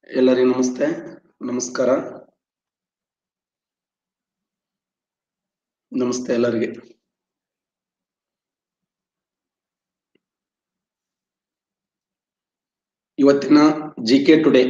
ಎಲ್ಲರಿಗೂ ನಮಸ್ತೆ ನಮಸ್ಕಾರ ನಮಸ್ತೆ ಎಲ್ಲರಿಗೆ ಇವತ್ತಿನ ಜಿ ಕೆ ಟುಡೇ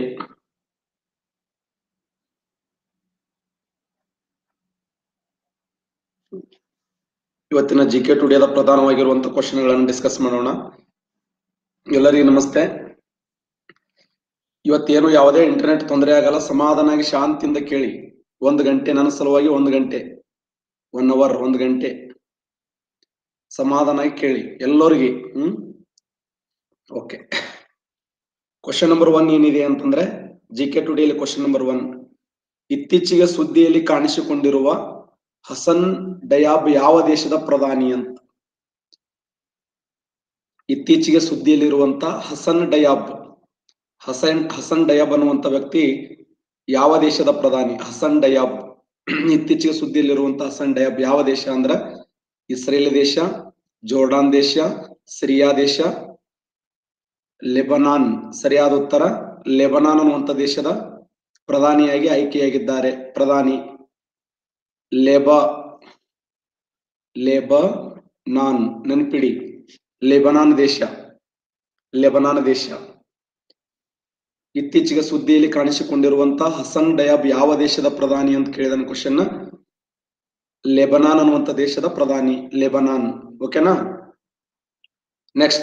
ಇವತ್ತಿನ ಜಿ ಕೆ ಟುಡೇದ ಪ್ರಧಾನವಾಗಿರುವಂತಹ ಕ್ವಶನ್ಗಳನ್ನು ಡಿಸ್ಕಸ್ ಮಾಡೋಣ ಎಲ್ಲರಿಗೂ ನಮಸ್ತೆ ಇವತ್ತೇನು ಯಾವುದೇ ಇಂಟರ್ನೆಟ್ ತೊಂದರೆ ಆಗಲ್ಲ ಸಮಾಧಾನಾಗಿ ಶಾಂತಿಯಿಂದ ಕೇಳಿ ಒಂದು ಗಂಟೆ ನನ್ನ ಸಲುವಾಗಿ ಒಂದು ಗಂಟೆ ಒನ್ ಅವರ್ ಒಂದು ಗಂಟೆ ಸಮಾಧಾನಾಗಿ ಕೇಳಿ ಎಲ್ಲರಿಗೆ hmm okay question number one ಏನಿದೆ ಅಂತಂದ್ರೆ ಜಿ ಕೆ ಟುಡೇಲಿ ಕ್ವಶನ್ ನಂಬರ್ ಒನ್ ಇತ್ತೀಚೆಗೆ ಸುದ್ದಿಯಲ್ಲಿ ಕಾಣಿಸಿಕೊಂಡಿರುವ ಹಸನ್ ಡಯಾಬ್ ಯಾವ ದೇಶದ ಪ್ರಧಾನಿ ಅಂತ ಇತ್ತೀಚೆಗೆ ಸುದ್ದಿಯಲ್ಲಿರುವಂತ ಹಸನ್ ಡಯಾಬ್ ಹಸನ್ ಹಸನ್ ಡಯಾಬ್ ಅನ್ನುವಂತ ವ್ಯಕ್ತಿ ಯಾವ ದೇಶದ ಪ್ರಧಾನಿ ಹಸನ್ ಡಯಾಬ್ ಇತ್ತೀಚೆಗೆ ಸುದ್ದಿಯಲ್ಲಿರುವಂತ ಹಸನ್ ಡಯಾಬ್ ಯಾವ ದೇಶ ಅಂದ್ರ ಇಸ್ರೇಲ್ ದೇಶ ಜೋರ್ಡಾನ್ ದೇಶ ಸಿರಿಯಾ ದೇಶ ಲೆಬನಾನ್ ಸರಿಯಾದ ಉತ್ತರ ಲೆಬನಾನ್ ಅನ್ನುವಂತ ದೇಶದ ಪ್ರಧಾನಿಯಾಗಿ ಆಯ್ಕೆಯಾಗಿದ್ದಾರೆ ಪ್ರಧಾನಿ ಲೆಬ ಲೆಬ ನಾನ್ ನೆನಪಿಡಿ ಲೆಬನಾನ್ ದೇಶ ಲೆಬನಾನ್ ದೇಶ ಇತ್ತೀಚೆಗೆ ಸುದ್ದಿಯಲ್ಲಿ ಕಾಣಿಸಿಕೊಂಡಿರುವಂತಹ ಹಸನ್ ಡಯಾಬ್ ಯಾವ ದೇಶದ ಪ್ರಧಾನಿ ಅಂತ ಕೇಳಿದ ಕ್ವಶನ್ ಲೆಬನಾನ್ ಅನ್ನುವಂತ ದೇಶದ ಪ್ರಧಾನಿ ಲೆಬನಾನ್ ಓಕೆನಾ next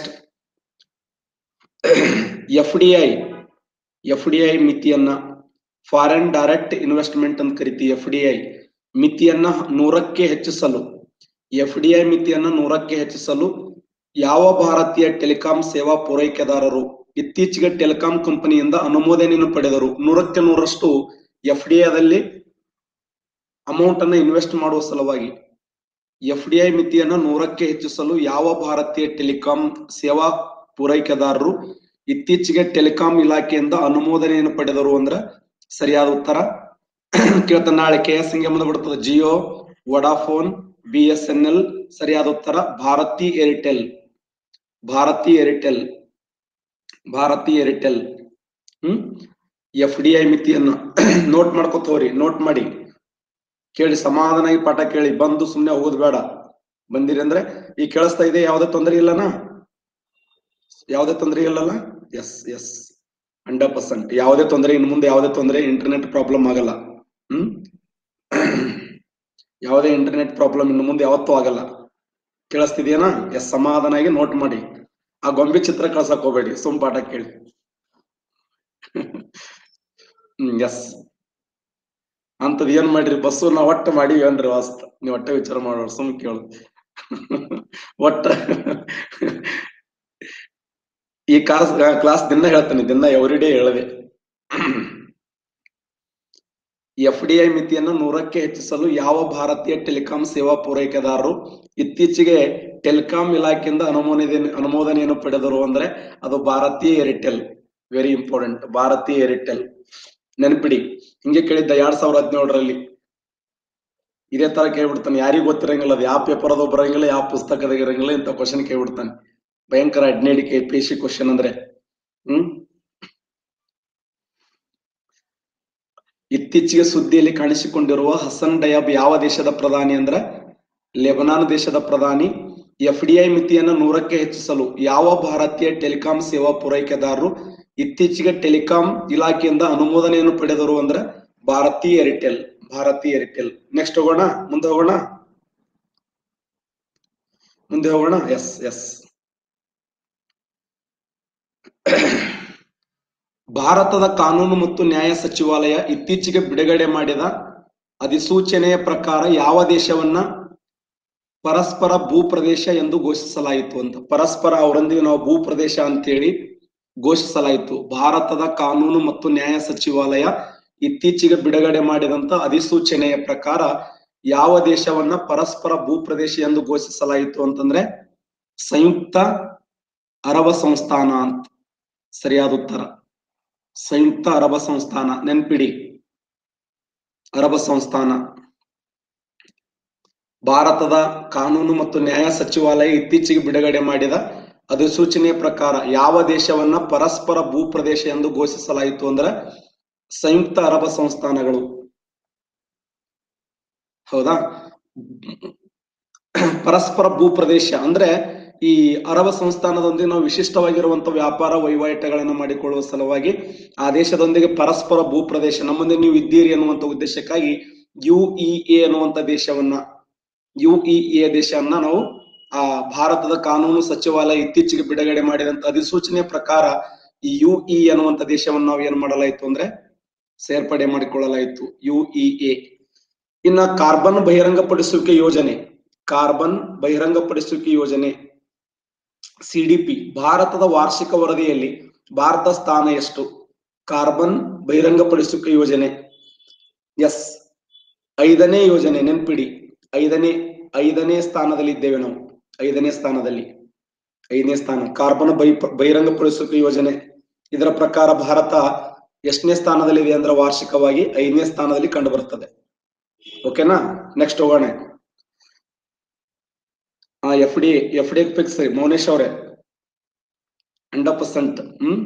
F D I F D I ಮಿತಿಯನ್ನ ಫಾರಿನ್ ಡೈರೆಕ್ಟ್ ಇನ್ವೆಸ್ಟ್ಮೆಂಟ್ ಅಂತ ಕರಿತೀವಿ ಎಫ್ ಡಿ ಐ ಮಿತಿಯನ್ನ ನೂರಕ್ಕೆ ಹೆಚ್ಚಿಸಲು ಎಫ್ ಡಿ ಐ ಮಿತಿಯನ್ನ ನೂರಕ್ಕೆ ಹೆಚ್ಚಿಸಲು ಯಾವ ಭಾರತೀಯ ಟೆಲಿಕಾಂ ಸೇವಾ ಪೂರೈಕೆದಾರರು ಇತ್ತೀಚೆಗೆ ಟೆಲಿಕಾಂ ಕಂಪನಿಯಿಂದ ಅನುಮೋದನೆಯನ್ನು ಪಡೆದರು ನೂರಕ್ಕೆ ನೂರಷ್ಟು ಎಫ್ ಡಿ ಐದಲ್ಲಿ ಅಮೌಂಟ್ ಅನ್ನ ಇನ್ವೆಸ್ಟ್ ಮಾಡುವ ಸಲುವಾಗಿ ಎಫ್ ಡಿ ಐ ಮಿತಿಯನ್ನ ನೂರಕ್ಕೆ ಹೆಚ್ಚಿಸಲು ಯಾವ ಭಾರತೀಯ ಟೆಲಿಕಾಂ ಸೇವಾ ಪೂರೈಕೆದಾರರು ಇತ್ತೀಚೆಗೆ ಟೆಲಿಕಾಂ ಇಲಾಖೆಯಿಂದ ಅನುಮೋದನೆಯನ್ನು ಪಡೆದರು ಅಂದ್ರ ಸರಿಯಾದ ಉತ್ತರ ಕೇಳ್ತ ನಾಳೆ ಕೆ ಎಸ್ ಹಿಂಗೆ ಬಿಡ್ತದೆ Jio Vodafone B S N L ಸರಿಯಾದ ಉತ್ತರ Bharti Airtel Bharti Airtel Bharti Airtel hmm F D I ಮಿತಿಯನ್ನು ನೋಟ್ ಮಾಡ್ಕೊತ ಹೋರಿ ನೋಟ್ ಮಾಡಿ ಕೇಳಿ ಸಮಾಧಾನಾಗಿ ಪಾಠ ಕೇಳಿ ಬಂದು ಸುಮ್ನೆ ಹೋಗೋದು ಬೇಡ ಬಂದಿರಿ ಅಂದ್ರೆ ಈ ಕೇಳಿಸ್ತಾ ಇದೆ ಯಾವ್ದೇ ತೊಂದರೆ ಇಲ್ಲನಾ ಯಾವುದೇ ತೊಂದರೆ ಇಲ್ಲಲ್ಲ ಎಸ್ ಎಸ್ ಹಂಡ್ರೆಡ್ ಪರ್ಸೆಂಟ್ ಯಾವುದೇ ತೊಂದರೆ ಇನ್ನು ಮುಂದೆ ಯಾವುದೇ ತೊಂದರೆ ಇಂಟರ್ನೆಟ್ ಪ್ರಾಬ್ಲಮ್ ಆಗಲ್ಲ ಹ್ಮ್ ಯಾವುದೇ ಇಂಟರ್ನೆಟ್ ಪ್ರಾಬ್ಲಮ್ ಇನ್ನು ಮುಂದೆ ಯಾವತ್ತೂ ಆಗಲ್ಲ ಕೇಳಿಸ್ತಿದ್ಯೇನಾ ಎಸ್ ಸಮಾಧಾನಾಗಿ ನೋಟ್ ಮಾಡಿ ಆ ಗೊಂಬೆ ಚಿತ್ರ ಕಳ್ಸಕ್ ಹೋಗ್ಬೇಡಿ ಸುಮ್ ಪಾಠ ಕೇಳಿ ಹ್ಮ್ ಎಸ್ ಅಂತದ್ ಏನ್ ಮಾಡ್ರಿ ಬಸ್ಸು ನಾವ್ ಒಟ್ಟ ಮಾಡಿವಿ ಅನ್ರಿ ವಾಸ್ತ ನೀವ್ ಒಟ್ಟ ವಿಚಾರ ಮಾಡೋಣ ಸುಮ್ ಕೇಳು ಒಟ್ಟ ಈ ಕ್ಲಾಸ್ ಕ್ಲಾಸ್ ದಿನ ಹೇಳ್ತಾನೆ ದಿನ ಎವ್ರಿ ಡೇ ಹೇಳದೆ ಎಫ್ ಡಿ ಐ ಮಿತಿಯನ್ನು ನೂರಕ್ಕೆ ಹೆಚ್ಚಿಸಲು ಯಾವ ಭಾರತೀಯ ಟೆಲಿಕಾಂ ಸೇವಾ ಪೂರೈಕೆದಾರರು ಇತ್ತೀಚೆಗೆ ಟೆಲಿಕಾಂ ಇಲಾಖೆಯಿಂದ ಅನುಮೋದನೆ ಅನುಮೋದನೆಯನ್ನು ಪಡೆದರು ಅಂದ್ರೆ ಅದು ಭಾರತೀಯ ಏರ್ಟೆಲ್ ವೆರಿ ಇಂಪಾರ್ಟೆಂಟ್ ಭಾರತೀಯ ಏರ್ಟೆಲ್ ನೆನಪಿಡಿ ಹಿಂಗೆ ಕೇಳಿದ್ದ ಎರಡ್ ಸಾವಿರದ ಹದಿನೇಳರಲ್ಲಿ ಇದೇ ತರ ಕೇಳ್ಬಿಡ್ತಾನೆ ಯಾರಿಗೂ ಗೊತ್ತಿರಂಗಿಲ್ಲ ಅದು ಯಾವ ಪೇಪರ್ ಅದು ಬರಂಗಿಲ್ಲ ಯಾವ ಪುಸ್ತಕದಾಗ ಇರಂಗಿಲ್ಲ ಇಂಥ ಕ್ವಶನ್ ಕೇಳ್ಬಿಡ್ತಾನೆ ಭಯಂಕರ ಹದಿನೇಳಿಕೆ ಪಿ ಸಿ ಕ್ವಶನ್ ಅಂದ್ರೆ ಹ್ಮ್ ಇತ್ತೀಚೆಗೆ ಸುದ್ದಿಯಲ್ಲಿ ಕಾಣಿಸಿಕೊಂಡಿರುವ ಹಸನ್ ಡಯಾಬ್ ಯಾವ ದೇಶದ ಪ್ರಧಾನಿ ಅಂದ್ರ ಲೆಬನಾನ್ ದೇಶದ ಪ್ರಧಾನಿ ಎಫ್ ಡಿ ಐ ಮಿತಿಯನ್ನು ನೂರಕ್ಕೆ ಹೆಚ್ಚಿಸಲು ಯಾವ ಭಾರತೀಯ ಟೆಲಿಕಾಂ ಸೇವಾ ಪೂರೈಕೆದಾರರು ಇತ್ತೀಚೆಗೆ ಟೆಲಿಕಾಂ ಇಲಾಖೆಯಿಂದ ಅನುಮೋದನೆಯನ್ನು ಪಡೆದರು ಅಂದ್ರ ಭಾರತೀಯ ಏರ್ಟೆಲ್ ಭಾರತೀಯ ಏರ್ಟೆಲ್ ನೆಕ್ಸ್ಟ್ ಹೋಗೋಣ ಮುಂದೆ ಹೋಗೋಣ ಮುಂದೆ ಹೋಗೋಣ ಎಸ್ ಎಸ್ ಭಾರತದ ಕಾನೂನು ಮತ್ತು ನ್ಯಾಯ ಸಚಿವಾಲಯ ಇತ್ತೀಚೆಗೆ ಬಿಡುಗಡೆ ಮಾಡಿದ ಅಧಿಸೂಚನೆಯ ಪ್ರಕಾರ ಯಾವ ದೇಶವನ್ನ ಪರಸ್ಪರ ಭೂಪ್ರದೇಶ ಎಂದು ಘೋಷಿಸಲಾಯಿತು ಅಂತ ಪರಸ್ಪರ ಅವರೊಂದಿಗೆ ನಾವು ಭೂಪ್ರದೇಶ ಅಂತೇಳಿ ಘೋಷಿಸಲಾಯಿತು ಭಾರತದ ಕಾನೂನು ಮತ್ತು ನ್ಯಾಯ ಸಚಿವಾಲಯ ಇತ್ತೀಚೆಗೆ ಬಿಡುಗಡೆ ಮಾಡಿದಂತ ಅಧಿಸೂಚನೆಯ ಪ್ರಕಾರ ಯಾವ ದೇಶವನ್ನ ಪರಸ್ಪರ ಭೂಪ್ರದೇಶ ಎಂದು ಘೋಷಿಸಲಾಯಿತು ಅಂತಂದ್ರೆ ಸಂಯುಕ್ತ ಅರಬ ಸಂಸ್ಥಾನ ಅಂತ ಸರಿಯಾದ ಉತ್ತರ ಸಂಯುಕ್ತ ಅರಬ ಸಂಸ್ಥಾನ ನೆನ್ಪಿಡಿ ಅರಬ ಸಂಸ್ಥಾನ ಭಾರತದ ಕಾನೂನು ಮತ್ತು ನ್ಯಾಯ ಸಚಿವಾಲಯ ಇತ್ತೀಚೆಗೆ ಬಿಡುಗಡೆ ಮಾಡಿದ ಅಧಿಸೂಚನೆಯ ಪ್ರಕಾರ ಯಾವ ದೇಶವನ್ನ ಪರಸ್ಪರ ಭೂಪ್ರದೇಶ ಎಂದು ಘೋಷಿಸಲಾಯಿತು ಅಂದ್ರೆ ಸಂಯುಕ್ತ ಅರಬ ಸಂಸ್ಥಾನಗಳು ಹೌದಾ ಪರಸ್ಪರ ಭೂಪ್ರದೇಶ ಅಂದ್ರೆ ಈ ಅರಬ ಸಂಸ್ಥಾನದೊಂದಿಗೆ ನಾವು ವಿಶಿಷ್ಟವಾಗಿರುವಂತಹ ವ್ಯಾಪಾರ ವಹಿವಾಟುಗಳನ್ನು ಮಾಡಿಕೊಳ್ಳುವ ಸಲುವಾಗಿ ಆ ದೇಶದೊಂದಿಗೆ ಪರಸ್ಪರ ಭೂಪ್ರದೇಶ ನಮ್ಮ ಮುಂದೆ ನೀವು ಇದ್ದೀರಿ ಅನ್ನುವಂತ ಉದ್ದೇಶಕ್ಕಾಗಿ ಯು ಇ ಎ ಅನ್ನುವಂತ ದೇಶವನ್ನ ಯು ಇ ಎ ದೇಶವನ್ನ ನಾವು ಆ ಭಾರತದ ಕಾನೂನು ಸಚಿವಾಲಯ ಇತ್ತೀಚೆಗೆ ಬಿಡುಗಡೆ ಮಾಡಿದಂತ ಅಧಿಸೂಚನೆಯ ಪ್ರಕಾರ ಈ ಯು ಇ ಅನ್ನುವಂತ ದೇಶವನ್ನು ನಾವು ಏನ್ ಮಾಡಲಾಯ್ತು ಅಂದ್ರೆ ಸೇರ್ಪಡೆ ಮಾಡಿಕೊಳ್ಳಲಾಯಿತು ಯು ಇ ಎ ಇನ್ನ ಕಾರ್ಬನ್ ಬಹಿರಂಗಪಡಿಸುವಿಕೆ ಯೋಜನೆ ಕಾರ್ಬನ್ ಬಹಿರಂಗಪಡಿಸುವಿಕೆ ಯೋಜನೆ ಸಿಡಿಪಿ ಭಾರತದ ವಾರ್ಷಿಕ ವರದಿಯಲ್ಲಿ ಭಾರತ ಸ್ಥಾನ ಎಷ್ಟು ಕಾರ್ಬನ್ ಬಹಿರಂಗಪಡಿಸುವಿಕೆ ಯೋಜನೆ ಎಸ್ ಐದನೇ ಯೋಜನೆ ನೆನ್ಪಿಡಿ ಐದನೇ ಐದನೇ ಸ್ಥಾನದಲ್ಲಿ ಇದ್ದೇವೆ ನಾವು ಐದನೇ ಸ್ಥಾನದಲ್ಲಿ ಐದನೇ ಸ್ಥಾನ ಕಾರ್ಬನ್ ಬೈ ಬಹಿರಂಗಪಡಿಸುವಿಕೆ ಯೋಜನೆ ಇದರ ಪ್ರಕಾರ ಭಾರತ ಎಷ್ಟನೇ ಸ್ಥಾನದಲ್ಲಿದೆ ಅಂದ್ರೆ ವಾರ್ಷಿಕವಾಗಿ ಐದನೇ ಸ್ಥಾನದಲ್ಲಿ ಕಂಡು ಬರುತ್ತದೆ ಓಕೆನಾ ನೆಕ್ಸ್ಟ್ ಹೋಗೋಣ ಆ F D F D fix Mounesh ಅವರೇ ಹಂಡ್ರೆಡ್ ಪರ್ಸೆಂಟ್ ಹ್ಮ್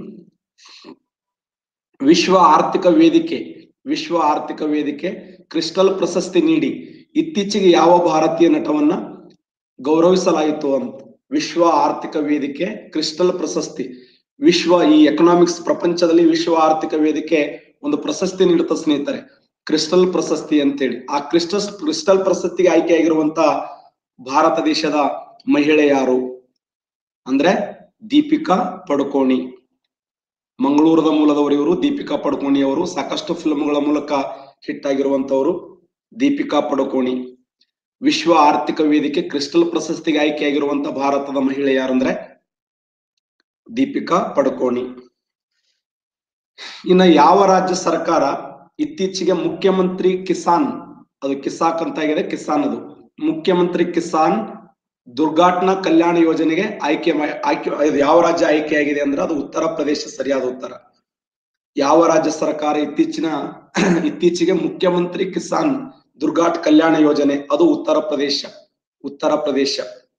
ವಿಶ್ವ ಆರ್ಥಿಕ ವೇದಿಕೆ ವಿಶ್ವ ಆರ್ಥಿಕ ವೇದಿಕೆ ಕ್ರಿಸ್ಟಲ್ ಪ್ರಶಸ್ತಿ ನೀಡಿ ಇತ್ತೀಚೆಗೆ ಯಾವ ಭಾರತೀಯ ನಟವನ್ನ ಗೌರವಿಸಲಾಯಿತು ಅಂತ ವಿಶ್ವ ಆರ್ಥಿಕ ವೇದಿಕೆ ಕ್ರಿಸ್ಟಲ್ ಪ್ರಶಸ್ತಿ ವಿಶ್ವ ಈ ಎಕನಾಮಿಕ್ಸ್ ಪ್ರಪಂಚದಲ್ಲಿ ವಿಶ್ವ ಆರ್ಥಿಕ ವೇದಿಕೆ ಒಂದು ಪ್ರಶಸ್ತಿ ನೀಡುತ್ತ ಸ್ನೇಹಿತರೆ ಕ್ರಿಸ್ಟಲ್ ಪ್ರಶಸ್ತಿ ಅಂತೇಳಿ ಆ ಕ್ರಿಸ್ಟಲ್ ಕ್ರಿಸ್ಟಲ್ ಪ್ರಶಸ್ತಿಗೆ ಆಯ್ಕೆಯಾಗಿರುವಂತ ಭಾರತ ದೇಶದ ಮಹಿಳೆ ಯಾರು ಅಂದ್ರೆ ದೀಪಿಕಾ ಪಡುಕೋಣಿ ಮಂಗಳೂರದ ಮೂಲದವರು ಇವರು ದೀಪಿಕಾ ಪಡುಕೋಣಿ ಅವರು ಸಾಕಷ್ಟು ಫಿಲ್ಮ್ಗಳ ಮೂಲಕ ಹಿಟ್ ಆಗಿರುವಂತವರು ದೀಪಿಕಾ ಪಡುಕೋಣಿ ವಿಶ್ವ ಆರ್ಥಿಕ ವೇದಿಕೆ ಕ್ರಿಸ್ಟಲ್ ಪ್ರಶಸ್ತಿಗೆ ಆಯ್ಕೆಯಾಗಿರುವಂತ ಭಾರತದ ಮಹಿಳೆ ಯಾರಂದ್ರೆ ದೀಪಿಕಾ ಪಡುಕೋಣಿ ಇನ್ನ ಯಾವ ರಾಜ್ಯ ಸರ್ಕಾರ ಇತ್ತೀಚೆಗೆ ಮುಖ್ಯಮಂತ್ರಿ ಕಿಸಾನ್ ಅದು ಕಿಸಾಕ್ ಅಂತ ಆಗಿದೆ ಕಿಸಾನ್ ಅದು ಮುಖ್ಯಮಂತ್ರಿ ಕಿಸಾನ್ ದುರ್ಘಟನಾ ಕಲ್ಯಾಣ ಯೋಜನೆಗೆ ಆಯ್ಕೆ ಮಾ- ಆಯ್ಕೆ ಇದು ಯಾವ ರಾಜ್ಯ ಆಯ್ಕೆಯಾಗಿದೆ ಅಂದ್ರೆ ಅದು ಉತ್ತರ ಪ್ರದೇಶ ಸರಿಯಾದ ಉತ್ತರ ಯಾವ ರಾಜ್ಯ ಸರ್ಕಾರ ಇತ್ತೀಚಿನ ಇತ್ತೀಚೆಗೆ ಮುಖ್ಯಮಂತ್ರಿ ಕಿಸಾನ್ ದುರ್ಘಾಟ್ ಕಲ್ಯಾಣ ಯೋಜನೆ ಅದು ಉತ್ತರ ಪ್ರದೇಶ ಉತ್ತರ ಪ್ರದೇಶ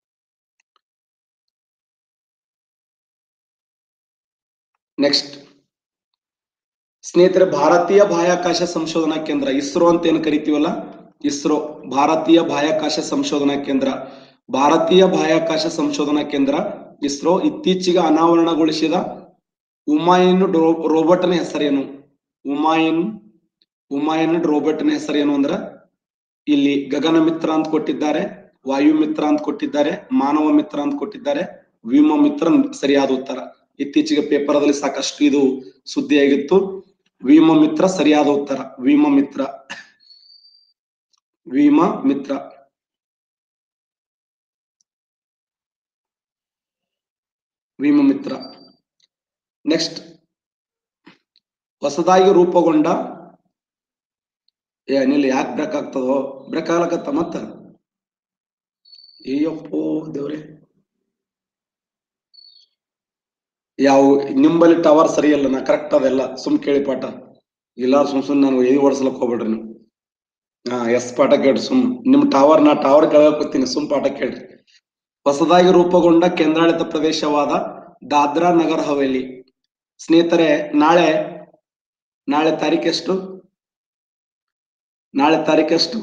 ನೆಕ್ಸ್ಟ್ ಸ್ನೇಹಿತರೆ ಭಾರತೀಯ ಬಾಹ್ಯಾಕಾಶ ಸಂಶೋಧನಾ ಕೇಂದ್ರ ಇಸ್ರೋ ಅಂತ ಏನು ಕರಿತೀವಲ್ಲ ಇಸ್ರೋ ಭಾರತೀಯ ಬಾಹ್ಯಾಕಾಶ ಸಂಶೋಧನಾ ಕೇಂದ್ರ ಭಾರತೀಯ ಬಾಹ್ಯಾಕಾಶ ಸಂಶೋಧನಾ ಕೇಂದ್ರ ಇಸ್ರೋ ಇತ್ತೀಚೆಗೆ ಅನಾವರಣಗೊಳಿಸಿದ ಉಮಾಯಿನ್ ರೋಬೋಟ್ನ ಹೆಸರೇನು ಉಮಾಯಿನ್ ಉಮಾಯಿನ್ ರೋಬೋಟ್ನ ಹೆಸರೇನು ಅಂದ್ರ ಇಲ್ಲಿ ಗಗನ ಮಿತ್ರ ಅಂತ ಕೊಟ್ಟಿದ್ದಾರೆ ವಾಯು ಮಿತ್ರ ಅಂತ ಕೊಟ್ಟಿದ್ದಾರೆ ಮಾನವ ಮಿತ್ರ ಅಂತ ಕೊಟ್ಟಿದ್ದಾರೆ ವಿಮ ಮಿತ್ರ ಸರಿಯಾದ ಉತ್ತರ ಇತ್ತೀಚೆಗೆ ಪೇಪರ್ದಲ್ಲಿ ಸಾಕಷ್ಟು ಇದು ಸುದ್ದಿಯಾಗಿತ್ತು ವಿಮ ಮಿತ್ರ ಸರಿಯಾದ ಉತ್ತರ ವಿಮ ಮಿತ್ರ ವಿಮ ಮಿತ್ರ ವಿಮ ಮಿತ್ರ ನೆಕ್ಸ್ಟ್ ಹೊಸದಾಗಿ ರೂಪುಗೊಂಡ ಏ ಅನಿಲ್ ಯಾಕೆ ಬ್ರೇಕ್ ಆಗ್ತದೋ ಬ್ರೇಕ್ ಆಗ್ಲಕತ್ತ ಮತ್ತ ಅಯ್ಯಪ್ಪೋ ದೇವ್ರೆ ಯಾವ ನಿಂಬಲ್ಲಿ ಟವರ್ ಸರಿಯಲ್ಲ ನಾ ಕರೆಕ್ಟ್ ಅದೆಲ್ಲ ಸುಮ್ ಕೇಳಿ ಪಾಠ ಇಲ್ಲ ಸುಮ್ ಸುಮ್ ನಾನು ಎದಿ ಓಡಿಸ್ಲಕ್ ಹೋಗ್ಬೇಡ್ರಿ ನೀವು ಹಾ ಎಸ್ ಪಾಠ ಕೇಳ್ರಿ ಸುಮ್ ನಿಮ್ ಟವರ್ ನಾ ಟವರ್ ಕೆಳಗೆ ಕೂತೀನಿ ಸುಮ್ ಪಾಠ ಕೇಳ್ರಿ ಹೊಸದಾಗಿ ರೂಪುಗೊಂಡ ಕೇಂದ್ರಾಡಳಿತ ಪ್ರದೇಶವಾದ ದಾದ್ರಾ ನಗರ್ ಹವೇಲಿ ಸ್ನೇಹಿತರೆ ನಾಳೆ ನಾಳೆ ತಾರೀಕೆಷ್ಟು ನಾಳೆ ತಾರೀಕೆಷ್ಟು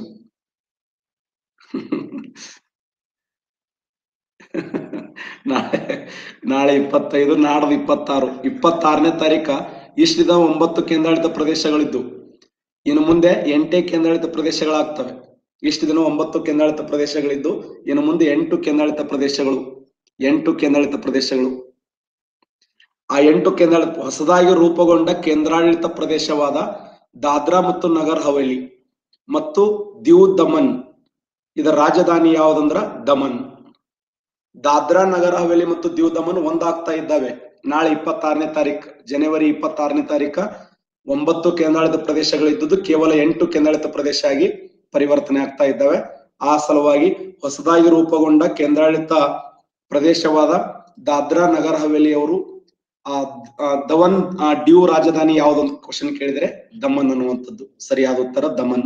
ನಾಳೆ ನಾಳೆ ಇಪ್ಪತ್ತೈದು ನಾಡ್ದು ಇಪ್ಪತ್ತಾರು ಇಪ್ಪತ್ತಾರನೇ ತಾರೀಕ ಇಷ್ಟಿದ ಒಂಬತ್ತು ಕೇಂದ್ರಾಡಳಿತ ಪ್ರದೇಶಗಳಿದ್ದು ಇನ್ನು ಮುಂದೆ ಎಂಟೇ ಕೇಂದ್ರಾಡಳಿತ ಪ್ರದೇಶಗಳಾಗ್ತವೆ ಇಷ್ಟು ದಿನ ಒಂಬತ್ತು ಕೇಂದ್ರಾಡಳಿತ ಪ್ರದೇಶಗಳಿದ್ದು ಇನ್ನು ಮುಂದೆ ಎಂಟು ಕೇಂದ್ರಾಡಳಿತ ಪ್ರದೇಶಗಳು ಎಂಟು ಕೇಂದ್ರಾಡಳಿತ ಪ್ರದೇಶಗಳು ಆ ಎಂಟು ಕೇಂದ್ರಾಡಳಿತ ಹೊಸದಾಗಿ ರೂಪುಗೊಂಡ ಕೇಂದ್ರಾಡಳಿತ ಪ್ರದೇಶವಾದ ದಾದ್ರಾ ಮತ್ತು ನಗರ್ ಹವೇಲಿ ಮತ್ತು ದಿವ್ ದಮನ್ ಇದರ ರಾಜಧಾನಿ ಯಾವುದಂದ್ರ ದಮನ್ ದಾದ್ರಾ ನಗರ ಹವೇಲಿ ಮತ್ತು ದಿವ್ ದಮನ್ ಒಂದಾಗ್ತಾ ಇದ್ದಾವೆ ನಾಳೆ ಇಪ್ಪತ್ತಾರನೇ ತಾರೀಕು ಜನವರಿ ಇಪ್ಪತ್ತಾರನೇ ತಾರೀಕ ಒಂಬತ್ತು ಕೇಂದ್ರಾಡಳಿತ ಪ್ರದೇಶಗಳಿದ್ದುದು ಕೇವಲ ಎಂಟು ಕೇಂದ್ರಾಡಳಿತ ಪ್ರದೇಶ ಆಗಿ ಪರಿವರ್ತನೆ ಆಗ್ತಾ ಇದ್ದಾವೆ ಆ ಸಲುವಾಗಿ ಹೊಸದಾಗಿ ರೂಪುಗೊಂಡ ಕೇಂದ್ರಾಡಳಿತ ಪ್ರದೇಶವಾದ ದಾದ್ರಾ ನಗರ ಹವೇಲಿ ಅವರು ಆ ಆ ದಮನ್ ಆ ಡ್ಯೂ ರಾಜಧಾನಿ ಯಾವ್ದೊಂದು ಕ್ವಶನ್ ಕೇಳಿದ್ರೆ ದಮನ್ ಅನ್ನುವಂಥದ್ದು ಸರಿಯಾದ ಉತ್ತರ ದಮನ್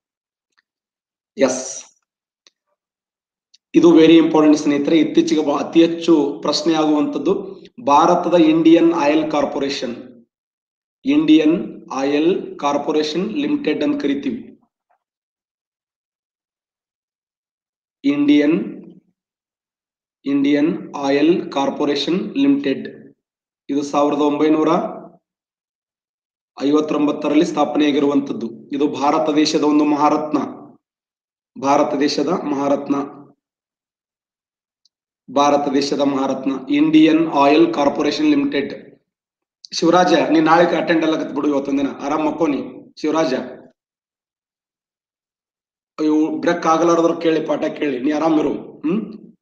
ಎಸ್ ಇದು ವೆರಿ ಇಂಪಾರ್ಟೆಂಟ್ ಸ್ನೇಹಿತರೆ ಇತ್ತೀಚೆಗೆ ಬ- ಅತಿ ಹೆಚ್ಚು ಪ್ರಶ್ನೆ ಆಗುವಂತದ್ದು ಭಾರತದ Indian Oil Corporation Indian Oil Corporation Limited ಅಂತ ಕರಿತೀವಿ Indian Indian Oil Corporation Limited ಇದು ಸಾವಿರದ ಒಂಬೈನೂರ ಐವತ್ತೊಂಬತ್ತರಲ್ಲಿ ಸ್ಥಾಪನೆಯಾಗಿರುವಂತದ್ದು ಇದು ಭಾರತ ದೇಶದ ಒಂದು ಮಹಾರತ್ನ ಭಾರತ ದೇಶದ ಮಹಾರತ್ನ ಭಾರತ ದೇಶದ ಮಹಾರತ್ನ Indian Oil Corporation Limited Shivaraja ನೀ ನಾಳೆ ಅಟೆಂಡ್ ಅಲ್ಲ ಬಿಡು ಇವತ್ತೊಂದಿನ ಆರಾಮ್ ಮಕ್ಕೋನಿ ಶಿವರಾಜ ಅಯ್ಯೋ ಬ್ರೇಕ್ ಆಗಲಾರದ್ರು ಕೇಳಿ ಪಾಠ ಕೇಳಿ ನೀ ಆರಾಮಿರು hmm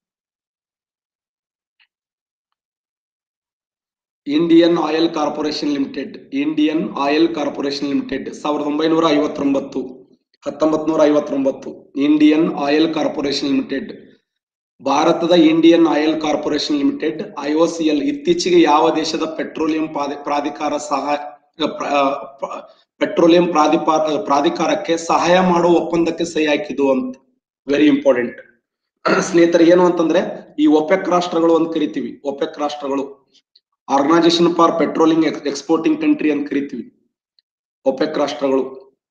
Indian Oil Corporation Limited Indian Oil Corporation Limited ಸಾವಿರದ ಒಂಬೈನೂರ ಐವತ್ತೊಂಬತ್ತು ಹತ್ತೊಂಬತ್ ನೂರ ಐವತ್ತೊಂಬತ್ತು ಇಂಡಿಯನ್ ಆಯಿಲ್ ಕಾರ್ಪೊರೇಷನ್ ಲಿಮಿಟೆಡ್ ಭಾರತದ Indian Oil Corporation Limited IOCL ಇತ್ತೀಚೆಗೆ ಯಾವ ದೇಶದ ಪೆಟ್ರೋಲಿಯಂ ಪ್ರಾಧಿ- ಪ್ರಾಧಿಕಾರ ಸಹಾಯ ಪೆಟ್ರೋಲಿಯಂ ಪ್ರಾಧಿಪಾ ಪ್ರಾಧಿಕಾರಕ್ಕೆ ಸಹಾಯ ಮಾಡುವ ಒಪ್ಪಂದಕ್ಕೆ ಸಹಿ ಹಾಕಿದ್ದು ಅಂತ ವೆರಿ ಇಂಪಾರ್ಟೆಂಟ್ ಸ್ನೇಹಿತರೆ ಏನು ಅಂತಂದ್ರೆ ಈ ಒಪೆಕ್ ರಾಷ್ಟ್ರಗಳು ಅಂತ ಕರಿತೀವಿ ಒಪೆಕ್ ರಾಷ್ಟ್ರಗಳು organisation for petroleum exporting country ಅಂತ ಕರಿತೀವಿ ಒಪೆಕ್ ರಾಷ್ಟ್ರಗಳು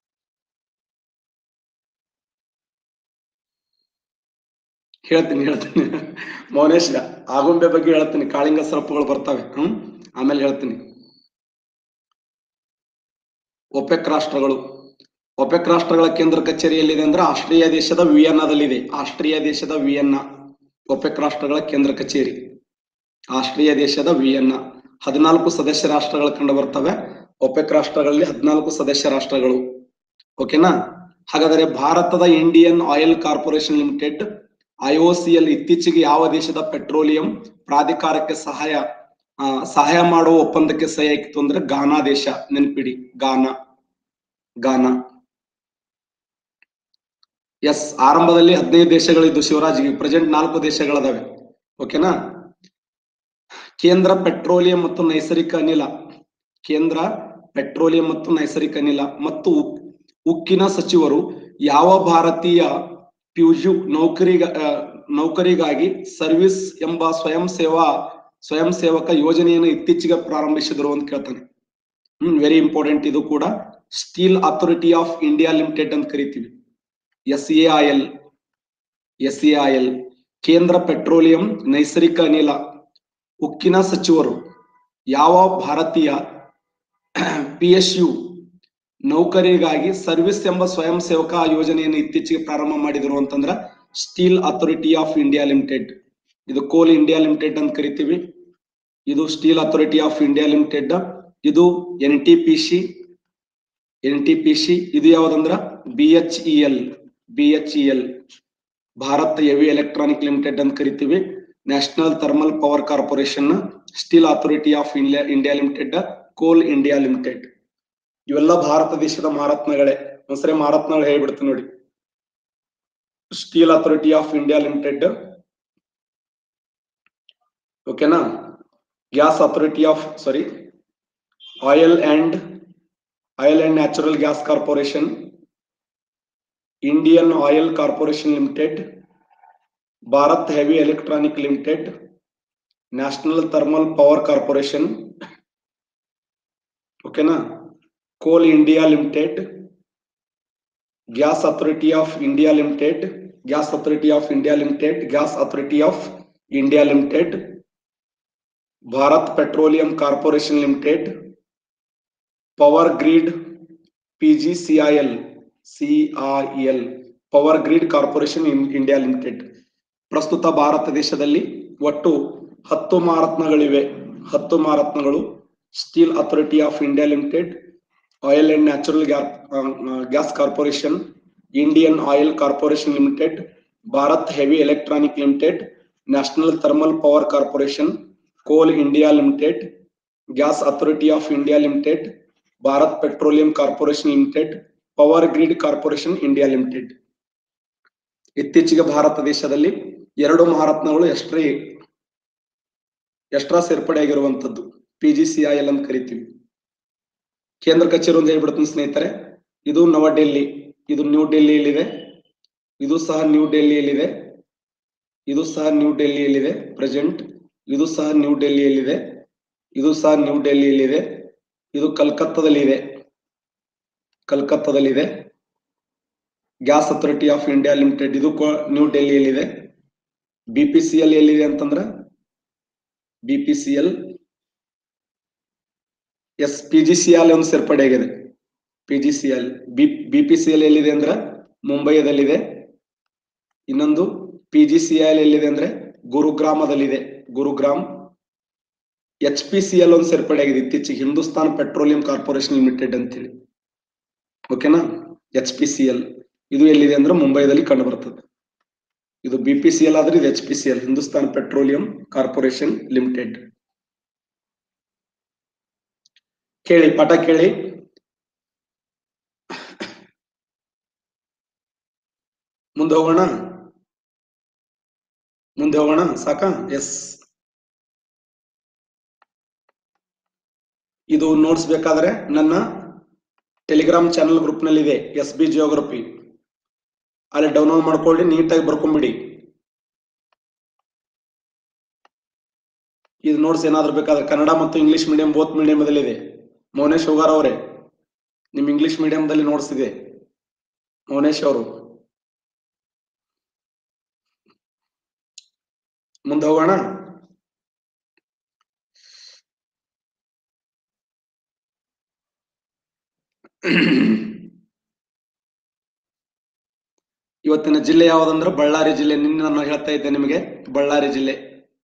ಹೇಳ್ತೀನಿ ಹೇಳ್ತೀನಿ ಮೌನೇಶ್ ಆಗುಂಬೆ ಬಗ್ಗೆ ಹೇಳ್ತೀನಿ ಕಾಳಿಂಗ ಸರಪುಗಳು ಬರ್ತವೆ ಹ್ಮ್ ಆಮೇಲೆ ಹೇಳ್ತೀನಿ ಒಪೆಕ್ ರಾಷ್ಟ್ರಗಳು ಒಪೆಕ್ ರಾಷ್ಟ್ರಗಳ ಕೇಂದ್ರ ಕಚೇರಿ ಎಲ್ಲಿದೆ ಅಂದ್ರೆ ಆಸ್ಟ್ರಿಯಾ ದೇಶದ ವಿಯನ್ನಾದಲ್ಲಿದೆ ಆಸ್ಟ್ರಿಯಾ ದೇಶದ ವಿಯನ್ನ ಒಪೆಕ್ ರಾಷ್ಟ್ರಗಳ ಕೇಂದ್ರ ಕಚೇರಿ ಆಸ್ಟ್ರಿಯಾ ದೇಶದ ವಿಯನ್ನ ಹದಿನಾಲ್ಕು ಸದಸ್ಯ ರಾಷ್ಟ್ರಗಳು ಕಂಡು ಬರ್ತವೆ ಒಪೆಕ್ ರಾಷ್ಟ್ರಗಳಲ್ಲಿ ಹದಿನಾಲ್ಕು ಸದಸ್ಯ ರಾಷ್ಟ್ರಗಳು ಓಕೆನಾ ಹಾಗಾದರೆ ಭಾರತದ Indian Oil Corporation Limited IOCL ಇತ್ತೀಚೆಗೆ ಯಾವ ದೇಶದ ಪೆಟ್ರೋಲಿಯಂ ಪ್ರಾಧಿಕಾರಕ್ಕೆ ಸಹಾಯ ಆ, ಸಹಾಯ ಮಾಡುವ ಒಪ್ಪಂದಕ್ಕೆ ಸಹಿ ಹಾಕಿತು ಅಂದ್ರೆ ಗಾನಾ ದೇಶ ನೆನ್ಪಿಡಿ ಗಾನಾ ಗಾನಾ ಎಸ್ ಆರಂಭದಲ್ಲಿ ಹದಿನೈದು ದೇಶಗಳಿದ್ದು ಶಿವರಾಜ್ಗೆ ಪ್ರೆಸೆಂಟ್ ನಾಲ್ಕು ದೇಶಗಳದಾವೆ ಓಕೆನಾ ಕೇಂದ್ರ ಪೆಟ್ರೋಲಿಯಂ ಮತ್ತು ನೈಸರ್ಗಿಕ ಅನಿಲ ಕೇಂದ್ರ ಪೆಟ್ರೋಲಿಯಂ ಮತ್ತು ನೈಸರ್ಗಿಕ ಅನಿಲ ಮತ್ತು ಉಕ್- ಉಕ್ಕಿನ ಸಚಿವರು ಯಾವ ಭಾರತೀಯ ಪ್ಯೂಜು ನೌಕರಿಗ ಆ, ನೌಕರಿಗಾಗಿ ಸರ್ವಿಸ್ ಎಂಬ ಸ್ವಯಂ ಸೇವಾ ಸ್ವಯಂ ಸೇವಕ ಯೋಜನೆಯನ್ನು ಇತ್ತೀಚೆಗೆ ಪ್ರಾರಂಭಿಸಿದರು ಅಂತ ಕೇಳ್ತಾನೆ ಹ್ಮ್ ವೆರಿ ಇಂಪಾರ್ಟೆಂಟ್ ಇದು ಕೂಡ Steel Authority of India Limited ಅಂತ ಕರಿತೀವಿ S A I L S A I L ಕೇಂದ್ರ ಪೆಟ್ರೋಲಿಯಂ ನೈಸರ್ಗಿಕ ಅನಿಲ ಉಕ್ಕಿನ ಸಚಿವರು ಯಾವ ಭಾರತೀಯ ಪಿ ಎಸ್ ಯು ನೌಕರಿಗಾಗಿ ಸರ್ವಿಸ್ ಎಂಬ ಸ್ವಯಂ ಸೇವಕ ಯೋಜನೆಯನ್ನು ಇತ್ತೀಚೆಗೆ ಪ್ರಾರಂಭ ಮಾಡಿದ್ರು ಅಂತಂದ್ರ Steel Authority of India Limited ಇದು ಕೋಲ್ ಇಂಡಿಯಾ ಲಿಮಿಟೆಡ್ ಅಂತ ಕರಿತೀವಿ ಇದು Steel Authority of India Limited ಇದು N T P C N T P C ಇದು ಯಾವ್ದಂದ್ರ B H E L B H E L Bharat Heavy Electronic Limited ಅಂತ ಕರಿತೀವಿ National Thermal Power Corporation Steel Authority of India India Limited Coal India Limited ಇವೆಲ್ಲ ಭಾರತ ದೇಶದ ಮಹಾರತ್ನಗಳೇ ಒಂದ್ಸರಿ ಮಹಾರತ್ನಗಳು ಹೇಳ್ಬಿಡ್ತೀನಿ ನೋಡಿ Steel Authority of India Limited ಓಕೆನಾ Gas Authority of sorry Oil and Oil and Natural Gas Corporation Indian Oil Corporation Limited Bharat Heavy Electronic Limited National Thermal Power Corporation ಓಕೆನಾ Coal India Limited Gas Authority of India Limited Gas Authority of India Limited Gas Authority of India Limited Bharat Petroleum Corporation Limited Power Grid PGCIL CIL Power Grid Corporation in India Limited ಪ್ರಸ್ತುತ ಭಾರತ ದೇಶದಲ್ಲಿ ಒಟ್ಟು ಹತ್ತು ಮಹಾರತ್ನಗಳಿವೆ ಹತ್ತು ಮಹಾರತ್ನಗಳು Steel Authority of India Limited Oil and Natural Gas Corporation Indian Oil Corporation Limited Bharat Heavy Electronic Limited National Thermal Power Corporation Coal India Limited Gas Authority of India Limited Bharat Petroleum Corporation Limited Power Grid corporation India Limited ಇತ್ತೀಚೆಗೆ ಭಾರತ ದೇಶದಲ್ಲಿ ಎರಡು ಮಹಾರತ್ನಗಳು ಎಷ್ಟ್ರೇ extra ಸೇರ್ಪಡೆಯಾಗಿರುವಂತದ್ದು P G C I L ಅಂತ ಕರಿತೀವಿ ಕೇಂದ್ರ ಕಚೇರಿ ಒಂದು ಹೇಳ್ಬಿಡ್ತೀನಿ ಸ್ನೇಹಿತರೆ ಇದು ನವದೆಹಲಿ ಇದು ನ್ಯೂ ಡೆಲ್ಲಿಯಲ್ಲಿದೆ ಇದು ಸಹ ನ್ಯೂ ಡೆಲ್ಲಿಯಲ್ಲಿದೆ ಇದು ಸಹ ನ್ಯೂ ಡೆಲ್ಲಿಯಲ್ಲಿದೆ ಪ್ರೆಸೆಂಟ್ ಇದು ಸಹ ನ್ಯೂ ಡೆಲ್ಲಿಯಲ್ಲಿದೆ ಇದು ಸಹ ನ್ಯೂ ಡೆಲ್ಲಿಯಲ್ಲಿದೆ ಇದು ಕಲ್ಕತ್ತಾದಲ್ಲಿ ಇದೆ ಕಲ್ಕತ್ತಾದಲ್ಲಿದೆ Gas Authority of India Limited ಇದು ಕೋ- ನ್ಯೂ ಡೆಲ್ಲಿಯಲ್ಲಿದೆ ಬಿ ಪಿ ಸಿ ಎಲ್ ಎಲ್ಲಿದೆ ಅಂತಂದ್ರೆ B P C L yes P G C L ಒಂದು ಸೇರ್ಪಡೆ ಆಗಿದೆ P G C L B B P C L ಎಲ್ಲಿದೆ ಅಂದ್ರೆ ಮುಂಬೈದಲ್ಲಿದೆ ಇನ್ನೊಂದು ಪಿ ಜಿ ಸಿ ಎಲ್ ಎಲ್ಲಿದೆ ಅಂದ್ರೆ ಗುರುಗ್ರಾಮದಲ್ಲಿದೆ Gurugram H P C L ಒಂದು ಸೇರ್ಪಡೆ ಆಗಿದೆ ಇತ್ತೀಚೆಗೆ ಹಿಂದೂಸ್ತಾನ್ ಪೆಟ್ರೋಲಿಯಂ ಕಾರ್ಪೊರೇಷನ್ ಲಿಮಿಟೆಡ್ ಅಂತೇಳಿ ಓಕೆನಾ ಎಚ್ ಪಿ ಸಿ ಎಲ್ ಇದು ಎಲ್ಲಿದೆ ಅಂದ್ರೆ ಮುಂಬೈದಲ್ಲಿ ಕಂಡು ಬರ್ತದೆ ಇದು ಬಿ ಪಿ ಸಿ ಎಲ್ ಆದ್ರೆ ಇದು H P C L Hindustan Petroleum Corporation Limited ಕೇಳಿ ಪಾಠ ಕೇಳಿ ಮುಂದೆ ಹೋಗೋಣ ಮುಂದೆ ಹೋಗೋಣ ಸಾಕಾ ಎಸ್ ಇದು ನೋಟ್ಸ್ ಬೇಕಾದ್ರೆ ನನ್ನ ಟೆಲಿಗ್ರಾಮ್ ಚಾನೆಲ್ ಗ್ರೂಪ್ ನಲ್ಲಿ ಇದೆ ಎಸ್ ಬಿ ಜಿಯೋಗ್ರಫಿ ಅಲ್ಲಿ ಡೌನ್ಲೋಡ್ ಮಾಡ್ಕೊಳ್ಳಿ ನೀಟಾಗಿ ಬರ್ಕೊಂಬಿಡಿ ಇದು ನೋಟ್ಸ್ ಏನಾದ್ರು ಬೇಕಾದ್ರೆ ಕನ್ನಡ ಮತ್ತು ಇಂಗ್ಲಿಷ್ ಮೀಡಿಯಂ ಬೋತ್ ಮೀಡಿಯಂದಲ್ಲಿ ಇದೆ ಮೌನೇಶ್ ಹೋಗಾರ್ ಅವರೇ ನಿಮ್ ಇಂಗ್ಲಿಷ್ ಮೀಡಿಯಂದಲ್ಲಿ ನೋಟ್ಸ್ ಇದೆ ಮೌನೇಶ್ ಅವರು ಮುಂದೆ ಹೋಗೋಣ ಇವತ್ತಿನ ಜಿಲ್ಲೆ ಯಾವುದಂದ್ರೆ ಬಳ್ಳಾರಿ ಜಿಲ್ಲೆ ನಿನ್ನೆ ನಾನು ಹೇಳ್ತಾ ಇದ್ದೆ ನಿಮಗೆ ಬಳ್ಳಾರಿ ಜಿಲ್ಲೆ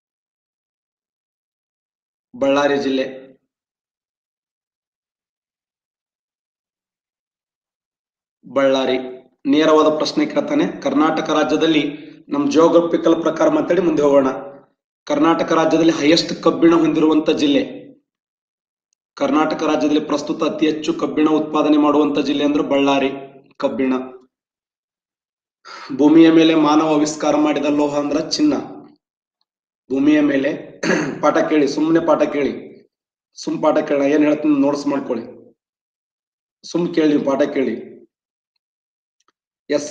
ಬಳ್ಳಾರಿ ಜಿಲ್ಲೆ ಬಳ್ಳಾರಿ ನೇರವಾದ ಪ್ರಶ್ನೆ ಕೇಳ್ತಾನೆ ಕರ್ನಾಟಕ ರಾಜ್ಯದಲ್ಲಿ ನಮ್ ಜಿಯೋಗ್ರಫಿಕಲ್ ಪ್ರಕಾರ ಮಾತಾಡಿ ಮುಂದೆ ಹೋಗೋಣ ಕರ್ನಾಟಕ ರಾಜ್ಯದಲ್ಲಿ ಹೈಯೆಸ್ಟ್ ಕಬ್ಬಿಣ ಹೊಂದಿರುವಂತ ಜಿಲ್ಲೆ ಕರ್ನಾಟಕ ರಾಜ್ಯದಲ್ಲಿ ಪ್ರಸ್ತುತ ಅತಿ ಹೆಚ್ಚು ಕಬ್ಬಿಣ ಉತ್ಪಾದನೆ ಮಾಡುವಂತ ಜಿಲ್ಲೆ ಅಂದ್ರೆ ಬಳ್ಳಾರಿ ಕಬ್ಬಿಣ ಭೂಮಿಯ ಮೇಲೆ ಮಾನವ ಆವಿಷ್ಕಾರ ಮಾಡಿದ ಲೋಹ ಅಂದ್ರ ಚಿನ್ನ ಭೂಮಿಯ ಮೇಲೆ ಪಾಠ ಕೇಳಿ ಸುಮ್ಮನೆ ಪಾಠ ಕೇಳಿ ಸುಮ್ ಪಾಠ ಕೇಳ ಏನ್ ಹೇಳ್ತೀನಿ ನೋಟ್ಸ್ ಮಾಡ್ಕೊಳ್ಳಿ ಸುಮ್ ಕೇಳಿ ನೀವು ಪಾಠ ಕೇಳಿ ಎಸ್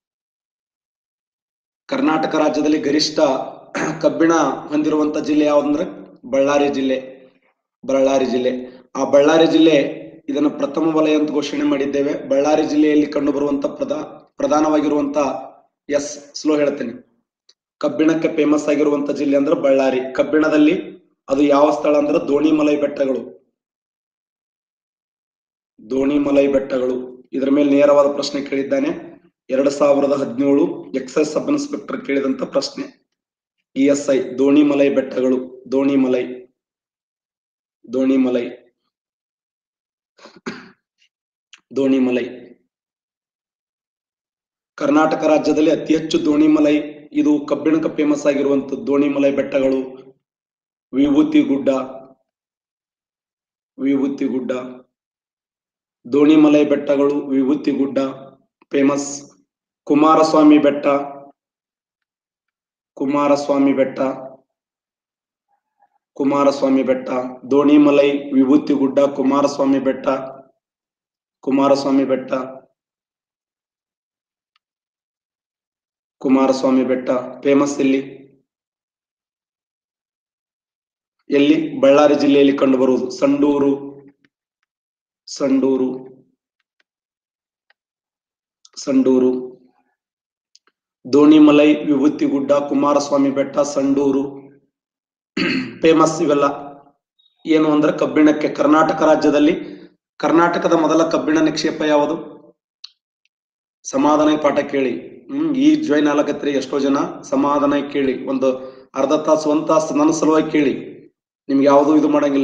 ಕರ್ನಾಟಕ ರಾಜ್ಯದಲ್ಲಿ ಗರಿಷ್ಠ ಕಬ್ಬಿಣ ಹೊಂದಿರುವಂತ ಜಿಲ್ಲೆ ಯಾವ್ದಂದ್ರೆ ಬಳ್ಳಾರಿ ಜಿಲ್ಲೆ ಬಳ್ಳಾರಿ ಜಿಲ್ಲೆ ಆ ಬಳ್ಳಾರಿ ಜಿಲ್ಲೆ ಇದನ್ನ ಪ್ರಥಮ ವಲಯ ಅಂತ ಘೋಷಣೆ ಮಾಡಿದ್ದೇವೆ ಬಳ್ಳಾರಿ ಜಿಲ್ಲೆಯಲ್ಲಿ ಕಂಡು ಬರುವಂತ ಪ್ರಧಾ ಪ್ರಧಾನವಾಗಿರುವಂತ ಎಸ್ ಸ್ಲೋ ಹೇಳ್ತೇನೆ ಕಬ್ಬಿಣಕ್ಕೆ ಫೇಮಸ್ ಆಗಿರುವಂತ ಜಿಲ್ಲೆ ಅಂದ್ರೆ ಬಳ್ಳಾರಿ ಕಬ್ಬಿಣದಲ್ಲಿ ಅದು ಯಾವ ಸ್ಥಳ ಅಂದ್ರೆ ದೋಣಿಮಲೈ ಬೆಟ್ಟಗಳು ದೋಣಿಮಲೈ ಬೆಟ್ಟಗಳು ಇದರ ಮೇಲೆ ನೇರವಾದ ಪ್ರಶ್ನೆ ಕೇಳಿದ್ದಾನೆ ಎರಡ್ ಸಾವಿರದ ಹದಿನೇಳು ಎಕ್ಸೈಸ್ ಸಬ್ ಇನ್ಸ್ಪೆಕ್ಟರ್ ಕೇಳಿದಂತ ಪ್ರಶ್ನೆ ಇ ಎಸ್ ಐ ದೋಣಿಮಲೈ ಬೆಟ್ಟಗಳು ದೋಣಿಮಲೈ ದೋಣಿಮಲೈ ದೋಣಿಮಲೈ ಕರ್ನಾಟಕ ರಾಜ್ಯದಲ್ಲಿ ಅತಿ ಹೆಚ್ಚು ದೋಣಿಮಲೈ ಇದು ಕಬ್ಬಿಣಕ್ಕೆ ಫೇಮಸ್ ಆಗಿರುವಂತ ದೋಣಿಮಲೈ ಬೆಟ್ಟಗಳು ವಿಭೂತಿ ಗುಡ್ಡ ವಿಭೂತಿ ಗುಡ್ಡ ದೋಣಿಮಲೈ ಬೆಟ್ಟಗಳು ವಿಭೂತಿ ಗುಡ್ಡ ಫೇಮಸ್ ಕುಮಾರಸ್ವಾಮಿ ಬೆಟ್ಟ ಕುಮಾರಸ್ವಾಮಿ ಬೆಟ್ಟ ಕುಮಾರಸ್ವಾಮಿ ಬೆಟ್ಟ ದೋಣಿಮಲೈ ವಿಭೂತಿ ಗುಡ್ಡ ಕುಮಾರಸ್ವಾಮಿ ಬೆಟ್ಟ ಕುಮಾರಸ್ವಾಮಿ ಬೆಟ್ಟ ಕುಮಾರಸ್ವಾಮಿ ಬೆಟ್ಟ ಫೇಮಸ್ ಎಲ್ಲಿ ಎಲ್ಲಿ ಬಳ್ಳಾರಿ ಜಿಲ್ಲೆಯಲ್ಲಿ ಕಂಡು ಬರುವುದು ಸಂಡೂರು ಸಂಡೂರು ಸಂಡೂರು ದೋಣಿಮಲೈ ವಿಭೂತಿ ಗುಡ್ಡ ಕುಮಾರಸ್ವಾಮಿ ಬೆಟ್ಟ ಸಂಡೂರು ಫೇಮಸ್ ಇವೆಲ್ಲ ಏನು ಅಂದ್ರೆ ಕಬ್ಬಿಣಕ್ಕೆ ಕರ್ನಾಟಕ ರಾಜ್ಯದಲ್ಲಿ ಕರ್ನಾಟಕದ ಮೊದಲ ಕಬ್ಬಿಣ ನಿಕ್ಷೇಪ ಯಾವುದು ಸಮಾಧಾನ ಪಾಠ ಕೇಳಿ ಹ್ಮ್ ಈ ಜಾಯ್ನ್ ಆಗತ್ರಿ ಎಷ್ಟೋ ಜನ ಸಮಾಧಾನ ಕೇಳಿ ಒಂದು ಅರ್ಧ ತಾಸು ಒಂದ್ ತಾಸು ನನ್ನ ಸಲುವಾಗಿ ಕೇಳಿ ನಿಮ್ಗೆ ಯಾವುದೂ ಇದು ಮಾಡಂಗಿಲ್ಲ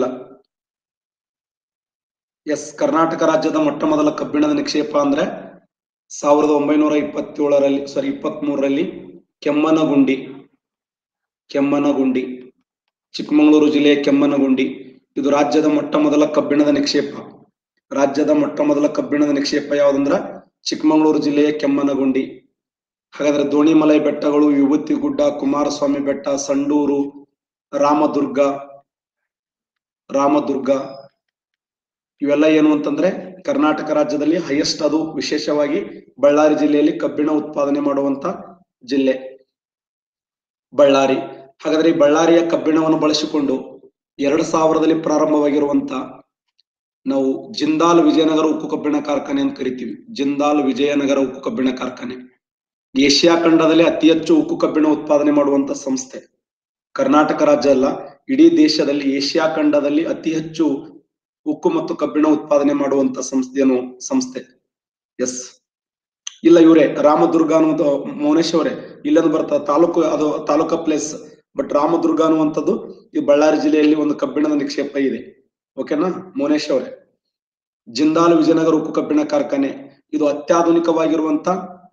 ಎಸ್ ಕರ್ನಾಟಕ ರಾಜ್ಯದ ಮೊಟ್ಟ ಮೊದಲ ಕಬ್ಬಿಣದ ನಿಕ್ಷೇಪ ಅಂದ್ರೆ ಸಾವಿರದ ಒಂಬೈನೂರ ಇಪ್ಪತ್ತೇಳರಲ್ಲಿ ಸಾರಿ ಇಪ್ಪತ್ತ್ ಮೂರರಲ್ಲಿ ಕೆಮ್ಮನಗುಂಡಿ ಕೆಮ್ಮನಗುಂಡಿ ಚಿಕ್ಕಮಗಳೂರು ಜಿಲ್ಲೆಯ ಕೆಮ್ಮನಗುಂಡಿ ಇದು ರಾಜ್ಯದ ಮೊಟ್ಟ ಮೊದಲ ಕಬ್ಬಿಣದ ನಿಕ್ಷೇಪ ರಾಜ್ಯದ ಮೊಟ್ಟ ಮೊದಲ ಕಬ್ಬಿಣದ ನಿಕ್ಷೇಪ ಯಾವ್ದಂದ್ರ ಚಿಕ್ಕಮಗಳೂರು ಜಿಲ್ಲೆಯ ಕೆಮ್ಮನಗುಂಡಿ ಹಾಗಾದ್ರೆ ದೋಣಿಮಲೈ ಬೆಟ್ಟಗಳು ವಿಭೂತಿ ಗುಡ್ಡ ಕುಮಾರಸ್ವಾಮಿ ಬೆಟ್ಟ ಸಂಡೂರು ರಾಮದುರ್ಗ ರಾಮದುರ್ಗ ಇವೆಲ್ಲ ಏನು ಅಂತಂದ್ರೆ ಕರ್ನಾಟಕ ರಾಜ್ಯದಲ್ಲಿ ಹೈಯೆಸ್ಟ್ ಅದು ವಿಶೇಷವಾಗಿ ಬಳ್ಳಾರಿ ಜಿಲ್ಲೆಯಲ್ಲಿ ಕಬ್ಬಿಣ ಉತ್ಪಾದನೆ ಮಾಡುವಂತ ಜಿಲ್ಲೆ ಬಳ್ಳಾರಿ ಹಾಗಾದ್ರೆ ಈ ಬಳ್ಳಾರಿಯ ಕಬ್ಬಿಣವನ್ನು ಬಳಸಿಕೊಂಡು ಎರಡ್ ಸಾವಿರದಲ್ಲಿ ಪ್ರಾರಂಭವಾಗಿರುವಂತ ನಾವು ಜಿಂದಾಲ್ ವಿಜಯನಗರ ಉಕ್ಕು ಕಬ್ಬಿಣ ಕಾರ್ಖಾನೆ ಅಂತ ಕರಿತೀವಿ ಜಿಂದಾಲ್ ವಿಜಯನಗರ ಉಕ್ಕು ಕಬ್ಬಿಣ ಕಾರ್ಖಾನೆ ಏಷ್ಯಾ ಖಂಡದಲ್ಲಿ ಅತಿ ಹೆಚ್ಚು ಉಕ್ಕು ಕಬ್ಬಿಣ ಉತ್ಪಾದನೆ ಮಾಡುವಂತ ಸಂಸ್ಥೆ ಕರ್ನಾಟಕ ರಾಜ್ಯ ಅಲ್ಲ ಇಡೀ ದೇಶದಲ್ಲಿ ಏಷ್ಯಾ ಖಂಡದಲ್ಲಿ ಅತಿ ಹೆಚ್ಚು ಉಕ್ಕು ಮತ್ತು ಕಬ್ಬಿಣ ಉತ್ಪಾದನೆ ಮಾಡುವಂತ ಸಂಸ್ಥೆಯನ್ನು ಸಂಸ್ಥೆ ಎಸ್ ಇಲ್ಲ ಇವರೇ ರಾಮದುರ್ಗ ಅನ್ನೋದು ಮೌನೇಶ್ ಅವರೇ ಇಲ್ಲೊಂದು ಬರ್ತದೆ ತಾಲೂಕು ಅದು ತಾಲೂಕಾ ಪ್ಲೇಸ್ ಬಟ್ ರಾಮದುರ್ಗ ಅನ್ನುವಂಥದ್ದು ಈ ಬಳ್ಳಾರಿ ಜಿಲ್ಲೆಯಲ್ಲಿ ಒಂದು ಕಬ್ಬಿಣದ ನಿಕ್ಷೇಪ ಇದೆ ಓಕೆನಾ ಮೌನೇಶ್ ಅವರೇ ಜಿಂದಾಲ್ ವಿಜಯನಗರ ಉಕ್ಕು ಕಬ್ಬಿಣ ಕಾರ್ಖಾನೆ ಇದು ಅತ್ಯಾಧುನಿಕವಾಗಿರುವಂತ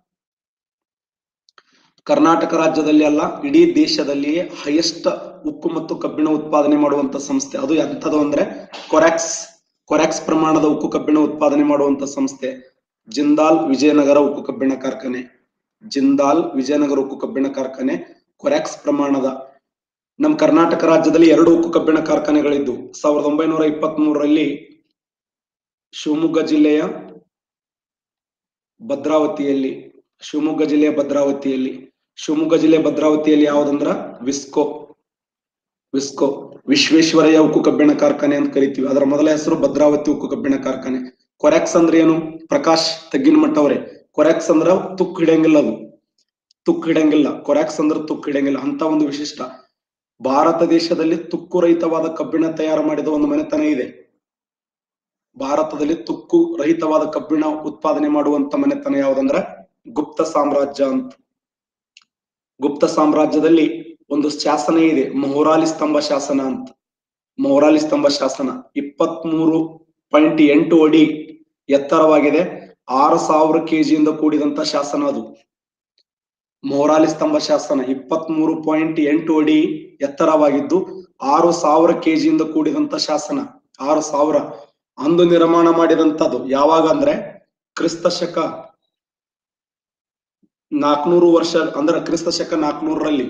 ಕರ್ನಾಟಕ ರಾಜ್ಯದಲ್ಲಿ ಅಲ್ಲ ಇಡೀ ದೇಶದಲ್ಲಿಯೇ ಹೈಯೆಸ್ಟ್ ಉಕ್ಕು ಮತ್ತು ಕಬ್ಬಿಣ ಉತ್ಪಾದನೆ ಮಾಡುವಂತ ಸಂಸ್ಥೆ ಅದು ಎಂಥದ್ದು ಅಂದ್ರೆ ಕೊರಾಕ್ಸ್ ಕೊರಾಕ್ಸ್ ಪ್ರಮಾಣದ ಉಕ್ಕು ಕಬ್ಬಿಣ ಉತ್ಪಾದನೆ ಮಾಡುವಂತ ಸಂಸ್ಥೆ ಜಿಂದಾಲ್ ವಿಜಯನಗರ ಉಕ್ಕು ಕಬ್ಬಿಣ ಕಾರ್ಖಾನೆ ಜಿಂದಾಲ್ ವಿಜಯನಗರ ಉಕ್ಕು ಕಬ್ಬಿಣ ಕಾರ್ಖಾನೆ ಕೊರಾಕ್ಸ್ ಪ್ರಮಾಣದ ನಮ್ಮ ಕರ್ನಾಟಕ ರಾಜ್ಯದಲ್ಲಿ ಎರಡು ಉಕ್ಕು ಕಬ್ಬಿಣ ಕಾರ್ಖಾನೆಗಳಿದ್ದು ಸಾವಿರದ ಒಂಬೈನೂರ ಇಪ್ಪತ್ತ್ ಮೂರರಲ್ಲಿ ಶಿವಮೊಗ್ಗ ಜಿಲ್ಲೆಯ ಭದ್ರಾವತಿಯಲ್ಲಿ ಶಿವಮೊಗ್ಗ ಜಿಲ್ಲೆಯ ಭದ್ರಾವತಿಯಲ್ಲಿ ಶಿವಮೊಗ್ಗ ಜಿಲ್ಲೆ ಭದ್ರಾವತಿಯಲ್ಲಿ ಯಾವ್ದಂದ್ರ ವಿಸ್ಕೋ ವಿಸ್ಕೋ ವಿಶ್ವೇಶ್ವರಯ್ಯ ಉಕ್ಕು ಕಬ್ಬಿಣ ಕಾರ್ಖಾನೆ ಅಂತ ಕರಿತೀವಿ ಅದರ ಮೊದಲ ಹೆಸರು ಭದ್ರಾವತಿ ಉಕ್ಕು ಕಬ್ಬಿಣ ಕಾರ್ಖಾನೆ ಕೊರೆಕ್ಸ್ ಅಂದ್ರೆ ಏನು ಪ್ರಕಾಶ್ ತೆಗ್ಗಿನಮಠ ಅವರೇ ಕೊರೆಕ್ಸ್ ಅಂದ್ರ ತುಕ್ಕು ಹಿಡಿಯಂಗಿಲ್ಲ ಅದು ತುಕ್ಕು ಹಿಡಿಯಂಗಿಲ್ಲ ಕೊರೆಕ್ಸ್ ಅಂದ್ರ ತುಕ್ಕು ಹಿಡಿಯಂಗಿಲ್ಲ ಅಂತ ಒಂದು ವಿಶಿಷ್ಟ ಭಾರತ ದೇಶದಲ್ಲಿ ತುಕ್ಕು ರಹಿತವಾದ ಕಬ್ಬಿಣ ತಯಾರು ಮಾಡಿದ ಒಂದು ಮನೆತನ ಇದೆ ಭಾರತದಲ್ಲಿ ತುಕ್ಕು ರಹಿತವಾದ ಕಬ್ಬಿಣ ಉತ್ಪಾದನೆ ಮಾಡುವಂತ ಮನೆತನ ಯಾವ್ದಂದ್ರ ಗುಪ್ತ ಸಾಮ್ರಾಜ್ಯ ಅಂತ ಗುಪ್ತ ಸಾಮ್ರಾಜ್ಯದಲ್ಲಿ ಒಂದು ಶಾಸನ ಇದೆ ಮೊಹರಾಲಿ ಸ್ತಂಭ ಶಾಸನ ಅಂತ ಮೊಹರಾಲಿ ಸ್ತಂಭ ಶಾಸನ ಇಪ್ಪತ್ತ್ ಮೂರು ಪಾಯಿಂಟ್ ಎಂಟು ಅಡಿ ಎತ್ತರವಾಗಿದೆ ಆರು ಸಾವಿರ ಕೆಜಿಯಿಂದ ಕೂಡಿದಂತ ಶಾಸನ ಅದು ಮೊಹರಾಲಿ ಸ್ತಂಭ ಶಾಸನ ಇಪ್ಪತ್ತ್ ಮೂರು ಪಾಯಿಂಟ್ ಎಂಟು ಅಡಿ ಎತ್ತರವಾಗಿದ್ದು ಆರು ಸಾವಿರ ಕೆಜಿಯಿಂದ ಕೂಡಿದಂತ ಶಾಸನ ಆರು ಸಾವಿರ ಅಂದು ನಿರ್ಮಾಣ ಮಾಡಿದಂತದ್ದು ಯಾವಾಗ ಅಂದ್ರೆ ಕ್ರಿಸ್ತ ಶಕ ನಾಲ್ಕನೂರು ವರ್ಷ ಅಂದ್ರೆ ಕ್ರಿಸ್ತ ಶಕ ನಾಲ್ಕನೂರರಲ್ಲಿ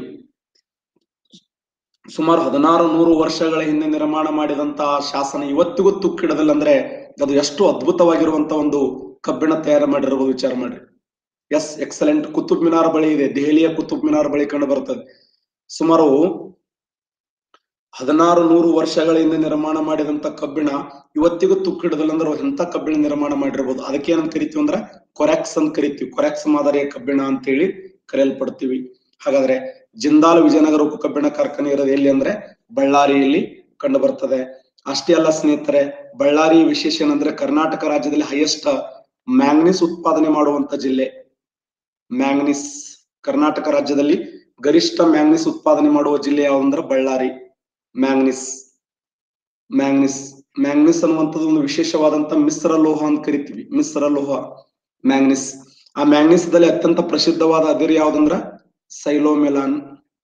ಸುಮಾರು ಹದಿನಾರು ನೂರು ವರ್ಷಗಳ ಹಿಂದೆ ನಿರ್ಮಾಣ ಮಾಡಿದಂತಹ ಶಾಸನ ಇವತ್ತಿಗೂ ತುಕ್ಕಿಡದಲ್ಲಿ ಅಂದ್ರೆ ಅದು ಎಷ್ಟು ಅದ್ಭುತವಾಗಿರುವಂತ ಒಂದು ಕಬ್ಬಿಣ ತಯಾರು ಮಾಡಿರ್ಬೋದು ವಿಚಾರ ಮಾಡ್ರಿ ಎಸ್ ಎಕ್ಸಲೆಂಟ್ ಕುತುಬ್ ಮಿನಾರ್ ಬಳಿ ಇದೆ ದೆಹಲಿಯ ಕುತುಬ್ ಮಿನಾರ್ ಬಳಿ ಕಂಡು ಬರ್ತದೆ ಸುಮಾರು ಹದಿನಾರು ನೂರು ವರ್ಷಗಳ ಹಿಂದೆ ನಿರ್ಮಾಣ ಮಾಡಿದಂತ ಕಬ್ಬಿಣ ಇವತ್ತಿಗೂ ತುಕ್ಕಿಡದಲ್ಲಿ ಅಂದ್ರೆ ಎಂತ ಕಬ್ಬಿಣ ನಿರ್ಮಾಣ ಮಾಡಿರ್ಬೋದು ಅದಕ್ಕೆ ಏನಂತ ಕರಿತೀವಿ ಅಂದ್ರೆ ಕೊರಾಕ್ಸ್ ಅಂತ ಕರಿತೀವಿ ಕೊರಾಕ್ಸ್ ಮಾದರಿಯ ಕಬ್ಬಿಣ ಅಂತೇಳಿ ಕರೆಯಲ್ಪಡ್ತೀವಿ ಹಾಗಾದ್ರೆ ಜಿಂದಾಲ್ ವಿಜಯನಗರ ಉಕ್ಕು ಕಬ್ಬಿಣ ಕಾರ್ಖಾನೆ ಇರೋದು ಎಲ್ಲಿ ಅಂದ್ರೆ ಬಳ್ಳಾರಿಯಲ್ಲಿ ಕಂಡು ಬರ್ತದೆ ಅಷ್ಟೇ ಅಲ್ಲ ಸ್ನೇಹಿತರೆ ಬಳ್ಳಾರಿ ವಿಶೇಷ ಏನಂದ್ರೆ ಕರ್ನಾಟಕ ರಾಜ್ಯದಲ್ಲಿ ಹೈಯೆಸ್ಟ್ ಮ್ಯಾಂಗ್ನೀಸ್ ಉತ್ಪಾದನೆ ಮಾಡುವಂತ ಜಿಲ್ಲೆ ಮ್ಯಾಂಗ್ನೀಸ್ ಕರ್ನಾಟಕ ರಾಜ್ಯದಲ್ಲಿ ಗರಿಷ್ಠ ಮ್ಯಾಂಗ್ನೀಸ್ ಉತ್ಪಾದನೆ ಮಾಡುವ ಜಿಲ್ಲೆ ಯಾವ್ದಂದ್ರೆ ಬಳ್ಳಾರಿ ಮ್ಯಾಂಗ್ನೀಸ್ ಮ್ಯಾಂಗ್ನೀಸ್ ಮ್ಯಾಂಗ್ನೀಸ್ ಅನ್ನುವಂಥದ್ದು ಒಂದು ವಿಶೇಷವಾದಂತ ಮಿಶ್ರ ಲೋಹ ಅಂತ ಕರಿತೀವಿ ಮಿಶ್ರ ಲೋಹ ಮ್ಯಾಂಗ್ನೀಸ್ ಆ ಮ್ಯಾಂಗ್ನೀಸ್ ದಲ್ಲಿ ಅತ್ಯಂತ ಪ್ರಸಿದ್ಧವಾದ ಅದಿರು ಯಾವ್ದಂದ್ರ ಸೈಲೋಮೆಲಾನ್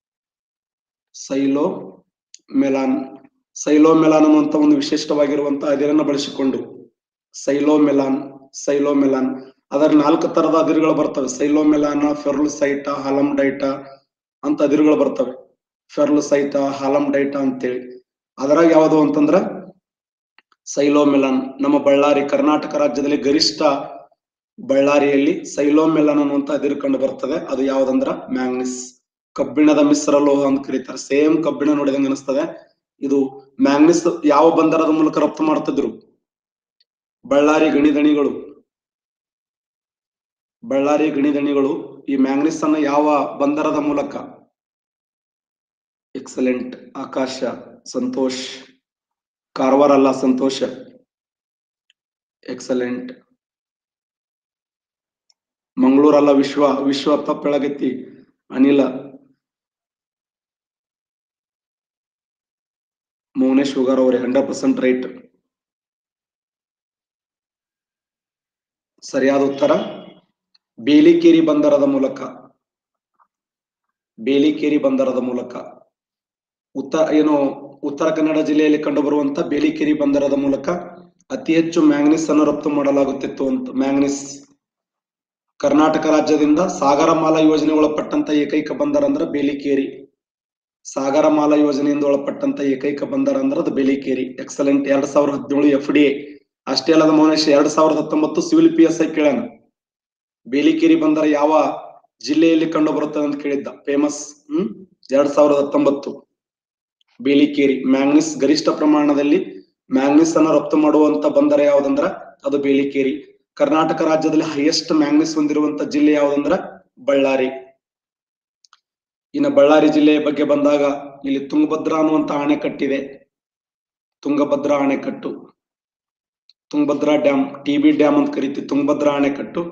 ಸೈಲೋ ಮೆಲಾನ್ ಸೈಲೋಮೆಲಾನ್ ಅನ್ನುವಂತ ಒಂದು ವಿಶಿಷ್ಟವಾಗಿರುವಂತಹ ಅದಿರನ್ನ ಬಳಸಿಕೊಂಡು ಸೈಲೋಮೆಲಾನ್ ಸೈಲೋಮೆಲಾನ್ ಅದರ ನಾಲ್ಕು ತರದ ಅದಿರುಗಳು ಬರ್ತವೆ ಸೈಲೋಮೆಲಾನ ಫೆರ್ಲುಸೈಟ ಹಾಲಮ್ಡೈಟ ಅಂತ ಅದಿರುಗಳು ಬರ್ತವೆ ಫೆರ್ಲುಸೈಟ ಹಾಲಮ್ಡೈಟ ಅಂತೇಳಿ ಅದರಾಗ ಯಾವುದು ಅಂತಂದ್ರ ಸೈಲೋಮೆಲಾನ್ ನಮ್ಮ ಬಳ್ಳಾರಿ ಕರ್ನಾಟಕ ರಾಜ್ಯದಲ್ಲಿ ಗರಿಷ್ಠ ಬಳ್ಳಾರಿಯಲ್ಲಿ ಸೈಲೋಮೆಲಾನ್ ಅನ್ನುವಂತ ಅದಿರು ಕಂಡು ಬರ್ತದೆ ಅದು ಯಾವ್ದಂದ್ರ ಮ್ಯಾಂಗ್ನಿಸ್ ಕಬ್ಬಿಣದ ಮಿಶ್ರ ಲೋಹ ಅಂತ ಕರೀತಾರೆ ಸೇಮ್ ಕಬ್ಬಿಣ ನೋಡಿದಂಗ ಅನಿಸ್ತದೆ ಇದು ಮ್ಯಾಂಗ್ನಿಸ್ ಯಾವ ಬಂದರದ ಮೂಲಕ ರಫ್ತು ಮಾಡ್ತಿದ್ರು ಬಳ್ಳಾರಿ ಗಣಿದಣಿಗಳು ಬಳ್ಳಾರಿ ಗಣಿದಣಿಗಳು ಈ ಮ್ಯಾಂಗ್ನಿಸ್ ಅನ್ನ ಯಾವ ಬಂದರದ ಮೂಲಕ ಎಕ್ಸಲೆಂಟ್ ಆಕಾಶ ಸಂತೋಷ್ ಕಾರವಾರ ಅಲ್ಲ ಸಂತೋಷ ಎಕ್ಸಲೆಂಟ್ ಮಂಗಳೂರಲ್ಲ ವಿಶ್ವ ವಿಶ್ವ ತಪ್ಪೆಳಗತ್ತಿ ಅನಿಲ ಮೌನೇಶ್ ಹುಗಾರ್ ಅವರೇ ಹಂಡ್ರೆಡ್ ಪರ್ಸೆಂಟ್ ರೈಟ್ ಸರಿಯಾದ ಉತ್ತರ ಬೇಲಿಕೇರಿ ಬಂದರದ ಮೂಲಕ ಬೇಲಿಕೇರಿ ಬಂದರದ ಮೂಲಕ ಉತ್ತರ ಏನು ಉತ್ತರ ಕನ್ನಡ ಜಿಲ್ಲೆಯಲ್ಲಿ ಕಂಡುಬರುವಂತ ಬೇಲಿಕೇರಿ ಬಂದರದ ಮೂಲಕ ಅತಿ ಹೆಚ್ಚು ಮ್ಯಾಂಗ್ನೀಸ್ ಅನ್ನು ರಫ್ತು ಮಾಡಲಾಗುತ್ತಿತ್ತು ಅಂತ ಮ್ಯಾಂಗ್ನೀಸ್ ಕರ್ನಾಟಕ ರಾಜ್ಯದಿಂದ ಸಾಗರಮಾಲಾ ಯೋಜನೆ ಒಳಪಟ್ಟಂತ ಏಕೈಕ ಬಂದರ ಅಂದ್ರೆ ಬೇಲಿಕೇರಿ ಸಾಗರಮಾಲಾ ಯೋಜನೆಯಿಂದ ಒಳಪಟ್ಟಂತ ಏಕೈಕ ಬಂದರ ಅಂದ್ರೆ ಅದು ಬೇಲಿಕೇರಿ ಎಕ್ಸಲೆಂಟ್ ಎರಡ್ ಸಾವಿರದ ಹದಿನೇಳು ಎಫ್ ಡಿ ಎ ಅಷ್ಟೇ ಅಲ್ಲದ ಮೌನೇಶ್ ಎರಡ್ ಸಾವಿರದ ಹತ್ತೊಂಬತ್ತು ಸಿವಿಲ್ ಪಿ ಎಸ್ ಐ ಕೇಳೋಣ ಬೇಲಿಕೇರಿ ಬಂದರ ಯಾವ ಜಿಲ್ಲೆಯಲ್ಲಿ ಕಂಡು ಬರುತ್ತದೆ ಅಂತ ಕೇಳಿದ್ದ ಫೇಮಸ್ ಹ್ಮ್ ಎರಡ್ ಸಾವಿರದ ಹತ್ತೊಂಬತ್ತು ಬೇಲಿಕೇರಿ ಮ್ಯಾಂಗ್ನೀಸ್ ಗರಿಷ್ಠ ಪ್ರಮಾಣದಲ್ಲಿ ಮ್ಯಾಂಗ್ನೀಸ್ ಅನ್ನ ರಫ್ತು ಮಾಡುವಂತ ಬಂದರ ಯಾವ್ದಂದ್ರ ಅದು ಬೇಲಿಕೇರಿ ಕರ್ನಾಟಕ ರಾಜ್ಯದಲ್ಲಿ ಹೈಯೆಸ್ಟ್ ಮ್ಯಾಂಗ್ನೀಸ್ ಹೊಂದಿರುವಂತ ಜಿಲ್ಲೆ ಯಾವ್ದಂದ್ರ ಬಳ್ಳಾರಿ ಇನ್ನು ಬಳ್ಳಾರಿ ಜಿಲ್ಲೆಯ ಬಗ್ಗೆ ಬಂದಾಗ ಇಲ್ಲಿ ತುಂಗಭದ್ರಾ ಅನ್ನುವಂತ ಅಣೆಕಟ್ಟಿದೆ ತುಂಗಭದ್ರಾ ಅಣೆಕಟ್ಟು Tungabhadra dam T B dam ಅಂತ ಕರಿತೀವಿ ತುಂಗಭದ್ರಾ ಅಣೆಕಟ್ಟು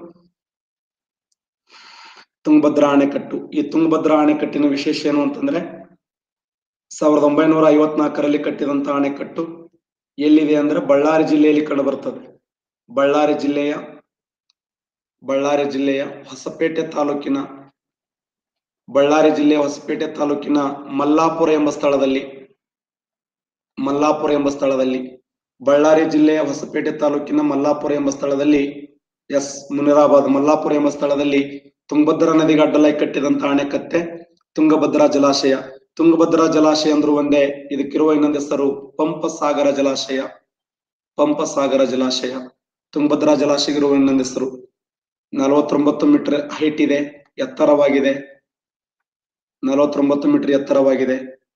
ತುಂಗಭದ್ರಾ ಅಣೆಕಟ್ಟು ಈ ತುಂಗಭದ್ರಾ ಅಣೆಕಟ್ಟಿನ ವಿಶೇಷ ಏನು ಅಂತಂದ್ರೆ ಸಾವಿರದ ಒಂಬೈನೂರ ಐವತ್ನಾಲ್ಕರಲ್ಲಿ ಕಟ್ಟಿದಂತ ಅಣೆಕಟ್ಟು ಎಲ್ಲಿದೆ ಅಂದ್ರೆ ಬಳ್ಳಾರಿ ಜಿಲ್ಲೆಯಲ್ಲಿ ಕಂಡು ಬರ್ತದೆ ಬಳ್ಳಾರಿ ಜಿಲ್ಲೆಯ ಬಳ್ಳಾರಿ ಜಿಲ್ಲೆಯ ಹೊಸಪೇಟೆ ತಾಲೂಕಿನ ಬಳ್ಳಾರಿ ಜಿಲ್ಲೆಯ ಹೊಸಪೇಟೆ ತಾಲೂಕಿನ ಮಲ್ಲಾಪುರ ಎಂಬ ಸ್ಥಳದಲ್ಲಿ ಮಲ್ಲಾಪುರ ಎಂಬ ಸ್ಥಳದಲ್ಲಿ ಬಳ್ಳಾರಿ ಜಿಲ್ಲೆಯ ಹೊಸಪೇಟೆ ತಾಲೂಕಿನ ಮಲ್ಲಾಪುರ ಎಂಬ ಸ್ಥಳದಲ್ಲಿ ಎಸ್ ಮುನಿರಾಬಾದ್ ಮಲ್ಲಾಪುರ ಎಂಬ ಸ್ಥಳದಲ್ಲಿ ತುಂಗಭದ್ರಾ ನದಿಗೆ ಅಡ್ಡಲಾಗಿ ಕಟ್ಟಿದಂತ ಅಣೆಕತ್ತೆ ತುಂಗಭದ್ರಾ ಜಲಾಶಯ ತುಂಗಭದ್ರಾ ಜಲಾಶಯ ಅಂದ್ರು ಒಂದೇ ಇದಕ್ಕಿರುವ ಇನ್ನೊಂದು ಹೆಸರು ಪಂಪಸಾಗರ ಜಲಾಶಯ ಪಂಪಸಾಗರ ಜಲಾಶಯ ತುಂಗಭದ್ರಾ ಜಲಾಶಯ ಇರುವ ಇನ್ನೊಂದು ಹೆಸರು ನಲವತ್ತೊಂಬತ್ತು ಮೀಟರ್ ಹೈಟ್ ಇದೆ ಎತ್ತರವಾಗಿದೆ ನಲವತ್ತೊಂಬತ್ತು ಮೀಟರ್ ಎತ್ತರವಾಗಿದೆ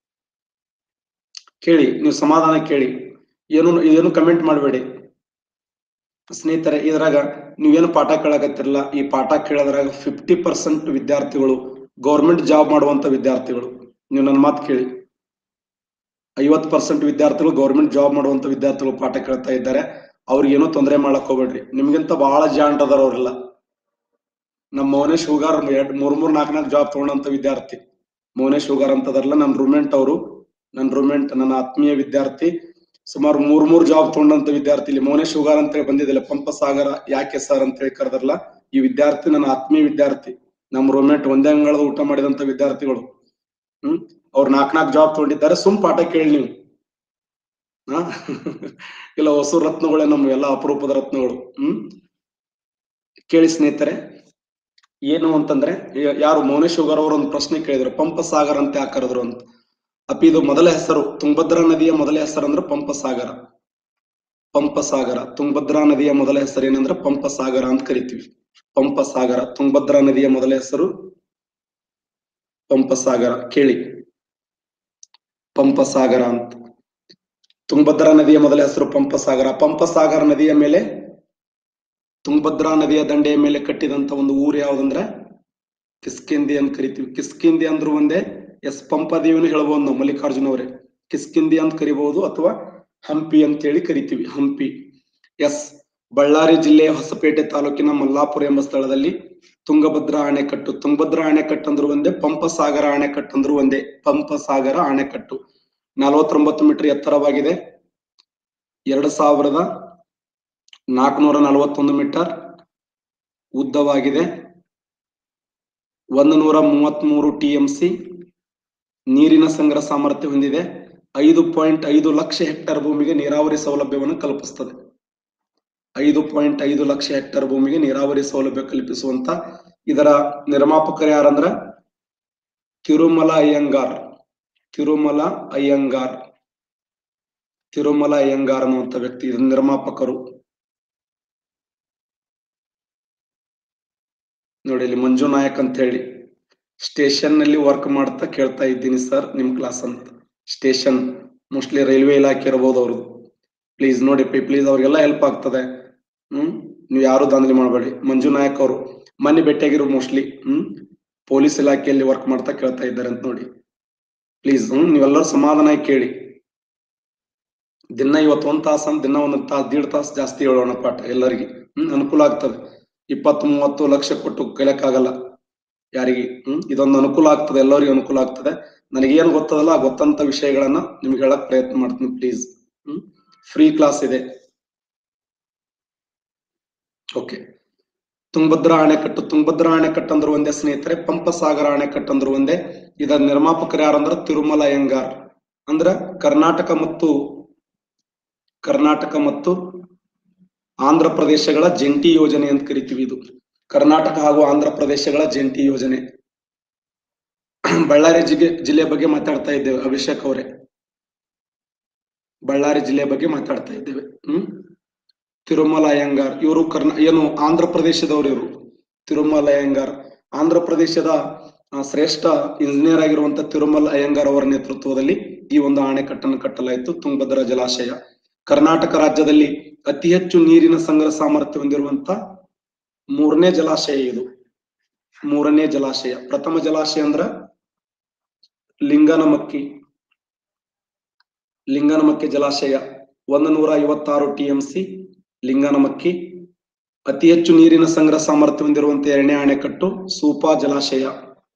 ಕೇಳಿ ನೀವು ಸಮಾಧಾನ ಕೇಳಿ ಏನು ಏನು ಕಮೆಂಟ್ ಮಾಡಬೇಡಿ ಸ್ನೇಹಿತರೆ ಇದ್ರಾಗ ನೀವೇನು ಪಾಠ ಕೇಳಕತ್ತಿರಲ್ಲ ಈ ಪಾಠ ಕೇಳೋದ್ರಾಗ ಫಿಫ್ಟಿ ಪರ್ಸೆಂಟ್ ವಿದ್ಯಾರ್ಥಿಗಳು ಗೌರ್ಮೆಂಟ್ ಜಾಬ್ ಮಾಡುವಂತ ವಿದ್ಯಾರ್ಥಿಗಳು ನೀವು ನನ್ನ ಮಾತು ಕೇಳಿ ಐವತ್ತು ಪರ್ಸೆಂಟ್ ವಿದ್ಯಾರ್ಥಿಗಳು ಗೌರ್ಮೆಂಟ್ ಜಾಬ್ ಮಾಡುವಂತ ವಿದ್ಯಾರ್ಥಿಗಳು ಪಾಠ ಕೇಳ್ತಾ ಇದ್ದಾರೆ ಅವ್ರಿಗೇನು ತೊಂದರೆ ಮಾಡಕ್ ಹೋಗ್ಬೇಡ್ರಿ ನಿಮ್ಗಿಂತ ಬಹಳ ಜಾಂಟ್ ಅದಾರ ಅವ್ರೆಲ್ಲ ನಮ್ಮ ಮೌನೇಶ್ ಹುಗಾರ್ ಎರಡ್ ಮೂರ್ ಮೂರ್ ನಾಲ್ಕು ನಾಲ್ಕು ಜಾಬ್ ತಗೊಂಡಂತ ವಿದ್ಯಾರ್ಥಿ ಮೌನೇಶ್ ಹುಗಾರ್ ಅಂತದಾರಲ್ಲ ನನ್ನ ರೂಮೆಂಟ್ ಅವರು ನನ್ನ ರೂಮೆಂಟ್ ನನ್ನ ಆತ್ಮೀಯ ವಿದ್ಯಾರ್ಥಿ ಸುಮಾರು ಮೂರ್ ಮೂರ್ ಜಾಬ್ ತಗೊಂಡಂತ ವಿದ್ಯಾರ್ಥಿ ಇಲ್ಲಿ ಮೌನೇಶ್ ಹುಗಾರ್ ಅಂತ ಹೇಳಿ ಬಂದಿದ್ದಿಲ್ಲ ಪಂಪ ಸಾಗರ ಯಾಕೆ ಸರ್ ಅಂತ ಹೇಳಿ ಕರೆದಾರಲ್ಲ ಈ ವಿದ್ಯಾರ್ಥಿ ನನ್ನ ಆತ್ಮೀಯ ವಿದ್ಯಾರ್ಥಿ ನಮ್ಮ ರೂಮೆಂಟ್ ಒಂದೇ ಅಂಗಳದ ಊಟ ಮಾಡಿದಂತ ವಿದ್ಯಾರ್ಥಿಗಳು ಹ್ಮ್ ಅವ್ರು ನಾಲ್ಕ್ ನಾಲ್ಕು ಜಾಬ್ ತಗೊಂಡಿದ್ದಾರೆ ಸುಮ್ ಪಾಠ ಕೇಳಿ ನೀವು ಹಾ ಇಲ್ಲ ಹೊಸ ರತ್ನಗಳೇ ನಮ್ಮ ಎಲ್ಲ ಅಪರೂಪದ ರತ್ನಗಳು ಹ್ಮ್ ಕೇಳಿ ಸ್ನೇಹಿತರೆ ಏನು ಅಂತಂದ್ರೆ ಯ- ಯಾರು ಮೌನೇಶ್ ಶುಗರ್ ಅವರು ಒಂದು ಪ್ರಶ್ನೆ ಕೇಳಿದ್ರು ಪಂಪ ಸಾಗರ್ ಅಂತ ಯಾಕೆ ಕರೆದ್ರು ಅಂತ ಅಪ್ಪ ಇದು ಮೊದಲ ಹೆಸರು ತುಂಗಭದ್ರಾ ನದಿಯ ಮೊದಲ ಹೆಸರು ಅಂದ್ರೆ ಪಂಪ ಸಾಗರ ಪಂಪ ಸಾಗರ ತುಂಗಭದ್ರಾ ನದಿಯ ಮೊದಲ ಹೆಸರು ಏನಂದ್ರೆ ಪಂಪ ಸಾಗರ ಅಂತ ಕರಿತೀವಿ ಪಂಪ ಸಾಗರ ತುಂಗಭದ್ರಾ ನದಿಯ ಮೊದಲ ಹೆಸರು ಪಂಪ ಸಾಗರ ಕೇಳಿ ಪಂಪ ಸಾಗರ ಅಂತ ತುಂಗಭದ್ರಾ ನದಿಯ ಮೊದಲ ಹೆಸರು ಪಂಪ ಸಾಗರ ಪಂಪ ಸಾಗರ ನದಿಯ ಮೇಲೆ ತುಂಗಭದ್ರಾ ನದಿಯ ದಂಡೆಯ ಮೇಲೆ ಕಟ್ಟಿದಂತ ಒಂದು ಊರು ಯಾವ್ದಂದ್ರೆ ಕಿಸ್ಕಿಂದಿ ಅಂತ ಕರಿತೀವಿ ಕಿಸ್ಕಿಂದಿ ಅಂದ್ರು ಒಂದೇ ಎಸ್ ಪಂಪದೇವಿನ ಹೇಳ್ಬೋದು ನಾವು ಮಲ್ಲಿಕಾರ್ಜುನ ಅವರೇ ಕಿಸ್ಕಿಂದಿ ಅಂತ ಕರಿಬಹುದು ಅಥವಾ ಹಂಪಿ ಅಂತ ಹೇಳಿ ಕರಿತೀವಿ ಹಂಪಿ ಎಸ್ ಬಳ್ಳಾರಿ ಜಿಲ್ಲೆಯ ಹೊಸಪೇಟೆ ತಾಲೂಕಿನ ಮಲ್ಲಾಪುರ ಎಂಬ ಸ್ಥಳದಲ್ಲಿ ತುಂಗಭದ್ರಾ ಅಣೆಕಟ್ಟು ತುಂಗಭದ್ರಾ ಅಣೆಕಟ್ಟು ಅಂದ್ರು ಒಂದೇ ಪಂಪಸಾಗರ ಅಣೆಕಟ್ಟು ಅಂದ್ರು ಒಂದೇ ಪಂಪಸಾಗರ ಅಣೆಕಟ್ಟು ನಲವತ್ತೊಂಬತ್ತು ಮೀಟರ್ ಎತ್ತರವಾಗಿದೆ ಎರಡು ಸಾವಿರದ ನಾಲ್ಕುನೂರ ನಲವತ್ತೊಂದು ಮೀಟರ್ ಉದ್ದವಾಗಿದೆ ಒಂದು ನೂರ ಮೂವತ್ಮೂರು ಟಿ ಎಂ ಸಿ ನೀರಿನ ಸಂಗ್ರಹ ಸಾಮರ್ಥ್ಯ ಹೊಂದಿದೆ ಐದು ಪಾಯಿಂಟ್ ಐದು ಲಕ್ಷ ಹೆಕ್ಟೇರ್ ಭೂಮಿಗೆ ನೀರಾವರಿ ಸೌಲಭ್ಯವನ್ನು ಕಲ್ಪಿಸ್ತದೆ ಐದು ಪಾಯಿಂಟ್ ಐದು ಲಕ್ಷ ಹೆಕ್ಟೇರ್ ಭೂಮಿಗೆ ನೀರಾವರಿ ಸೌಲಭ್ಯ ಕಲ್ಪಿಸುವಂತ ಇದರ ನಿರ್ಮಾಪಕರು ಯಾರಂದ್ರ ತಿರುಮಲ ಅಯ್ಯಂಗಾರ್ ತಿರುಮಲ ಅಯ್ಯಂಗಾರ್ ತಿರುಮಲ ಅಯ್ಯಂಗಾರ್ ಅನ್ನುವಂತ ವ್ಯಕ್ತಿ ಇದರ ನಿರ್ಮಾಪಕರು ನೋಡಿ ಇಲ್ಲಿ ಮಂಜು ನಾಯಕ್ ಅಂತ ಹೇಳಿ ಸ್ಟೇಷನ್ ನಲ್ಲಿ ವರ್ಕ್ ಮಾಡ್ತಾ ಕೇಳ್ತಾ ಇದ್ದೀನಿ ಸರ್ ನಿಮ್ ಕ್ಲಾಸ್ ಅಂತ ಸ್ಟೇಷನ್ ಮೋಸ್ಟ್ಲಿ ರೈಲ್ವೆ ಇಲಾಖೆ ಇರಬಹುದು ಅವ್ರದ್ದು ಪ್ಲೀಸ್ ನೋಡಿ ಪ್ಲೀಸ್ ಅವ್ರಿಗೆಲ್ಲ ಹೆಲ್ಪ್ ಆಗ್ತದೆ ಹ್ಮ್ ನೀವು ಯಾರು ದಾಂಧಲಿ ಮಾಡಬೇಡಿ ಮಂಜು ನಾಯಕ್ ಅವರು ಮೊನ್ನೆ ಭೇಟಿಯಾಗಿರೋ ಮೋಸ್ಟ್ಲಿ ಹ್ಮ್ ಪೊಲೀಸ್ ಇಲಾಖೆಯಲ್ಲಿ ವರ್ಕ್ ಮಾಡ್ತಾ ಕೇಳ್ತಾ ಇದ್ದಾರೆ ಅಂತ ನೋಡಿ ಪ್ಲೀಸ್ ಹ್ಮ್ ನೀವೆಲ್ಲರೂ ಸಮಾಧಾನ ಕೇಳಿ ದಿನ ಇವತ್ತು ಒಂದ್ ತಾಸ ಅಂತ ದಿನ ಒಂದ್ ತಾಸ್ ದೀಡ್ ತಾಸ್ ಜಾಸ್ತಿ ಹೇಳೋಣ ಪಾಠ ಎಲ್ಲರಿಗೆ ಹ್ಮ್ ಅನುಕೂಲ ಆಗ್ತದೆ ಇಪ್ಪತ್ತು ಮೂವತ್ತು ಲಕ್ಷ ಕೊಟ್ಟು ಕಲಿಯಕ್ಕಾಗಲ್ಲ ಯಾರಿಗೆ ಹ್ಮ್ ಇದೊಂದು ಅನುಕೂಲ ಆಗ್ತದೆ ಎಲ್ಲರಿಗೂ ಅನುಕೂಲ ಆಗ್ತದೆ ನನಗೇನು ಗೊತ್ತದಲ್ಲ ಆ ಗೊತ್ತಂತ ವಿಷಯಗಳನ್ನ ನಿಮ್ಗೆ ಹೇಳಕ್ ಪ್ರಯತ್ನ ಮಾಡ್ತೀನಿ ಪ್ಲೀಸ್ ಹ್ಮ್ ಫ್ರೀ ಕ್ಲಾಸ್ ಇದೆ ಓಕೆ ತುಂಗಭದ್ರಾ ಅಣೆಕಟ್ಟು ತುಂಗಭದ್ರಾ ಅಣೆಕಟ್ಟು ಅಂದ್ರೆ ಒಂದೇ ಸ್ನೇಹಿತರೆ ಪಂಪಸಾಗರ ಅಣೆಕಟ್ಟು ಅಂದ್ರೆ ಒಂದೇ ಇದರ ನಿರ್ಮಾಪಕರು ಯಾರಂದ್ರ ತಿರುಮಲ ಅಯ್ಯಂಗಾರ್ ಅಂದ್ರ ಕರ್ನಾಟಕ ಮತ್ತು ಕರ್ನಾಟಕ ಮತ್ತು ಆಂಧ್ರ ಪ್ರದೇಶಗಳ ಜಂಟಿ ಯೋಜನೆ ಅಂತ ಕರಿತೀವಿ ಇದು ಕರ್ನಾಟಕ ಹಾಗೂ ಆಂಧ್ರ ಪ್ರದೇಶಗಳ ಜಂಟಿ ಯೋಜನೆ ಬಳ್ಳಾರಿ ಜಿಲ್ಲೆ ಜಿಲ್ಲೆ ಬಗ್ಗೆ ಮಾತಾಡ್ತಾ ಇದ್ದೇವೆ ಅಭಿಷೇಕ್ ಅವರೇ ಬಳ್ಳಾರಿ ಜಿಲ್ಲೆ ಬಗ್ಗೆ ಮಾತಾಡ್ತಾ ಇದ್ದೇವೆ ಹ್ಮ್ ತಿರುಮಲ ಅಯ್ಯಂಗಾರ್ ಇವರು ಕರ್ನಾ ಏನು ಆಂಧ್ರ ಪ್ರದೇಶದವರು ಇವರು ತಿರುಮಲ ಅಯ್ಯಂಗಾರ್ ಆಂಧ್ರ ಪ್ರದೇಶದ ಆ, ಶ್ರೇಷ್ಠ ಇಂಜಿನಿಯರ್ ಆಗಿರುವಂತ ತಿರುಮಲ ಅಯ್ಯಂಗಾರ್ ಅವರ ನೇತೃತ್ವದಲ್ಲಿ ಈ ಒಂದು ಅಣೆಕಟ್ಟನ್ನು ಕಟ್ಟಲಾಯಿತು ತುಂಗಭದ್ರಾ ಜಲಾಶಯ ಕರ್ನಾಟಕ ರಾಜ್ಯದಲ್ಲಿ ಅತಿ ಹೆಚ್ಚು ನೀರಿನ ಸಂಗ್ರಹ ಸಾಮರ್ಥ್ಯ ಹೊಂದಿರುವಂತ ಮೂರನೇ ಜಲಾಶಯ ಇದು ಮೂರನೇ ಜಲಾಶಯ ಪ್ರಥಮ ಜಲಾಶಯ ಅಂದ್ರ ಲಿಂಗನಮಕ್ಕಿ ಲಿಂಗನಮಕ್ಕಿ ಜಲಾಶಯ ಒಂದು ನೂರ ಐವತ್ತಾರು ಟಿಎಂಸಿ ಲಿಂಗನಮಕ್ಕಿ ಅತಿ ಹೆಚ್ಚು ನೀರಿನ ಸಂಗ್ರಹ ಸಾಮರ್ಥ್ಯ ಹೊಂದಿರುವಂತ ಎರಡನೇ ಅಣೆಕಟ್ಟು ಸೂಪಾ ಜಲಾಶಯ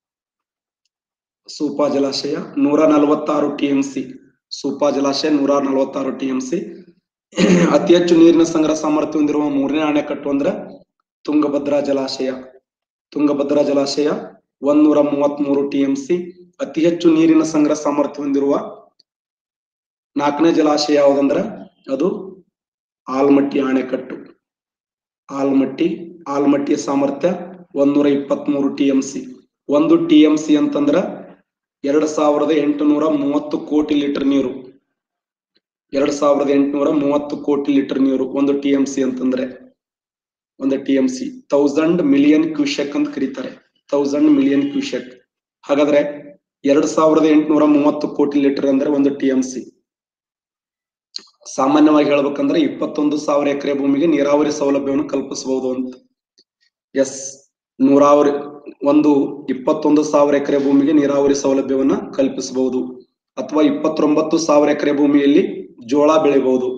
ಸೂಪಾ ಜಲಾಶಯ ನೂರ ನಲವತ್ತಾರು ಟಿಎಂಸಿ ಸೂಪಾ ಜಲಾಶಯ ನೂರ ನಲವತ್ತಾರು ಟಿಎಂಸಿ ಅತಿ ಹೆಚ್ಚು ನೀರಿನ ಸಂಗ್ರಹ ಸಾಮರ್ಥ್ಯ ಹೊಂದಿರುವ ಮೂರನೇ ಅಣೆಕಟ್ಟು ಅಂದ್ರ ತುಂಗಭದ್ರಾ ಜಲಾಶಯ ತುಂಗಭದ್ರಾ ಜಲಾಶಯ ಒಂದೂರ ಮೂವತ್ತ್ ಮೂರು ಟಿಎಂಸಿ ಅತಿ ಹೆಚ್ಚು ನೀರಿನ ಸಂಗ್ರಹ ಸಾಮರ್ಥ್ಯ ಹೊಂದಿರುವ ನಾಲ್ಕನೇ ಜಲಾಶಯ ಯಾವುದಂದ್ರ ಅದು ಆಲ್ಮಟ್ಟಿ ಅಣೆಕಟ್ಟು ಆಲ್ಮಟ್ಟಿ ಆಲ್ಮಟ್ಟಿಯ ಸಾಮರ್ಥ್ಯ ಒಂದೂರ ಇಪ್ಪತ್ತ್ ಮೂರು ಟಿಎಂಸಿ ಒಂದು ಟಿಎಂಸಿ ಅಂತಂದ್ರ ಎರಡ್ ಸಾವಿರದ ಎಂಟುನೂರ ಮೂವತ್ತು ಕೋಟಿ ಲೀಟರ್ ನೀರು ಎರಡ್ ಸಾವಿರದ ಎಂಟುನೂರ ಮೂವತ್ತು ಕೋಟಿ ಲೀಟರ್ ನೀರು ಒಂದು ಟಿಎಂಸಿ ಅಂತಂದ್ರೆ ಒಂದು ಟಿಎಂಸಿ ತೌಸಂಡ್ ಮಿಲಿಯನ್ ಕ್ಯೂಸೆಕ್ ಅಂತ ಕರೀತಾರೆ ತೌಸಂಡ್ ಮಿಲಿಯನ್ ಕ್ಯೂಸೆಕ್ ಹಾಗಾದ್ರೆ ಎರಡ್ ಸಾವಿರದ ಎಂಟುನೂರ ಮೂವತ್ತು ಕೋಟಿ ಲೀಟರ್ ಅಂದ್ರೆ ಒಂದು ಟಿಎಂಸಿ ಸಾಮಾನ್ಯವಾಗಿ ಹೇಳ್ಬೇಕಂದ್ರೆ ಇಪ್ಪತ್ತೊಂದು ಸಾವಿರ ಎಕರೆ ಭೂಮಿಗೆ ನೀರಾವರಿ ಸೌಲಭ್ಯವನ್ನು ಕಲ್ಪಿಸಬಹುದು ಅಂತ ಎಸ್ ನೂರಾವರಿ ಒಂದು ಇಪ್ಪತ್ತೊಂದು ಸಾವಿರ ಎಕರೆ ಭೂಮಿಗೆ ನೀರಾವರಿ ಸೌಲಭ್ಯವನ್ನ ಕಲ್ಪಿಸಬಹುದು ಅಥವಾ ಇಪ್ಪತ್ತೊಂಬತ್ತು ಸಾವಿರ ಎಕರೆ ಭೂಮಿಯಲ್ಲಿ ಜೋಳ ಬೆಳಿಬಹುದು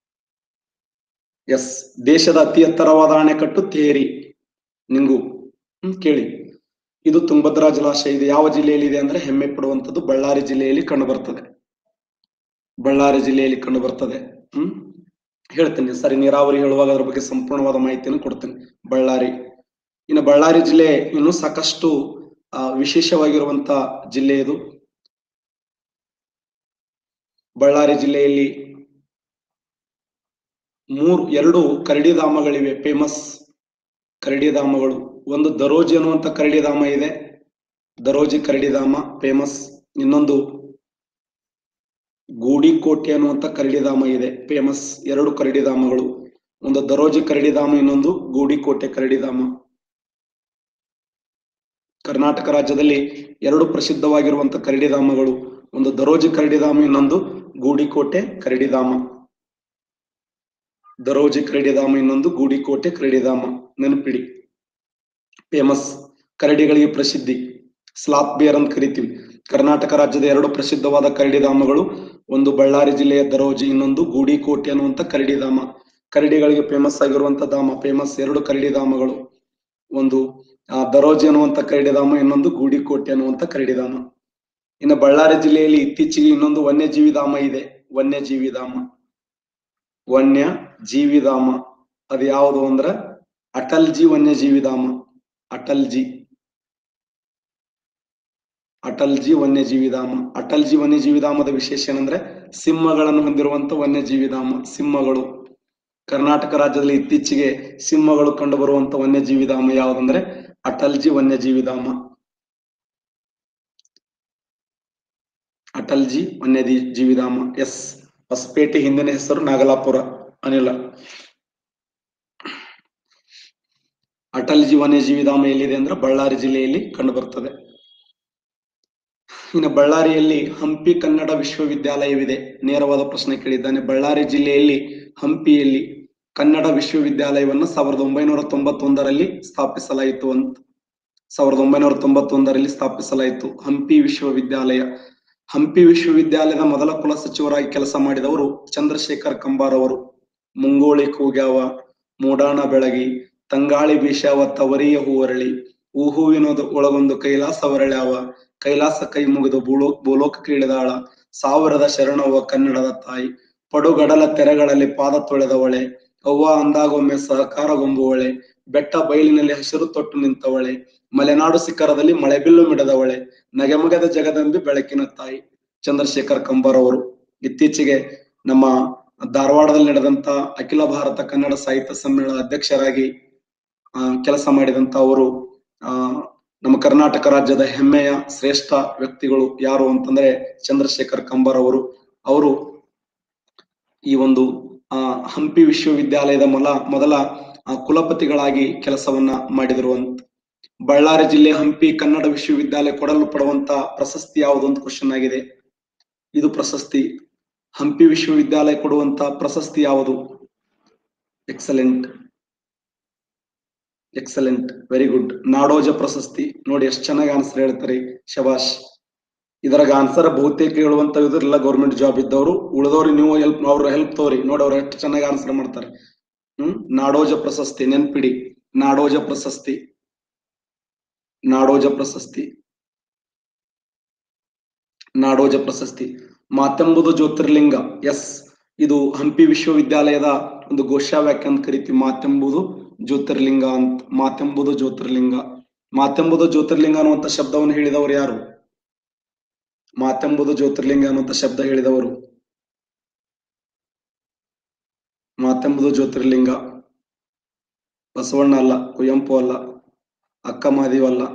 ಎಸ್ ದೇಶದ ಅತಿ ಎತ್ತರವಾದ ಅಣೆಕಟ್ಟು ತೇರಿ ನಿಂಗು ಹ್ಮ್ ಕೇಳಿ ಇದು ತುಂಗಭದ್ರಾ ಜಲಾಶಯ ಇದು ಯಾವ ಜಿಲ್ಲೆಯಲ್ಲಿ ಇದೆ ಅಂದ್ರೆ ಹೆಮ್ಮೆ ಪಡುವಂತದ್ದು ಬಳ್ಳಾರಿ ಜಿಲ್ಲೆಯಲ್ಲಿ ಕಂಡು ಬರ್ತದೆ ಬಳ್ಳಾರಿ ಜಿಲ್ಲೆಯಲ್ಲಿ ಕಂಡು ಬರ್ತದೆ ಹ್ಮ್ ಹೇಳ್ತೀನಿ ಸರಿ ನೀರಾವರಿ ಹೇಳುವಾಗ ಅದ್ರ ಬಗ್ಗೆ ಸಂಪೂರ್ಣವಾದ ಮಾಹಿತಿಯನ್ನು ಕೊಡ್ತೇನೆ ಬಳ್ಳಾರಿ ಇನ್ನು ಬಳ್ಳಾರಿ ಜಿಲ್ಲೆ ಇನ್ನು ಸಾಕಷ್ಟು ಆ, ವಿಶೇಷವಾಗಿರುವಂತ ಜಿಲ್ಲೆ ಇದು ಬಳ್ಳಾರಿ ಜಿಲ್ಲೆಯಲ್ಲಿ ಮೂರು ಎರಡು ಕರಡಿಧಾಮಗಳಿವೆ ಫೇಮಸ್ ಕರಡಿಧಾಮಗಳು ಒಂದು ದರೋಜಿ ಅನ್ನುವಂತ ಕರಡಿಧಾಮ ಇದೆ ದರೋಜಿ ಕರಡಿಧಾಮ ಫೇಮಸ್ ಇನ್ನೊಂದು ಗೂಡಿಕೋಟೆ ಅನ್ನುವಂತ ಕರಡಿಧಾಮ ಇದೆ ಫೇಮಸ್ ಎರಡು ಕರಡಿಧಾಮಗಳು ಒಂದು ದರೋಜಿ ಕರಡಿಧಾಮ ಇನ್ನೊಂದು ಗೂಡಿಕೋಟೆ ಕರಡಿಧಾಮ ಕರ್ನಾಟಕ ರಾಜ್ಯದಲ್ಲಿ ಎರಡು ಪ್ರಸಿದ್ಧವಾಗಿರುವಂತ ಕರಡಿಧಾಮಗಳು ಒಂದು ದರೋಜಿ ಕರಡಿಧಾಮ ಇನ್ನೊಂದು ಗೂಡಿಕೋಟೆ ಕರಡಿಧಾಮ ದರೋಜಿ ಕರಡಿಧಾಮ ಇನ್ನೊಂದು ಗೂಡಿಕೋಟೆ ಕರಡಿಧಾಮ ನೆನಪಿಡಿ ಫೇಮಸ್ ಕರಡಿಗಳಿಗೆ ಪ್ರಸಿದ್ಧಿ ಸ್ಲಾತ್ ಬೇರ್ ಅಂತ ಕರಿತೀವಿ ಕರ್ನಾಟಕ ರಾಜ್ಯದ ಎರಡು ಪ್ರಸಿದ್ಧವಾದ ಕರಡಿಧಾಮಗಳು ಒಂದು ಬಳ್ಳಾರಿ ಜಿಲ್ಲೆಯ ದರೋಜಿ ಇನ್ನೊಂದು ಗೂಡಿಕೋಟೆ ಅನ್ನುವಂತ ಕರಡಿಧಾಮ ಕರಡಿಗಳಿಗೆ ಫೇಮಸ್ ಆಗಿರುವಂತ ಧಾಮ ಫೇಮಸ್ ಎರಡು ಕರಡಿಧಾಮಗಳು ಒಂದು ಆ, ದರೋಜಿ ಅನ್ನುವಂತ ಕರಡಿಧಾಮ ಇನ್ನೊಂದು ಗೂಡಿಕೋಟೆ ಅನ್ನುವಂತ ಕರಡಿಧಾಮ ಇನ್ನು ಬಳ್ಳಾರಿ ಜಿಲ್ಲೆಯಲ್ಲಿ ಇತ್ತೀಚೆಗೆ ಇನ್ನೊಂದು ವನ್ಯಜೀವಿ ಧಾಮ ಇದೆ ವನ್ಯಜೀವಿ ಧಾಮ ವನ್ಯ ಜೀವಿಧಾಮ ಅದು ಯಾವುದು ಅಂದ್ರ ಅಟಲ್ಜಿ ವನ್ಯಜೀವಿ ಧಾಮ ಅಟಲ್ಜಿ ಅಟಲ್ಜಿ ವನ್ಯಜೀವಿ ಧಾಮ ಅಟಲ್ಜಿ ವನ್ಯಜೀವಿ ಧಾಮದ ವಿಶೇಷ ಏನಂದ್ರೆ ಸಿಂಹಗಳನ್ನು ಹೊಂದಿರುವಂತ ವನ್ಯಜೀವಿ ಧಾಮ ಸಿಂಹಗಳು ಕರ್ನಾಟಕ ರಾಜ್ಯದಲ್ಲಿ ಇತ್ತೀಚೆಗೆ ಸಿಂಹಗಳು ಕಂಡು ಬರುವಂತ ವನ್ಯಜೀವಿ ಧಾಮ ಯಾವುದಂದ್ರೆ ಅಟಲ್ಜಿ ವನ್ಯಜೀವಿ ಧಾಮ ಅಟಲ್ಜಿ ವನ್ಯಜೀವಿ ಧಾಮ ಎಸ್ ಹೊಸಪೇಟೆ ಹಿಂದಿನ ಹೆಸರು ನಾಗಲಾಪುರ ಅನಿಲ ಅಟಲ್ಜಿ ವನ್ಯಜೀವಿ ಧಾಮ ಎಲ್ಲಿದೆ ಅಂದ್ರೆ ಬಳ್ಳಾರಿ ಜಿಲ್ಲೆಯಲ್ಲಿ ಕಂಡು ಬರ್ತದೆ ಇನ್ನು ಬಳ್ಳಾರಿಯಲ್ಲಿ ಹಂಪಿ ಕನ್ನಡ ವಿಶ್ವವಿದ್ಯಾಲಯವಿದೆ ನೇರವಾದ ಪ್ರಶ್ನೆ ಕೇಳಿದ್ದಾನೆ ಬಳ್ಳಾರಿ ಜಿಲ್ಲೆಯಲ್ಲಿ ಹಂಪಿಯಲ್ಲಿ ಕನ್ನಡ ವಿಶ್ವವಿದ್ಯಾಲಯವನ್ನು ಸಾವಿರದ ಒಂಬೈನೂರ ತೊಂಬತ್ತೊಂದರಲ್ಲಿ ಸ್ಥಾಪಿಸಲಾಯಿತು ಅಂತ ಸಾವಿರದ ಒಂಬೈನೂರ ತೊಂಬತ್ತೊಂದರಲ್ಲಿ ಸ್ಥಾಪಿಸಲಾಯಿತು ಹಂಪಿ ವಿಶ್ವವಿದ್ಯಾಲಯ ಹಂಪಿ ವಿಶ್ವವಿದ್ಯಾಲಯದ ಮೊದಲ ಕುಲಸಚಿವರಾಗಿ ಕೆಲಸ ಮಾಡಿದವರು ಚಂದ್ರಶೇಖರ್ ಕಂಬಾರ್ ಅವರು ಮುಂಗೋಳಿ ಕೂಗ್ಯಾವ ಮೂಡಾಣ ಬೆಳಗಿ ತಂಗಾಳಿ ಬೀಶಾವ ತವರಿಯ ಹೂವರಳಿ ಊಹುವಿನೋದ ಒಳಗೊಂದು ಕೈಲಾಸ ಹೊರಳ್ಯಾವ ಕೈಲಾಸ ಕೈ ಮುಗಿದು ಭೂಲೋ ಭೂಲೋಕ ಇಳಿದಾಳ ಸಾವಿರದ ಶರಣವ್ವ ಕನ್ನಡದ ತಾಯಿ ಪಡುಗಡಲ ತೆರೆಗಳಲ್ಲಿ ಪಾದ ತೊಳೆದವಳೆ ಅವ್ವ ಅಂದಾಗೊಮ್ಮೆ ಸಹಕಾರಗೊಂಬುವಳೆ ಬೆಟ್ಟ ಬಯಲಿನಲ್ಲಿ ಹಸಿರು ತೊಟ್ಟು ನಿಂತವಳೆ ಮಲೆನಾಡು ಶಿಖರದಲ್ಲಿ ಮಳೆಬಿಲ್ಲು ಮಿಡದವಳೆ ನಗೆಮಗದ ಜಗದಂಬಿ ಬೆಳಕಿನ ತಾಯಿ ಚಂದ್ರಶೇಖರ್ ಕಂಬಾರ್ ಅವರು ಇತ್ತೀಚೆಗೆ ನಮ್ಮ ಧಾರವಾಡದಲ್ಲಿ ನಡೆದಂತ ಅಖಿಲ ಭಾರತ ಕನ್ನಡ ಸಾಹಿತ್ಯ ಸಮ್ಮೇಳನ ಅಧ್ಯಕ್ಷರಾಗಿ ಆ, ಕೆಲಸ ಮಾಡಿದಂತ ಅವರು ಆ ನಮ್ಮ ಕರ್ನಾಟಕ ರಾಜ್ಯದ ಹೆಮ್ಮೆಯ ಶ್ರೇಷ್ಠ ವ್ಯಕ್ತಿಗಳು ಯಾರು ಅಂತಂದ್ರೆ ಚಂದ್ರಶೇಖರ್ ಕಂಬಾರ್ ಅವರು ಅವರು ಈ ಒಂದು ಆ ಹಂಪಿ ವಿಶ್ವವಿದ್ಯಾಲಯದ ಮೊಲ ಮೊದಲ ಆ, ಕುಲಪತಿಗಳಾಗಿ ಕೆಲಸವನ್ನ ಮಾಡಿದರು ಅಂತ ಬಳ್ಳಾರಿ ಜಿಲ್ಲೆ ಹಂಪಿ ಕನ್ನಡ ವಿಶ್ವವಿದ್ಯಾಲಯ ಕೊಡಲು ಪಡುವಂತ ಪ್ರಶಸ್ತಿ ಯಾವುದು ಅಂತ ಕ್ವಶನ್ ಆಗಿದೆ ಇದು ಪ್ರಶಸ್ತಿ ಹಂಪಿ ವಿಶ್ವವಿದ್ಯಾಲಯ ಕೊಡುವಂತ ಪ್ರಶಸ್ತಿ ಯಾವುದು excellent excellent very good Nadoja ಪ್ರಶಸ್ತಿ ನೋಡಿ ಎಷ್ಟು ಚೆನ್ನಾಗಿ ಆನ್ಸರ್ ಹೇಳ್ತಾರೆ ಶಬಾಷ್ ಇದ್ರಾಗ ಆನ್ಸರ್ ಬಹುತೇಕ ಹೇಳುವಂತ ಇದ್ರಲ್ಲ ಗೌರ್ಮೆಂಟ್ ಜಾಬ್ ಇದ್ದವರು ಉಳಿದವ್ರು ನೀವು ಹೆಲ್ಪ್ ಅವ್ರ ಹೆಲ್ಪ್ ತೋರಿ ನೋಡಿ ಅವ್ರು ಎಷ್ಟು ಚೆನ್ನಾಗಿ ಆನ್ಸರ್ ಮಾಡ್ತಾರೆ ಹ್ಮ್ ನಾಡೋಜ ಪ್ರಶಸ್ತಿ ನೆನ್ಪಿಡಿ ನಾಡೋಜ ಪ್ರಶಸ್ತಿ ನಾಡೋಜ ಪ್ರಶಸ್ತಿ ನಾಡೋಜ ಪ್ರಶಸ್ತಿ ಮಾತೆಂಬುದು ಜ್ಯೋತಿರ್ಲಿಂಗ ಎಸ್ ಇದು ಹಂಪಿ ವಿಶ್ವವಿದ್ಯಾಲಯದ ಒಂದು ಘೋಷವಾಕ್ಯ ಅಂತ ಕರಿತೀವಿ ಮಾತೆಂಬುದು ಜ್ಯೋತಿರ್ಲಿಂಗ ಅಂತ ಮಾತೆಂಬುದು ಜ್ಯೋತಿರ್ಲಿಂಗ ಮಾತೆಂಬುದು ಜ್ಯೋತಿರ್ಲಿಂಗ ಅನ್ನುವಂತ ಶಬ್ದವನ್ನು ಹೇಳಿದವರು ಯಾರು ಮಾತೆಂಬುದು ಜ್ಯೋತಿರ್ಲಿಂಗ ಅನ್ನುವಂತ ಶಬ್ದ ಹೇಳಿದವರು ಮಾತೆಂಬುದು ಜ್ಯೋತಿರ್ಲಿಂಗ ಬಸವಣ್ಣ ಅಲ್ಲ ಕುವೆಂಪು ಅಲ್ಲ ಅಕ್ಕ ಮಹಾದೇವ್ ಅಲ್ಲ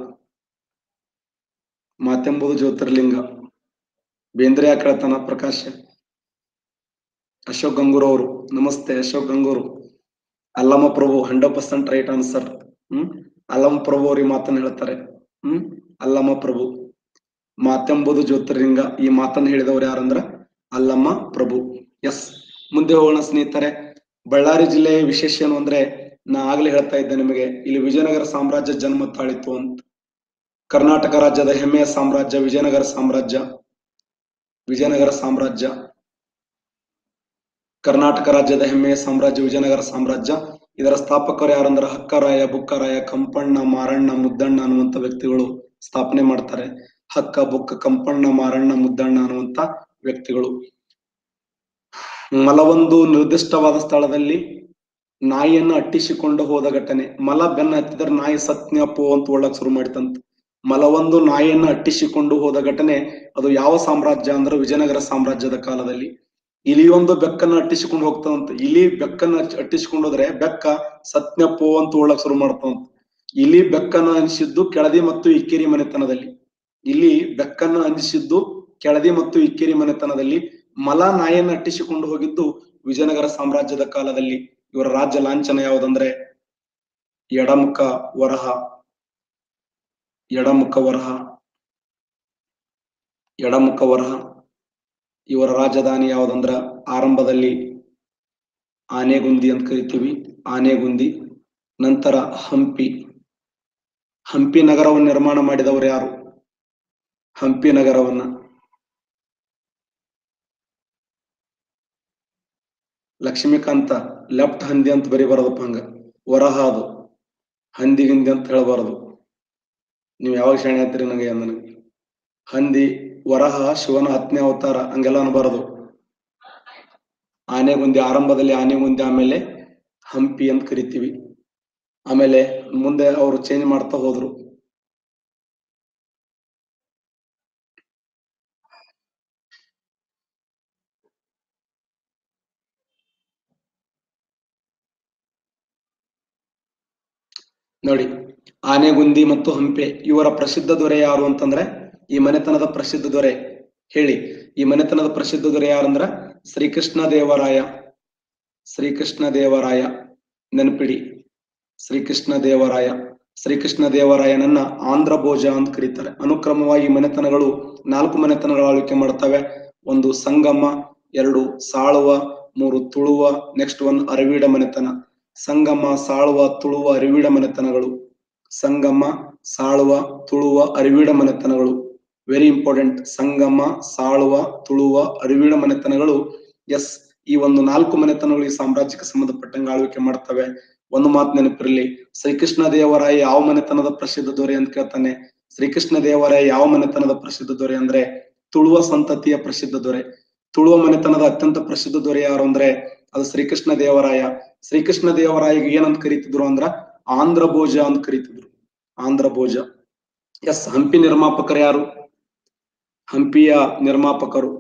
ಮಾತೆಂಬುದು ಜ್ಯೋತಿರ್ಲಿಂಗ ಬೇಂದ್ರೆ ಯಾಕೆ ಹೇಳ್ತಾನ ಪ್ರಕಾಶ್ ಅಶೋಕ್ ಗಂಗೂರ್ ಅವರು ನಮಸ್ತೆ Ashok Ganguru Allama Prabhu hundred percent right answer hmm Allama Prabhu ಅವ್ರಿಗೆ ಮಾತನ್ನ ಹೇಳ್ತಾರೆ ಹ್ಮ್ ಅಲ್ಲಮ್ಮ ಪ್ರಭು ಮಾತೆಂಬುದು ಜ್ಯೋತಿರ್ಲಿಂಗ ಈ ಮಾತನ್ನ ಹೇಳಿದವರು ಯಾರಂದ್ರ ಅಲ್ಲಮ್ಮ ಪ್ರಭು ಎಸ್ ಮುಂದೆ ಹೋಗೋಣ ಸ್ನೇಹಿತರೆ ಬಳ್ಳಾರಿ ಜಿಲ್ಲೆಯ ವಿಶೇಷ ಏನು ಅಂದ್ರೆ ನಾ ಆಗ್ಲೇ ಹೇಳ್ತಾ ಇದ್ದೆ ನಿಮಗೆ ಇಲ್ಲಿ ವಿಜಯನಗರ ಸಾಮ್ರಾಜ್ಯ ಜನ್ಮ ತಾಳಿತು ಅಂತ ಕರ್ನಾಟಕ ರಾಜ್ಯದ ಹೆಮ್ಮೆಯ ಸಾಮ್ರಾಜ್ಯ ವಿಜಯನಗರ ಸಾಮ್ರಾಜ್ಯ ವಿಜಯನಗರ ಸಾಮ್ರಾಜ್ಯ ಕರ್ನಾಟಕ ರಾಜ್ಯದ ಹೆಮ್ಮೆಯ ಸಾಮ್ರಾಜ್ಯ ವಿಜಯನಗರ ಸಾಮ್ರಾಜ್ಯ ಇದರ ಸ್ಥಾಪಕರು ಯಾರಂದ್ರ ಹಕ್ಕರಾಯ ಬುಕ್ಕರಾಯ ಕಂಪಣ್ಣ ಮಾರಣ್ಣ ಮುದ್ದಣ್ಣ ಅನ್ನುವಂತ ವ್ಯಕ್ತಿಗಳು ಸ್ಥಾಪನೆ ಮಾಡ್ತಾರೆ ಹಕ್ಕ ಬುಕ್ಕ ಕಂಪಣ್ಣ ಮಾರಣ್ಣ ಮುದ್ದಣ್ಣ ಅನ್ನುವಂತ ವ್ಯಕ್ತಿಗಳು ಮಲವೊಂದು ನಿರ್ದಿಷ್ಟವಾದ ಸ್ಥಳದಲ್ಲಿ ನಾಯಿಯನ್ನು ಅಟ್ಟಿಸಿಕೊಂಡು ಹೋದ ಘಟನೆ ಮಲ ಬೆನ್ನ ಹತ್ತಿದ್ರೆ ನಾಯಿ ಸತ್ನ್ಯಪೋ ಅಂತ ಒಳ್ಳಕ್ ಶುರು ಮಾಡಿತಂತ ಮಲವೊಂದು ನಾಯಿಯನ್ನ ಅಟ್ಟಿಸಿಕೊಂಡು ಹೋದ ಘಟನೆ ಅದು ಯಾವ ಸಾಮ್ರಾಜ್ಯ ಅಂದ್ರೆ ವಿಜಯನಗರ ಸಾಮ್ರಾಜ್ಯದ ಕಾಲದಲ್ಲಿ ಇಲಿಯೊಂದು ಬೆಕ್ಕನ್ನ ಅಟ್ಟಿಸಿಕೊಂಡು ಹೋಗ್ತದಂತ ಇಲಿ ಬೆಕ್ಕನ್ನ ಅಟ್ಟಿ- ಅಟ್ಟಿಸಿಕೊಂಡು ಹೋದ್ರೆ ಬೆಕ್ಕ ಸತ್ನ್ಯಪೋ ಅಂತ ಒಳ್ಳಕ್ ಶುರು ಮಾಡ್ತದಂತ ಇಲಿ ಬೆಕ್ಕನ್ನ ಅನಿಸಿದ್ದು ಕೆಳದಿ ಮತ್ತು ಇಕ್ಕೇರಿ ಮನೆತನದಲ್ಲಿ ಇಲ್ಲಿ ಬೆಕ್ಕನ್ನು ಅಂಜಿಸಿದ್ದು ಕೆಳದಿ ಮತ್ತು ಇಕ್ಕೇರಿ ಮನೆತನದಲ್ಲಿ ಮಲ ನಾಯಿಯನ್ನು ಅಟ್ಟಿಸಿಕೊಂಡು ಹೋಗಿದ್ದು ವಿಜಯನಗರ ಸಾಮ್ರಾಜ್ಯದ ಕಾಲದಲ್ಲಿ ಇವರ ರಾಜ್ಯ ಲಾಂಛನ ಯಾವುದಂದ್ರೆ ಎಡಮುಖ ವರಹ ಎಡಮುಖ ವರಹ ಎಡಮುಖ ವರಹ ಇವರ ರಾಜಧಾನಿ ಯಾವುದಂದ್ರ ಆರಂಭದಲ್ಲಿ ಆನೆಗುಂದಿ ಅಂತ ಕರಿತೀವಿ ಆನೆಗುಂದಿ ನಂತರ ಹಂಪಿ ಹಂಪಿ ನಗರವನ್ನು ನಿರ್ಮಾಣ ಮಾಡಿದವರು ಯಾರು ಹಂಪಿ ನಗರವನ್ನ ಲಕ್ಷ್ಮೀಕಾಂತ ಲೆಫ್ಟ್ ಹಂದಿ ಅಂತ ಬರಿಬಾರದಪ್ಪ ಹಂಗ ವರಹ ಅದು ಹಂದಿ ಗಿಂದಿ ಅಂತ ಹೇಳಬಾರದು ನೀವು ಯಾವಾಗ ಶಾಣೆ ಆಗ್ತೀರಿ ನನಗೆ ನನಗೆ ಹಂದಿ ವರಹ ಶಿವನ ಹತ್ತನೇ ಅವತಾರ ಹಂಗೆಲ್ಲ ಅನ್ಬಾರದು ಆನೆಗುಂದಿ ಆರಂಭದಲ್ಲಿ ಆನೆಗುಂದಿ ಆಮೇಲೆ ಹಂಪಿ ಅಂತ ಕರಿತೀವಿ ಆಮೇಲೆ ಮುಂದೆ ಅವರು ಚೇಂಜ್ ಮಾಡ್ತಾ ಹೋದ್ರು ನೋಡಿ ಆನೆಗುಂದಿ ಮತ್ತು ಹಂಪೆ ಇವರ ಪ್ರಸಿದ್ಧ ದೊರೆ ಯಾರು ಅಂತಂದ್ರೆ ಈ ಮನೆತನದ ಪ್ರಸಿದ್ಧ ದೊರೆ ಹೇಳಿ ಈ ಮನೆತನದ ಪ್ರಸಿದ್ಧ ದೊರೆ ಯಾರಂದ್ರ ಶ್ರೀಕೃಷ್ಣ ದೇವರಾಯ ಶ್ರೀಕೃಷ್ಣ ದೇವರಾಯ ನೆನಪಿಡಿ ಶ್ರೀಕೃಷ್ಣ ದೇವರಾಯ ಶ್ರೀಕೃಷ್ಣ ದೇವರಾಯನನ್ನ ಆಂಧ್ರ ಭೋಜ ಅಂತ ಕರೀತಾರೆ ಅನುಕ್ರಮವಾಗಿ ಈ ಮನೆತನಗಳು ನಾಲ್ಕು ಮನೆತನಗಳ ಆಳ್ವಿಕೆ ಮಾಡ್ತವೆ ಒಂದು ಸಂಗಮ ಎರಡು ಸಾಳುವ ಮೂರು ತುಳುವ ನೆಕ್ಸ್ಟ್ ಒಂದು ಅರವೀಡ ಮನೆತನ ಸಂಗಮ ಸಾಳುವ ತುಳುವ ಅರಿವೀಡ ಮನೆತನಗಳು ಸಂಗಮ ಸಾಳುವ ತುಳುವ ಅರಿವೀಡ ಮನೆತನಗಳು ವೆರಿ ಇಂಪಾರ್ಟೆಂಟ್ ಸಂಗಮ ಸಾಳುವ ತುಳುವ ಅರಿವೀಡ ಮನೆತನಗಳು ಎಸ್ ಈ ಒಂದು ನಾಲ್ಕು ಮನೆತನಗಳು ಈ ಸಾಮ್ರಾಜ್ಯಕ್ಕೆ ಸಂಬಂಧಪಟ್ಟಂಗೆ ಆಳ್ವಿಕೆ ಮಾಡ್ತವೆ ಒಂದು ಮಾತು ನೆನಪಿರಲಿ ಶ್ರೀಕೃಷ್ಣ ದೇವರಾಯ ಯಾವ ಮನೆತನದ ಪ್ರಸಿದ್ಧ ದೊರೆ ಅಂತ ಕೇಳ್ತಾನೆ ಶ್ರೀಕೃಷ್ಣ ದೇವರಾಯ ಯಾವ ಮನೆತನದ ಪ್ರಸಿದ್ಧ ದೊರೆ ಅಂದ್ರೆ ತುಳುವ ಸಂತತಿಯ ಪ್ರಸಿದ್ಧ ದೊರೆ ತುಳುವ ಮನೆತನದ ಅತ್ಯಂತ ಪ್ರಸಿದ್ಧ ದೊರೆ ಯಾರು ಅಂದ್ರೆ ಅದು ಶ್ರೀಕೃಷ್ಣ ದೇವರಾಯ ಶ್ರೀಕೃಷ್ಣ ದೇವರಾಯಿಗೆ ಏನಂತ ಕರೀತಿದ್ರು ಅಂದ್ರ ಆಂಧ್ರ ಭೋಜ ಅಂತ ಕರೀತಿದ್ರು ಆಂಧ್ರ ಭೋಜ ಎಸ್ ಹಂಪಿ ನಿರ್ಮಾಪಕರು ಯಾರು ಹಂಪಿಯ ನಿರ್ಮಾಪಕರು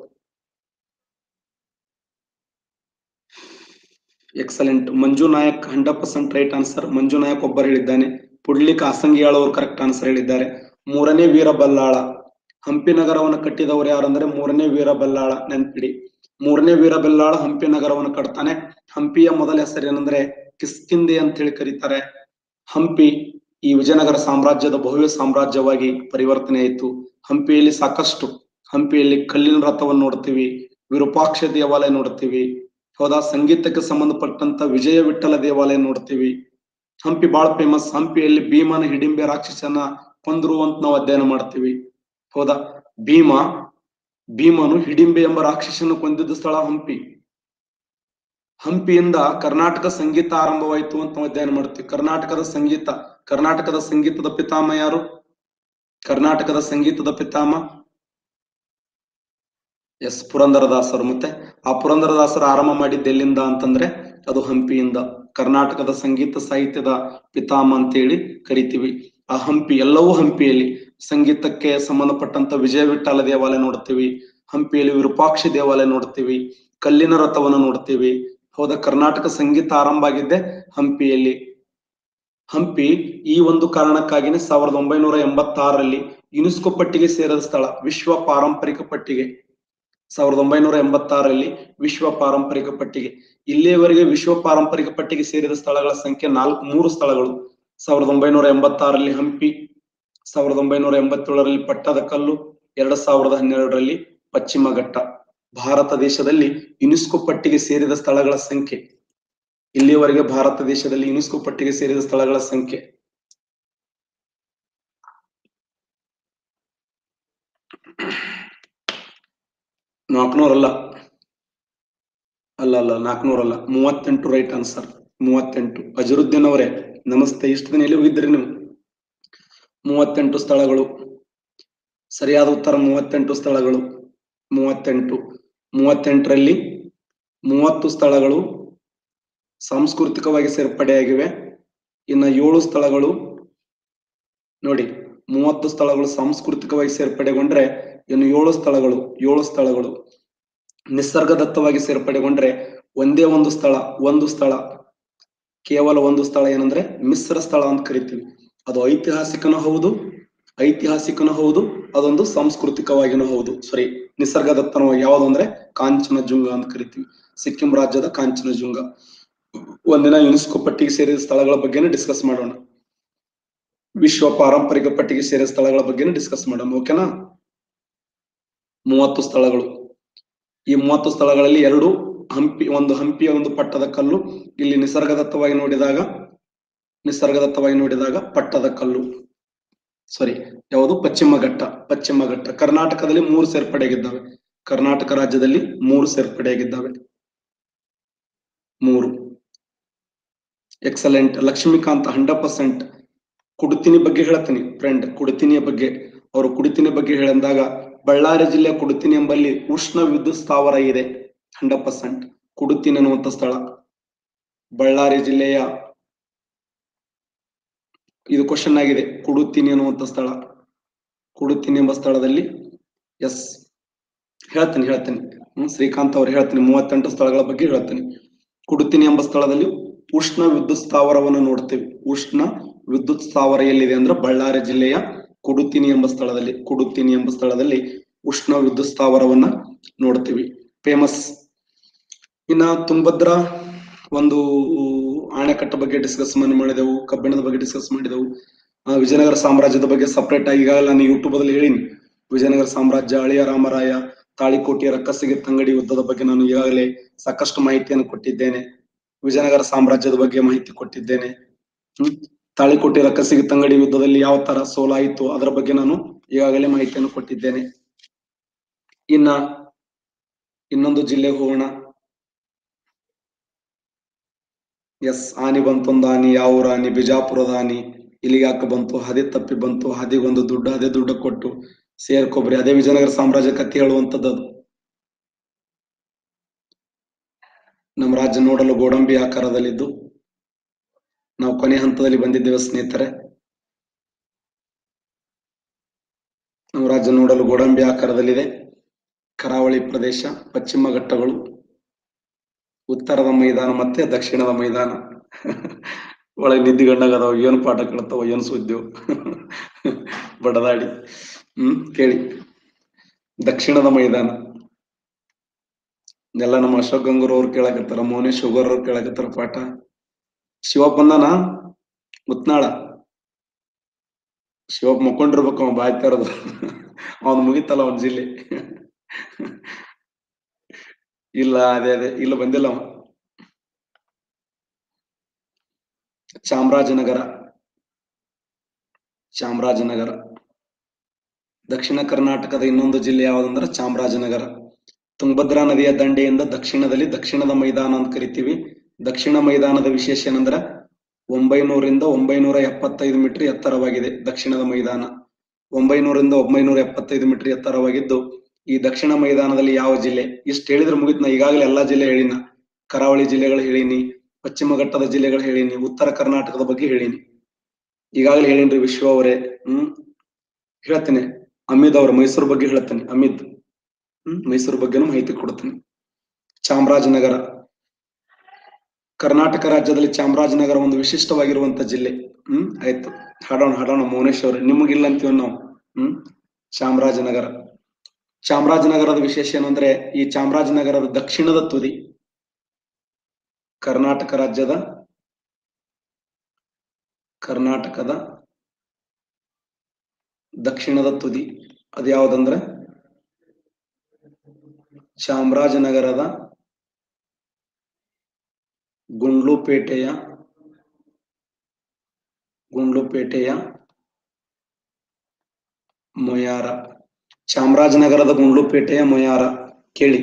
excellent Manju Nayak hundred percent right answer Manju Nayak ಒಬ್ಬರು ಹೇಳಿದ್ದಾನೆ ಪುಡ್ಲಿಕ್ ಆಸಂಗಿಯಾಳ್ ಅವರು ಕರೆಕ್ಟ್ ಆನ್ಸರ್ ಹೇಳಿದ್ದಾರೆ ಮೂರನೇ ವೀರ ಬಲ್ಲಾಳ ಹಂಪಿ ನಗರವನ್ನು ಕಟ್ಟಿದವರು ಯಾರಂದ್ರೆ ಮೂರನೇ ವೀರ ಬಲ್ಲಾಳ ನೆನ್ಪಿಡಿ ಮೂರನೇ ವೀರ ಬಲ್ಲಾಳ ಹಂಪಿ ನಗರವನ್ನು ಕಟ್ತಾನೆ ಹಂಪಿಯ ಮೊದಲ ಹೆಸರು ಏನಂದ್ರೆ ಕಿಸ್ಕಿಂದೆ ಅಂತ ಹೇಳಿ ಕರೀತಾರೆ ಹಂಪಿ ಈ ವಿಜಯನಗರ ಸಾಮ್ರಾಜ್ಯದ ಭವ್ಯ ಸಾಮ್ರಾಜ್ಯವಾಗಿ ಪರಿವರ್ತನೆ ಆಯಿತು ಹಂಪಿಯಲ್ಲಿ ಸಾಕಷ್ಟು ಹಂಪಿಯಲ್ಲಿ ಕಲ್ಲಿನ ರಥವನ್ನು ನೋಡ್ತೀವಿ ವಿರೂಪಾಕ್ಷ ದೇವಾಲಯ ನೋಡ್ತೀವಿ ಹೌದಾ ಸಂಗೀತಕ್ಕೆ ಸಂಬಂಧಪಟ್ಟಂತ ವಿಜಯ ವಿಠಲ ದೇವಾಲಯ ನೋಡ್ತೀವಿ ಹಂಪಿ ಬಹಳ ಫೇಮಸ್ ಹಂಪಿಯಲ್ಲಿ ಭೀಮನ ಹಿಡಿಂಬೆ ರಾಕ್ಷಸನ ಕೊಂದ್ರು ಅಂತ ನಾವು ಅಧ್ಯಯನ ಮಾಡ್ತೀವಿ ಹೌದಾ ಭೀಮ ಭೀಮನು ಹಿಡಿಂಬೆ ಎಂಬ ರಾಕ್ಷಸನ ಕೊಂದಿದ್ದ ಸ್ಥಳ ಹಂಪಿ ಹಂಪಿಯಿಂದ ಕರ್ನಾಟಕ ಸಂಗೀತ ಆರಂಭವಾಯಿತು ಅಂತ ನಾವು ಅಧ್ಯಯನ ಮಾಡ್ತೀವಿ ಕರ್ನಾಟಕದ ಸಂಗೀತ ಕರ್ನಾಟಕದ ಸಂಗೀತದ ಪಿತಾಮ ಯಾರು ಕರ್ನಾಟಕದ ಸಂಗೀತದ ಪಿತಾಮ ಎಸ್ ಪುರಂದರದಾಸರು ಮತ್ತೆ ಆ ಪುರಂದರದಾಸರು ಆರಂಭ ಮಾಡಿದ್ದು ಎಲ್ಲಿಂದ ಅಂತಂದ್ರೆ ಅದು ಹಂಪಿಯಿಂದ ಕರ್ನಾಟಕದ ಸಂಗೀತ ಸಾಹಿತ್ಯದ ಪಿತಾಮ ಅಂತೇಳಿ ಕರಿತೀವಿ ಆ ಹಂಪಿ ಎಲ್ಲವೂ ಹಂಪಿಯಲ್ಲಿ ಸಂಗೀತಕ್ಕೆ ಸಂಬಂಧಪಟ್ಟಂತ ವಿಜಯ ವಿಠಲ ದೇವಾಲಯ ನೋಡ್ತೀವಿ ಹಂಪಿಯಲ್ಲಿ ವಿರೂಪಾಕ್ಷಿ ದೇವಾಲಯ ನೋಡ್ತೀವಿ ಕಲ್ಲಿನ ರಥವನ್ನು ನೋಡ್ತೀವಿ ಹೌದಾ ಕರ್ನಾಟಕ ಸಂಗೀತ ಆರಂಭ ಆಗಿದ್ದೆ ಹಂಪಿಯಲ್ಲಿ ಹಂಪಿ ಈ ಒಂದು ಕಾರಣಕ್ಕಾಗಿನೇ ಸಾವಿರದ ಒಂಬೈನೂರ ಎಂಬತ್ತಾರರಲ್ಲಿ ಯುನೆಸ್ಕೋ ಪಟ್ಟಿಗೆ ಸೇರಿದ ಸ್ಥಳ ವಿಶ್ವ ಪಾರಂಪರಿಕ ಪಟ್ಟಿಗೆ ಸಾವಿರದ ಒಂಬೈನೂರ ಎಂಬತ್ತಾರರಲ್ಲಿ ವಿಶ್ವ ಪಾರಂಪರಿಕ ಪಟ್ಟಿಗೆ ಇಲ್ಲಿಯವರೆಗೆ ವಿಶ್ವ ಪಾರಂಪರಿಕ ಪಟ್ಟಿಗೆ ಸೇರಿದ ಸ್ಥಳಗಳ ಸಂಖ್ಯೆ ನಾಲ್ಕು ಮೂರು ಸ್ಥಳಗಳು ಸಾವಿರದ ಒಂಬೈನೂರ ಎಂಬತ್ತಾರರಲ್ಲಿ ಹಂಪಿ ಸಾವಿರದ ಒಂಬೈನೂರ ಎಂಬತ್ತೇಳರಲ್ಲಿ ಪಟ್ಟದಕಲ್ಲು ಎರಡ್ ಸಾವಿರದ ಹನ್ನೆರಡರಲ್ಲಿ ಪಶ್ಚಿಮ ಘಟ್ಟ ಭಾರತ ದೇಶದಲ್ಲಿ ಯುನೆಸ್ಕೋ ಪಟ್ಟಿಗೆ ಸೇರಿದ ಸ್ಥಳಗಳ ಸಂಖ್ಯೆ ಇಲ್ಲಿಯವರೆಗೆ ಭಾರತ ದೇಶದಲ್ಲಿ ಯುನೆಸ್ಕೋ ಪಟ್ಟಿಗೆ ಸೇರಿದ ಸ್ಥಳಗಳ ಸಂಖ್ಯೆ ನಾಲ್ಕುನೂರಲ್ಲ ಅಲ್ಲ ಅಲ್ಲ ನಾಲ್ಕುನೂರಲ್ಲ ಮೂವತ್ತೆಂಟು ರೈಟ್ ಆನ್ಸರ್ ಮೂವತ್ತೆಂಟು ಅಜರುದ್ದೀನ್ ಅವರೇ ನಮಸ್ತೆ ಇಷ್ಟು ದಿನ ಎಲ್ಲಿ ಹೋಗಿದ್ರಿ ನೀವು ಮೂವತ್ತೆಂಟು ಸ್ಥಳಗಳು ಸರಿಯಾದ ಉತ್ತರ ಮೂವತ್ತೆಂಟು ಸ್ಥಳಗಳು ಮೂವತ್ತೆಂಟು ಮೂವತ್ತೆಂಟರಲ್ಲಿ ಮೂವತ್ತು ಸ್ಥಳಗಳು ಸಾಂಸ್ಕೃತಿಕವಾಗಿ ಸೇರ್ಪಡೆಯಾಗಿವೆ ಇನ್ನ ಏಳು ಸ್ಥಳಗಳು ನೋಡಿ ಮೂವತ್ತು ಸ್ಥಳಗಳು ಸಾಂಸ್ಕೃತಿಕವಾಗಿ ಸೇರ್ಪಡೆಗೊಂಡ್ರೆ ಇನ್ನು ಏಳು ಸ್ಥಳಗಳು ಏಳು ಸ್ಥಳಗಳು ನಿಸರ್ಗದತ್ತವಾಗಿ ಸೇರ್ಪಡೆಗೊಂಡ್ರೆ ಒಂದೇ ಒಂದು ಸ್ಥಳ ಒಂದು ಸ್ಥಳ ಕೇವಲ ಒಂದು ಸ್ಥಳ ಏನಂದ್ರೆ ಮಿಶ್ರ ಸ್ಥಳ ಅಂತ ಕರಿತೀವಿ ಅದು ಐತಿಹಾಸಿಕನೂ ಹೌದು ಐತಿಹಾಸಿಕನೂ ಹೌದು ಅದೊಂದು ಸಾಂಸ್ಕೃತಿಕವಾಗಿನೂ ಹೌದು ಸಾರಿ ನಿಸರ್ಗದತ್ತನೂ ಯಾವುದು ಅಂದ್ರೆ ಕಾಂಚನಜುಂಗ ಅಂತ ಕರಿತೀವಿ ಸಿಕ್ಕಿಂ ರಾಜ್ಯದ ಕಾಂಚನಜುಂಗ ಒಂದಿನ ಯುನೆಸ್ಕೋ ಪಟ್ಟಿಗೆ ಸೇರಿದ ಸ್ಥಳಗಳ ಬಗ್ಗೆನೇ ಡಿಸ್ಕಸ್ ಮಾಡೋಣ ವಿಶ್ವ ಪಾರಂಪರಿಕ ಪಟ್ಟಿಗೆ ಸೇರಿದ ಸ್ಥಳಗಳ ಬಗ್ಗೆನೇ ಡಿಸ್ಕಸ್ ಮಾಡೋಣ ಓಕೆನಾ ಮೂವತ್ತು ಸ್ಥಳಗಳು ಈ ಮೂವತ್ತು ಸ್ಥಳಗಳಲ್ಲಿ ಎರಡು ಹಂಪಿ ಒಂದು ಹಂಪಿಯ ಒಂದು ಪಟ್ಟದ ಕಲ್ಲು ಇಲ್ಲಿ ನಿಸರ್ಗದತ್ತವಾಗಿ ನೋಡಿದಾಗ ನಿಸರ್ಗದತ್ತವಾಗಿ ನೋಡಿದಾಗ ಪಟ್ಟದ ಕಲ್ಲು ಸಾರಿ ಯಾವುದು ಪಶ್ಚಿಮ ಘಟ್ಟ ಪಶ್ಚಿಮ ಘಟ್ಟ ಕರ್ನಾಟಕದಲ್ಲಿ ಮೂರು ಸೇರ್ಪಡೆಯಾಗಿದ್ದಾವೆ ಕರ್ನಾಟಕ ರಾಜ್ಯದಲ್ಲಿ ಮೂರು ಸೇರ್ಪಡೆಯಾಗಿದ್ದಾವೆ ಮೂರು excellent Lakshmikant hundred percent Kudutini ಬಗ್ಗೆ ಹೇಳ್ತೀನಿ ಫ್ರೆಂಡ್ ಕುಡುತಿನಿಯ ಬಗ್ಗೆ ಅವರು ಕುಡುತಿನಿ ಬಗ್ಗೆ ಹೇಳಿದಾಗ ಬಳ್ಳಾರಿ ಜಿಲ್ಲೆ ಕುಡುತಿನಿ ಎಂಬಲ್ಲಿ ಉಷ್ಣ ವಿದ್ಯುತ್ ಸ್ಥಾವರ ಇದೆ ಹಂಡ್ರೆಡ್ ಪರ್ಸೆಂಟ್ ಕುಡುತಿನಿ ಅನ್ನುವಂತ ಸ್ಥಳ ಬಳ್ಳಾರಿ ಜಿಲ್ಲೆಯ ಇದು ಕ್ವಶನ್ ಆಗಿದೆ ಕುಡುತಿನಿ ಅನ್ನುವಂತ ಸ್ಥಳ ಕುಡುತಿನಿ ಎಂಬ ಸ್ಥಳದಲ್ಲಿ ಎಸ್ ಹೇಳ್ತೀನಿ ಹೇಳ್ತೀನಿ ಹ್ಮ್ ಶ್ರೀಕಾಂತ್ ಅವ್ರು ಹೇಳ್ತೀನಿ ಮೂವತ್ತೆಂಟು ಸ್ಥಳಗಳ ಬಗ್ಗೆ ಹೇಳ್ತೀನಿ ಕುಡುತಿನಿ ಎಂಬ ಸ್ಥಳದಲ್ಲಿ ಉಷ್ಣ ವಿದ್ಯುತ್ ಸ್ಥಾವರವನ್ನು ನೋಡ್ತೀವಿ ಉಷ್ಣ ವಿದ್ಯುತ್ ಸ್ಥಾವರ ಎಲ್ಲಿದೆ ಅಂದ್ರೆ ಬಳ್ಳಾರಿ ಜಿಲ್ಲೆಯ ಕುಡುತಿನಿ ಎಂಬ ಸ್ಥಳದಲ್ಲಿ ಕುಡುತಿನಿ ಎಂಬ ಸ್ಥಳದಲ್ಲಿ ಉಷ್ಣ ವಿದ್ಯುತ್ ಸ್ಥಾವರವನ್ನ ನೋಡ್ತೀವಿ ಫೇಮಸ್ ಇನ್ನ ತುಂಗಭದ್ರಾ ಒಂದು ಆಣೆಕಟ್ಟ ಬಗ್ಗೆ ಡಿಸ್ಕಸ್ ಮಾಡಿದೆವು ಕಬ್ಬಿಣದ ಬಗ್ಗೆ ಡಿಸ್ಕಸ್ ಮಾಡಿದೆವು ಆ, ವಿಜಯನಗರ ಸಾಮ್ರಾಜ್ಯದ ಬಗ್ಗೆ ಸಪರೇಟ್ ಆಗಿ ಈಗಾಗಲೇ ನಾನು ಯೂಟ್ಯೂಬ್ ಅಲ್ಲಿ ಹೇಳಿನಿ ವಿಜಯನಗರ ಸಾಮ್ರಾಜ್ಯ ಹಳಿಯ ರಾಮರಾಯ ತಾಳಿಕೋಟೆಯ ರಕ್ಕಸಿಗೆ ತಂಗಡಿ ಯುದ್ಧದ ಬಗ್ಗೆ ನಾನು ಈಗಾಗಲೇ ಸಾಕಷ್ಟು ಮಾಹಿತಿಯನ್ನು ಕೊಟ್ಟಿದ್ದೇನೆ ವಿಜಯನಗರ ಸಾಮ್ರಾಜ್ಯದ ಬಗ್ಗೆ ಮಾಹಿತಿ ಕೊಟ್ಟಿದ್ದೇನೆ ಹ್ಮ್ ತಾಳಿಕೋಟೆ ರಕ್ಕಸಿಗೆ ತಂಗಡಿ ಯುದ್ಧದಲ್ಲಿ ಯಾವ ತರ ಸೋಲಾಯಿತು ಅದರ ಬಗ್ಗೆ ನಾನು ಈಗಾಗಲೇ ಮಾಹಿತಿಯನ್ನು ಕೊಟ್ಟಿದ್ದೇನೆ ಇನ್ನ ಇನ್ನೊಂದು ಜಿಲ್ಲೆಗೆ ಹೋಗೋಣ ಎಸ್ ಆನಿ ಬಂತೊಂದು ಆನಿ ಯಾವ ಆನಿ ಬಿಜಾಪುರದ ಆನಿ ಇಲ್ಲಿಗೆ ಯಾಕೆ ಬಂತು ಹದೆ ತಪ್ಪಿ ಬಂತು ಹದಿಗೊಂದು ದುಡ್ಡು ಅದೇ ದುಡ್ಡು ಕೊಟ್ಟು ಸೇರ್ಕೊಬ್ರಿ ಅದೇ ವಿಜಯನಗರ ಸಾಮ್ರಾಜ್ಯ ಕಥೆ ಹೇಳುವಂತದ್ದು ಅದು ನಮ್ಮ ರಾಜ್ಯ ನೋಡಲು ಗೋಡಂಬಿ ಆಕಾರದಲ್ಲಿದ್ದು ನಾವು ಕೊನೆ ಹಂತದಲ್ಲಿ ಬಂದಿದ್ದೇವೆ ಸ್ನೇಹಿತರೆ ನಮ್ಮ ರಾಜ್ಯ ನೋಡಲು ಗೋಡಂಬಿ ಆಕಾರದಲ್ಲಿದೆ ಕರಾವಳಿ ಪ್ರದೇಶ ಪಶ್ಚಿಮ ಘಟ್ಟಗಳು ಉತ್ತರದ ಮೈದಾನ ಮತ್ತೆ ದಕ್ಷಿಣದ ಮೈದಾನ ಒಳಗೆ ನಿದ್ದಿಗಣ್ಣಾಗದವ ಏನು ಪಾಠ ಕೇಳ್ತಾವ ಏನು ಸುದ್ದಿವು ಬಡದಾಡಿ ಹ್ಮ್ ಕೇಳಿ ದಕ್ಷಿಣದ ಮೈದಾನ ಎಲ್ಲ ನಮ್ಮ ಅಶೋಕ್ ಗಂಗೂರ್ ಅವ್ರು ಕೇಳಕತ್ತಾರ ಮೌನೇಶ್ ಶುಗರ್ ಅವ್ರು ಕೇಳಕತ್ತಾರ ಪಾಠ ಶಿವಪ್ಪ ಬಂದಾನ ಮುತ್ನಾಳ ಶಿವಪ್ಪ ಮಕ್ಕೊಂಡಿರ್ಬೇಕು ಅವ ಬಾಯ್ತಾ ಇರೋದು ಅವನ್ ಮುಗಿತಲ್ಲ ಅವನ್ ಜಿಲ್ಲೆ ಇಲ್ಲ ಅದೇ ಅದೇ ಇಲ್ಲ ಬಂದಿಲ್ಲ ಅವ ಚಾಮರಾಜನಗರ ಚಾಮರಾಜನಗರ ದಕ್ಷಿಣ ಕರ್ನಾಟಕದ ಇನ್ನೊಂದು ಜಿಲ್ಲೆ ಯಾವುದಂದ್ರೆ ಚಾಮರಾಜನಗರ ತುಂಗಭದ್ರಾ ನದಿಯ ದಂಡೆಯಿಂದ ದಕ್ಷಿಣದಲ್ಲಿ ದಕ್ಷಿಣದ ಮೈದಾನ ಅಂತ ಕರಿತೀವಿ ದಕ್ಷಿಣ ಮೈದಾನದ ವಿಶೇಷ ಏನಂದ್ರೆ ಒಂಬೈನೂರಿಂದ ಒಂಬೈನೂರ ಎಪ್ಪತ್ತೈದು ಮೀಟರ್ ಎತ್ತರವಾಗಿದೆ ದಕ್ಷಿಣದ ಮೈದಾನ ಒಂಬೈನೂರಿಂದ ಒಂಬೈನೂರ ಎಪ್ಪತ್ತೈದು ಮೀಟರ್ ಎತ್ತರವಾಗಿದ್ದು ಈ ದಕ್ಷಿಣ ಮೈದಾನದಲ್ಲಿ ಯಾವ ಜಿಲ್ಲೆ ಇಷ್ಟು ಹೇಳಿದ್ರೆ ಮುಗಿತ್ ನಾ ಈಗಾಗಲೇ ಎಲ್ಲಾ ಜಿಲ್ಲೆ ಹೇಳಿನ ಕರಾವಳಿ ಜಿಲ್ಲೆಗಳು ಹೇಳಿನಿ ಪಶ್ಚಿಮ ಘಟ್ಟದ ಜಿಲ್ಲೆಗಳು ಹೇಳಿನಿ ಉತ್ತರ ಕರ್ನಾಟಕದ ಬಗ್ಗೆ ಹೇಳಿನಿ ಈಗಾಗಲೇ ಹೇಳಿನ್ರಿ ವಿಶ್ವ ಅವರೇ ಹ್ಮ್ ಹೇಳ್ತೇನೆ ಅಮಿತ್ ಅವ್ರ ಮೈಸೂರು ಬಗ್ಗೆ ಹೇಳ್ತೇನೆ ಅಮಿತ್ ಹ್ಮ್ ಮೈಸೂರು ಬಗ್ಗೆನೂ ಮಾಹಿತಿ ಕೊಡ್ತೀನಿ ಚಾಮರಾಜನಗರ ಕರ್ನಾಟಕ ರಾಜ್ಯದಲ್ಲಿ ಚಾಮರಾಜನಗರ ಒಂದು ವಿಶಿಷ್ಟವಾಗಿರುವಂತ ಜಿಲ್ಲೆ ಹ್ಮ್ ಆಯ್ತು ಹಾಡೋಣ ಹಾಡೋಣ ಮೌನೇಶ್ ಅವ್ರೆ ನಿಮಗಿಲ್ಲ ಅಂತೀವಿ ನಾವು ಹ್ಮ್ ಚಾಮರಾಜನಗರ ಚಾಮರಾಜನಗರದ ವಿಶೇಷ ಏನಂದ್ರೆ ಈ ಚಾಮರಾಜನಗರದ ದಕ್ಷಿಣದ ತುದಿ ಕರ್ನಾಟಕ ರಾಜ್ಯದ ಕರ್ನಾಟಕದ ದಕ್ಷಿಣದ ತುದಿ ಅದು ಯಾವ್ದಂದ್ರೆ ಚಾಮರಾಜನಗರದ ಗುಂಡ್ಲುಪೇಟೆಯ ಗುಂಡ್ಲುಪೇಟೆಯ ಮೊಯಾರ ಚಾಮರಾಜನಗರದ ಗುಂಡ್ಲುಪೇಟೆಯ ಮೊಯಾರ ಕೇಳಿ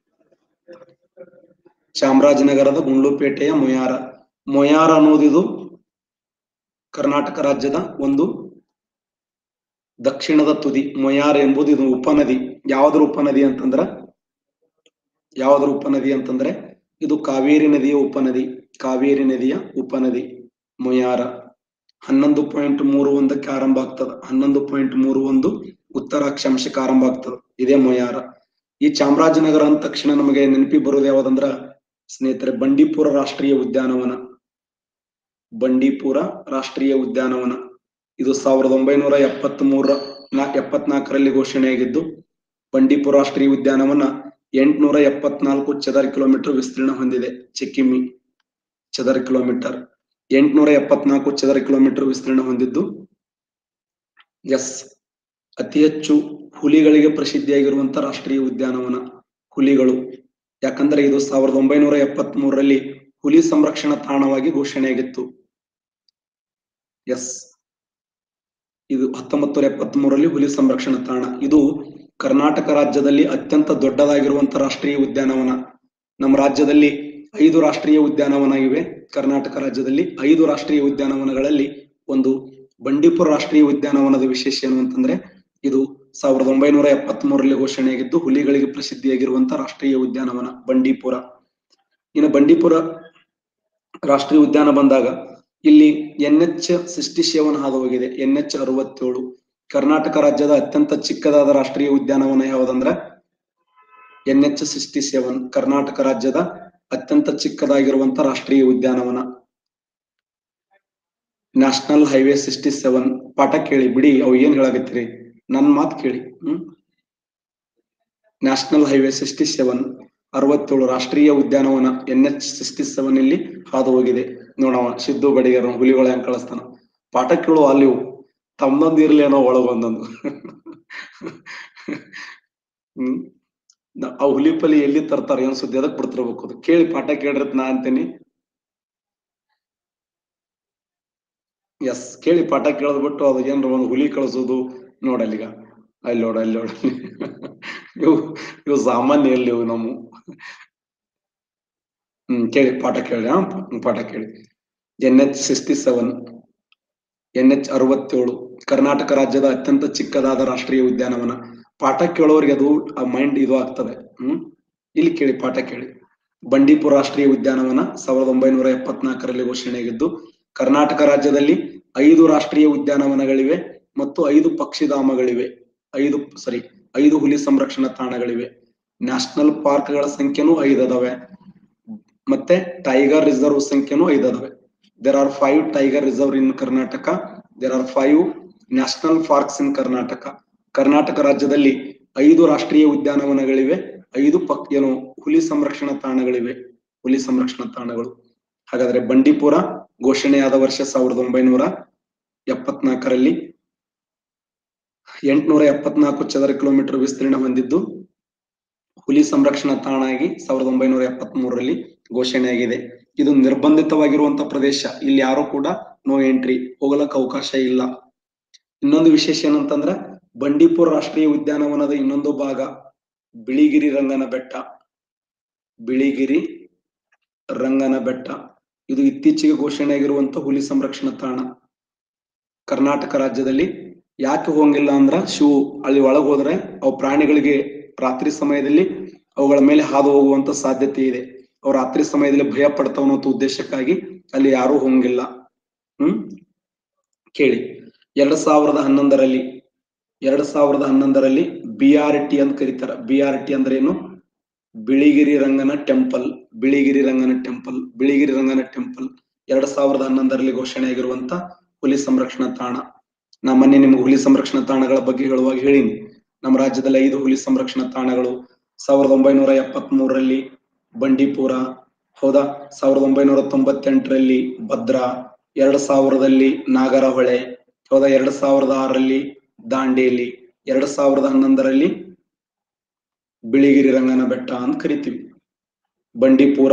ಚಾಮರಾಜನಗರದ ಗುಂಡ್ಲುಪೇಟೆಯ ಮೊಯಾರ ಮೊಯಾರ ಅನ್ನೋದಿದು ಕರ್ನಾಟಕ ರಾಜ್ಯದ ಒಂದು ದಕ್ಷಿಣದ ತುದಿ ಮೊಯಾರ್ ಎಂಬುದು ಇದು ಉಪನದಿ ಯಾವ್ದ್ರ ಉಪನದಿ ಅಂತಂದ್ರ ಯಾವ್ದ್ರ ಉಪನದಿ ಅಂತಂದ್ರೆ ಇದು ಕಾವೇರಿ ನದಿಯ ಉಪನದಿ ಕಾವೇರಿ ನದಿಯ ಉಪನದಿ ಮೊಯಾರ ಹನ್ನೊಂದು ಪಾಯಿಂಟ್ ಮೂರು ಒಂದಕ್ಕೆ ಆರಂಭ ಆಗ್ತದ ಹನ್ನೊಂದು ಪಾಯಿಂಟ್ ಮೂರು ಒಂದು ಉತ್ತರ ಅಕ್ಷಾಂಶಕ್ಕೆ ಆರಂಭ ಆಗ್ತದ ಇದೇ ಮೊಯಾರ ಈ ಚಾಮರಾಜನಗರ ಅಂದ ತಕ್ಷಣ ನಮಗೆ ನೆನಪಿ ಬರೋದು ಯಾವ್ದಂದ್ರ ಸ್ನೇಹಿತರೆ ಬಂಡೀಪುರ ರಾಷ್ಟ್ರೀಯ ಉದ್ಯಾನವನ ಬಂಡೀಪುರ ರಾಷ್ಟ್ರೀಯ ಉದ್ಯಾನವನ ಇದು ಸಾವಿರದ ಒಂಬೈನೂರ ಎಪ್ಪತ್ತ್ ಮೂರ ಎಪ್ಪತ್ನಾಲ್ಕರಲ್ಲಿ ಘೋಷಣೆಯಾಗಿದ್ದು ಬಂಡೀಪುರ ರಾಷ್ಟ್ರೀಯ ಉದ್ಯಾನವನ ಎಂಟುನೂರ ಎಪ್ಪತ್ನಾಲ್ಕು ಚದರ ಕಿಲೋಮೀಟರ್ ವಿಸ್ತೀರ್ಣ ಹೊಂದಿದೆ ಚಿಕ್ಕಿಮಿ ಚದರ ಕಿಲೋಮೀಟರ್ ಎಂಟುನೂರ ಎಪ್ಪತ್ನಾಲ್ಕು ಚದರ ಕಿಲೋಮೀಟರ್ ವಿಸ್ತೀರ್ಣ ಹೊಂದಿದ್ದು ಎಸ್ ಅತಿ ಹೆಚ್ಚು ಹುಲಿಗಳಿಗೆ ಪ್ರಸಿದ್ಧಿಯಾಗಿರುವಂತ ರಾಷ್ಟ್ರೀಯ ಉದ್ಯಾನವನ ಹುಲಿಗಳು ಯಾಕಂದ್ರೆ ಇದು ಸಾವಿರದ ಒಂಬೈನೂರ ಎಪ್ಪತ್ತ್ ಮೂರರಲ್ಲಿ ಹುಲಿ ಸಂರಕ್ಷಣಾ ತಾಣವಾಗಿ ಘೋಷಣೆಯಾಗಿತ್ತು ಎಸ್ ಇದು ಹತ್ತೊಂಬತ್ತು ನೂರ ಎಪ್ಪತ್ತ್ ಮೂರರಲ್ಲಿ ಹುಲಿ ಸಂರಕ್ಷಣಾ ತಾಣ ಇದು ಕರ್ನಾಟಕ ರಾಜ್ಯದಲ್ಲಿ ಅತ್ಯಂತ ದೊಡ್ಡದಾಗಿರುವಂತ ರಾಷ್ಟ್ರೀಯ ಉದ್ಯಾನವನ ನಮ್ಮ ರಾಜ್ಯದಲ್ಲಿ ಐದು ರಾಷ್ಟ್ರೀಯ ಉದ್ಯಾನವನ ಇವೆ ಕರ್ನಾಟಕ ರಾಜ್ಯದಲ್ಲಿ ಐದು ರಾಷ್ಟ್ರೀಯ ಉದ್ಯಾನವನಗಳಲ್ಲಿ ಒಂದು ಬಂಡೀಪುರ ರಾಷ್ಟ್ರೀಯ ಉದ್ಯಾನವನದ ವಿಶೇಷ ಏನು ಅಂತಂದ್ರೆ ಇದು ಸಾವಿರದ ಒಂಬೈನೂರ ಎಪ್ಪತ್ತ್ ಮೂರರಲ್ಲಿ ಘೋಷಣೆಯಾಗಿದ್ದು ಹುಲಿಗಳಿಗೆ ಪ್ರಸಿದ್ಧಿಯಾಗಿರುವಂತ ರಾಷ್ಟ್ರೀಯ ಉದ್ಯಾನವನ ಬಂಡೀಪುರ ಇನ್ನು ಬಂಡೀಪುರ ರಾಷ್ಟ್ರೀಯ ಉದ್ಯಾನ ಬಂದಾಗ ಇಲ್ಲಿ ಎನ್ ಎಚ್ ಸಿಕ್ಸ್ಟಿ ಸೆವೆನ್ ಹಾದು ಹೋಗಿದೆ ಎನ್ ಎಚ್ ಅರವತ್ತೇಳು ಕರ್ನಾಟಕ ರಾಜ್ಯದ ಅತ್ಯಂತ ಚಿಕ್ಕದಾದ ರಾಷ್ಟ್ರೀಯ ಉದ್ಯಾನವನ ಯಾವುದಂದ್ರೆ N H sixty seven Karnataka ರಾಜ್ಯದ ಅತ್ಯಂತ ಚಿಕ್ಕದಾಗಿರುವಂತ ರಾಷ್ಟ್ರೀಯ ಉದ್ಯಾನವನ ನ್ಯಾಷನಲ್ ಹೈವೇ ಸಿಕ್ಸ್ಟಿ ಸೆವೆನ್ ಪಾಠ ಕೇಳಿ ಬಿಡಿ ಅವು ಏನ್ ಹೇಳಾಕತ್ತೀರಿ ನನ್ ಮಾತ್ ಕೇಳಿ hmm National Highway sixty seven ಅರವತ್ತೇಳು ರಾಷ್ಟ್ರೀಯ ಉದ್ಯಾನವನ ಎನ್ ಎಚ್ ಸಿಕ್ಸ್ಟಿ ಸೆವೆನ್ ಇಲ್ಲಿ ಹಾದು ಹೋಗಿದೆ ನೋಡವ ಸಿದ್ದು ಬಡಿಗರ ಹುಲಿಗಳ ಹೆಂಗ್ ಕಳಿಸ್ತಾನ ಪಾಠ ಕೇಳು ಅಲ್ಲಿ ತಮ್ಮದೊಂದು ಇರ್ಲಿ ಅನ್ನೋ ಒಳಗ್ ಒಂದೊಂದು ಹ್ಮ್ ನ- ಆ ಹುಲಿ ಪಲಿ ಎಲ್ಲಿ ತರ್ತಾರ ಏನ್ ಸುದ್ದಿ ಅದಕ್ಕೆ ಬಿಡ್ತಿರ್ಬೇಕು ಅದು ಕೇಳಿ ಪಾಠ ಕೇಳ್ರತ್ ನಾ ಅಂತೀನಿ ಎಸ್ ಕೇಳಿ ಪಾಠ ಕೇಳೋದ್ ಬಿಟ್ಟು ಅದು ಏನ್ರ ಒಂದು ಹುಲಿ ಕಳ್ಸೋದು ನೋಡಲ್ಲೀಗ ಅಲ್ಲಿ ನೋಡ ಅಲ್ಲಿ ನೋಡ ಇವು ಇವು ಸಾಮಾನ್ಯ ಎಲ್ಲಿ ಇವು ನಮ್ಮ ಹ್ಮ್ ಕೇಳಿ ಪಾಠ ಕೇಳಿ ಹಾ ಪಾಠ ಕೇಳಿ N H sixty seven N H ಅರವತ್ತೇಳು ಕರ್ನಾಟಕ ರಾಜ್ಯದ ಅತ್ಯಂತ ಚಿಕ್ಕದಾದ ರಾಷ್ಟ್ರೀಯ ಉದ್ಯಾನವನ ಪಾಠ ಕೇಳೋರಿಗೆ ಅದು ಆ ಮೈಂಡ್ ಇದು ಆಗ್ತದೆ ಹ್ಮ್ ಇಲ್ಲಿ ಕೇಳಿ ಪಾಠ ಕೇಳಿ ಬಂಡೀಪುರ ರಾಷ್ಟ್ರೀಯ ಉದ್ಯಾನವನ ಸಾವಿರದ ಒಂಬೈನೂರ ಎಪ್ಪತ್ನಾಲ್ಕರಲ್ಲಿ ಘೋಷಣೆಯಾಗಿದ್ದು ಕರ್ನಾಟಕ ರಾಜ್ಯದಲ್ಲಿ ಐದು ರಾಷ್ಟ್ರೀಯ ಉದ್ಯಾನವನಗಳಿವೆ ಮತ್ತು ಐದು ಪಕ್ಷಿಧಾಮಗಳಿವೆ ಐದು ಸಾರಿ ಐದು ಹುಲಿ ಸಂರಕ್ಷಣಾ ತಾಣಗಳಿವೆ ನ್ಯಾಷನಲ್ ಪಾರ್ಕ್ಗಳ ಸಂಖ್ಯೆನೂ ಐದು ಅದಾವೆ ಮತ್ತೆ ಟೈಗರ್ ರಿಸರ್ವ್ ಸಂಖ್ಯೆನೂ ಐದು ಅದಾವೆ there are five tiger reserve in Karnataka there are five national parks in Karnataka Karnataka ರಾಜ್ಯದಲ್ಲಿ ಐದು ರಾಷ್ಟ್ರೀಯ ಉದ್ಯಾನವನಗಳಿವೆ ಐದು ಪಕ್ ಏನು ಹುಲಿ ಸಂರಕ್ಷಣಾ ತಾಣಗಳಿವೆ ಹುಲಿ ಸಂರಕ್ಷಣಾ ತಾಣಗಳು ಹಾಗಾದ್ರೆ ಬಂಡೀಪುರ ಘೋಷಣೆಯಾದ ವರ್ಷ ಸಾವಿರದ ಒಂಬೈನೂರ ಎಪ್ಪತ್ನಾಲ್ಕರಲ್ಲಿ ಎಂಟುನೂರ ಎಪ್ಪತ್ನಾಲ್ಕು ಚದರ ಕಿಲೋಮೀಟರ್ ವಿಸ್ತೀರ್ಣ ಹೊಂದಿದ್ದು ಹುಲಿ ಸಂರಕ್ಷಣಾ ತಾಣ ಆಗಿ ಸಾವಿರದ ಒಂಬೈನೂರ ಎಪ್ಪತ್ತ್ ಮೂರರಲ್ಲಿ ಘೋಷಣೆಯಾಗಿದೆ ಇದು ನಿರ್ಬಂಧಿತವಾಗಿರುವಂತ ಪ್ರದೇಶ ಇಲ್ಲಿ ಯಾರು ಕೂಡ ನೋ ಎಂಟ್ರಿ ಹೋಗಲಕ್ಕೆ ಅವಕಾಶ ಇಲ್ಲ ಇನ್ನೊಂದು ವಿಶೇಷ ಏನಂತಂದ್ರ ಬಂಡೀಪುರ ರಾಷ್ಟ್ರೀಯ ಉದ್ಯಾನವನದ ಇನ್ನೊಂದು ಭಾಗ ಬಿಳಿಗಿರಿ ರಂಗನ ಬೆಟ್ಟ ಬಿಳಿಗಿರಿ ರಂಗನ ಬೆಟ್ಟ ಇದು ಇತ್ತೀಚೆಗೆ ಘೋಷಣೆಯಾಗಿರುವಂತ ಹುಲಿ ಸಂರಕ್ಷಣಾ ತಾಣ ಕರ್ನಾಟಕ ರಾಜ್ಯದಲ್ಲಿ ಯಾಕೆ ಹೋಗಂಗಿಲ್ಲ ಅಂದ್ರ ಶಿವು ಅಲ್ಲಿ ಒಳಗ್ ಹೋದ್ರೆ ಅವು ಪ್ರಾಣಿಗಳಿಗೆ ರಾತ್ರಿ ಸಮಯದಲ್ಲಿ ಅವುಗಳ ಮೇಲೆ ಹಾದು ಹೋಗುವಂತ ಸಾಧ್ಯತೆ ಇದೆ ಅವು ರಾತ್ರಿ ಸಮಯದಲ್ಲಿ ಭಯ ಪಡ್ತಾವ ಅನ್ನೋ ಉದ್ದೇಶಕ್ಕಾಗಿ ಅಲ್ಲಿ ಯಾರೂ ಹೋಗಂಗಿಲ್ಲ ಹ್ಮ್ ಕೇಳಿ ಎರಡ್ ಸಾವಿರದ ಹನ್ನೊಂದರಲ್ಲಿ ಎರಡ್ ಸಾವಿರದ ಹನ್ನೊಂದರಲ್ಲಿ ಬಿ ಆರ್ ಟಿ ಅಂತ ಕರೀತಾರ ಬಿ ಆರ್ ಟಿ ಅಂದ್ರೆ ಏನು Biligiri Rangana temple Biligiri Rangana temple Biligiri Rangana temple ಎರಡ್ ಸಾವಿರದ ಹನ್ನೊಂದರಲ್ಲಿ ಘೋಷಣೆಯಾಗಿರುವಂತ ಹುಲಿ ಸಂರಕ್ಷಣಾ ತಾಣ ನಾ ಮೊನ್ನೆ ನಿಮ್ಗೆ ಹುಲಿ ಸಂರಕ್ಷಣಾ ತಾಣಗಳ ಬಗ್ಗೆ ಹೇಳುವಾಗ ಹೇಳಿನಿ ನಮ್ಮ ರಾಜ್ಯದಲ್ಲಿ ಐದು ಹುಲಿ ಸಂರಕ್ಷಣಾ ತಾಣಗಳು ಸಾವಿರದ ಒಂಬೈನೂರ ಎಪ್ಪತ್ತ್ ಮೂರರಲ್ಲಿ ಬಂಡೀಪುರ ಹೌದಾ ಸಾವಿರದ ಒಂಬೈನೂರ ತೊಂಬತ್ತೆಂಟರಲ್ಲಿ ಭದ್ರಾ ಎರಡ್ ಸಾವಿರದಲ್ಲಿ ನಾಗರಹೊಳೆ ಹೌದಾ ಎರಡ್ ಸಾವಿರದ ಆರರಲ್ಲಿ ದಾಂಡೇಲಿ ಎರಡ್ ಸಾವಿರದ ಹನ್ನೊಂದರಲ್ಲಿ ಬಿಳಿಗಿರಿ ರಂಗನ ಬೆಟ್ಟ ಅಂತ ಕರಿತೀವಿ ಬಂಡೀಪುರ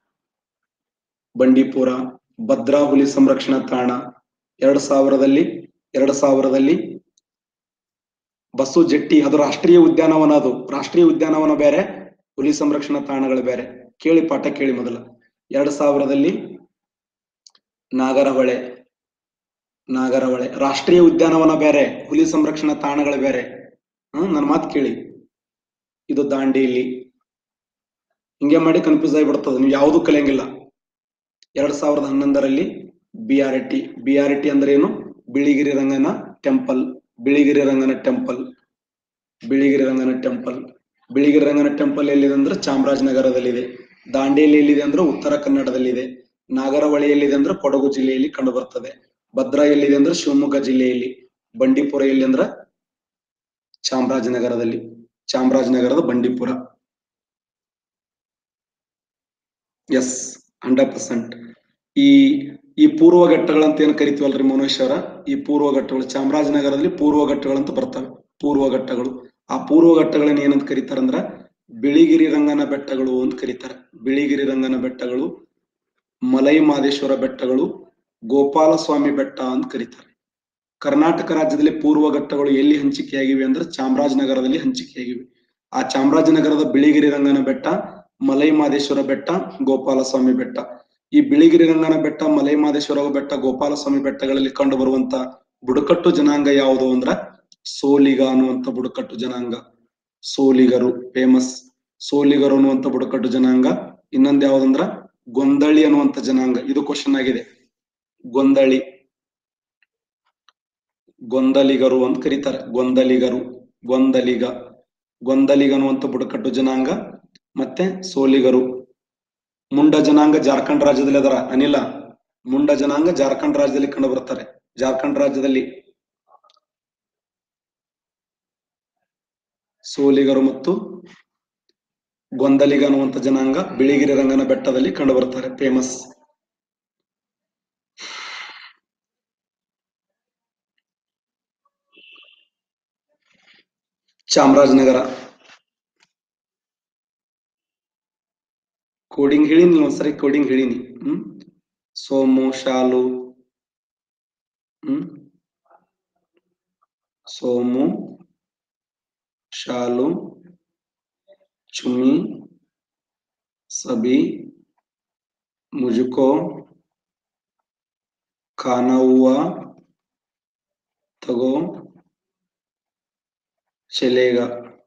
ಬಂಡೀಪುರ ಭದ್ರಾ ಹುಲಿ ಸಂರಕ್ಷಣಾ ತಾಣ ಎರಡ್ ಸಾವಿರದಲ್ಲಿ ಎರಡ್ ಸಾವಿರದಲ್ಲಿ ಬಸ್ಸು ಜೆಟ್ಟಿ ಅದು ರಾಷ್ಟ್ರೀಯ ಉದ್ಯಾನವನ ಅದು ರಾಷ್ಟ್ರೀಯ ಉದ್ಯಾನವನ ಬೇರೆ ಹುಲಿ ಸಂರಕ್ಷಣಾ ತಾಣಗಳು ಬೇರೆ ಕೇಳಿ ಪಾಠ ಕೇಳಿ ಮೊದಲ ಎರಡ್ ಸಾವಿರದಲ್ಲಿ ನಾಗರಹೊಳೆ ನಾಗರಹೊಳೆ ರಾಷ್ಟ್ರೀಯ ಉದ್ಯಾನವನ ಬೇರೆ ಹುಲಿ ಸಂರಕ್ಷಣಾ ತಾಣಗಳು ಬೇರೆ ಹ್ಮ್ ನನ್ನ ಮಾತು ಕೇಳಿ ಇದು ದಾಂಡೇಲಿ ಹಿಂಗೆ ಮಾಡಿ ಕನ್ಫ್ಯೂಸ್ ಆಗಿಬಿಡ್ತದೆ ನೀವು ಯಾವುದು ಕಲಿಯಂಗಿಲ್ಲ ಎರಡ್ ಸಾವಿರದ ಹನ್ನೊಂದರಲ್ಲಿ B R T B R T ಅಂದ್ರೆ ಏನು Biligiri Rangana temple Biligiri Rangana temple Biligiri Rangana temple Biligiri Rangana temple ಎಲ್ಲಿದೆ ಅಂದ್ರೆ ಚಾಮರಾಜನಗರದಲ್ಲಿದೆ ದಾಂಡೇಲಿ ಎಲ್ಲಿದೆ ಅಂದ್ರೆ ಉತ್ತರ ಕನ್ನಡದಲ್ಲಿದೆ ನಾಗರಹೊಳೆ ಎಲ್ಲಿದೆ ಅಂದ್ರೆ ಕೊಡಗು ಜಿಲ್ಲೆಯಲ್ಲಿ ಕಂಡು ಬರ್ತದೆ ಭದ್ರಾ ಎಲ್ಲಿದೆ ಅಂದ್ರೆ ಶಿವಮೊಗ್ಗ ಜಿಲ್ಲೆಯಲ್ಲಿ ಬಂಡೀಪುರ ಎಲ್ಲಿ ಅಂದ್ರೆ ಚಾಮರಾಜನಗರದಲ್ಲಿ ಚಾಮರಾಜನಗರದ ಬಂಡೀಪುರ ಎಸ್ ಹಂಡ್ರೆಡ್ ಪರ್ಸೆಂಟ್ ಈ ಈ ಪೂರ್ವ ಘಟ್ಟಗಳಂತ ಏನ್ ಕರಿತೀವಲ್ರಿ ಮೌನೇಶ್ವರ ಈ ಪೂರ್ವ ಘಟ್ಟಗಳು ಚಾಮರಾಜನಗರದಲ್ಲಿ ಪೂರ್ವ ಘಟ್ಟಗಳಂತ ಬರ್ತವೆ ಪೂರ್ವ ಘಟ್ಟಗಳು ಆ ಪೂರ್ವ ಘಟ್ಟಗಳನ್ನ ಏನಂತ ಕರೀತಾರಂದ್ರ ಬಿಳಿಗಿರಿ ರಂಗನ ಬೆಟ್ಟಗಳು ಅಂತ ಕರೀತಾರೆ ಬಿಳಿಗಿರಿ ರಂಗನ ಬೆಟ್ಟಗಳು ಮಲೈ ಮಾದೇಶ್ವರ ಬೆಟ್ಟಗಳು ಗೋಪಾಲ ಸ್ವಾಮಿ ಬೆಟ್ಟ ಅಂತ ಕರೀತಾರೆ ಕರ್ನಾಟಕ ರಾಜ್ಯದಲ್ಲಿ ಪೂರ್ವ ಘಟ್ಟಗಳು ಎಲ್ಲಿ ಹಂಚಿಕೆಯಾಗಿವೆ ಅಂದ್ರೆ ಚಾಮರಾಜನಗರದಲ್ಲಿ ಹಂಚಿಕೆಯಾಗಿವೆ ಆ ಚಾಮರಾಜನಗರದ ಬಿಳಿಗಿರಿ ರಂಗನ ಬೆಟ್ಟ ಮಲೈ ಮಾದೇಶ್ವರ ಬೆಟ್ಟ ಗೋಪಾಲ ಸ್ವಾಮಿ ಬೆಟ್ಟ ಈ ಬಿಳಿಗಿರಿ ರಂಗನ ಬೆಟ್ಟ ಮಲೈ ಮಾದೇಶ್ವರ ಬೆಟ್ಟ ಗೋಪಾಲ ಸ್ವಾಮಿ ಬೆಟ್ಟಗಳಲ್ಲಿ ಕಂಡು ಬರುವಂತ ಬುಡಕಟ್ಟು ಜನಾಂಗ ಯಾವುದು ಅಂದ್ರ ಸೋಲಿಗ ಅನ್ನುವಂತ ಬುಡಕಟ್ಟು ಜನಾಂಗ ಸೋಲಿಗರು ಫೇಮಸ್ ಸೋಲಿಗರು ಅನ್ನುವಂತ ಬುಡಕಟ್ಟು ಜನಾಂಗ ಇನ್ನೊಂದ್ ಯಾವ್ದಂದ್ರ ಗೊಂದಳಿ ಅನ್ನುವಂತ ಜನಾಂಗ ಇದು ಕ್ವಶನ್ ಆಗಿದೆ ಗೊಂದಳಿ ಗೊಂದಲಿಗರು ಅಂತ ಕರೀತಾರೆ ಗೊಂದಲಿಗರು ಗೊಂದಲಿಗ ಗೊಂದಲಿಗ ಅನ್ನುವಂತ ಬುಡಕಟ್ಟು ಜನಾಂಗ ಮತ್ತೆ ಸೋಲಿಗರು ಮುಂಡ ಜನಾಂಗ ಜಾರ್ಖಂಡ್ ರಾಜ್ಯದಲ್ಲಿ ಅದರ ಅನಿಲ ಮುಂಡ ಜನಾಂಗ ಜಾರ್ಖಂಡ್ ರಾಜ್ಯದಲ್ಲಿ ಕಂಡು ಬರ್ತಾರೆ ಜಾರ್ಖಂಡ್ ರಾಜ್ಯದಲ್ಲಿ ಸೋಲಿಗರು ಮತ್ತು ಗೊಂದಲಿಗ ಅನ್ನುವಂತ ಜನಾಂಗ ಬಿಳಿಗಿರಿ ರಂಗನ ಬೆಟ್ಟದಲ್ಲಿ ಕಂಡು ಬರ್ತಾರೆ ಫೇಮಸ್ ಚಾಮರಾಜನಗರ ಕೋಡಿಂಗ್ ಹೇಳಿನಿ ಒಂದ್ಸರಿ ಕೋಡಿಂಗ್ ಹೇಳಿನಿ ಹ್ಮ್ ಸೋಮು ಶಾಲು ಹ್ಮ್ ಸೋಮು ಶಾಲು चुमी सभी मुझको खाना हुआ तगो चलेगा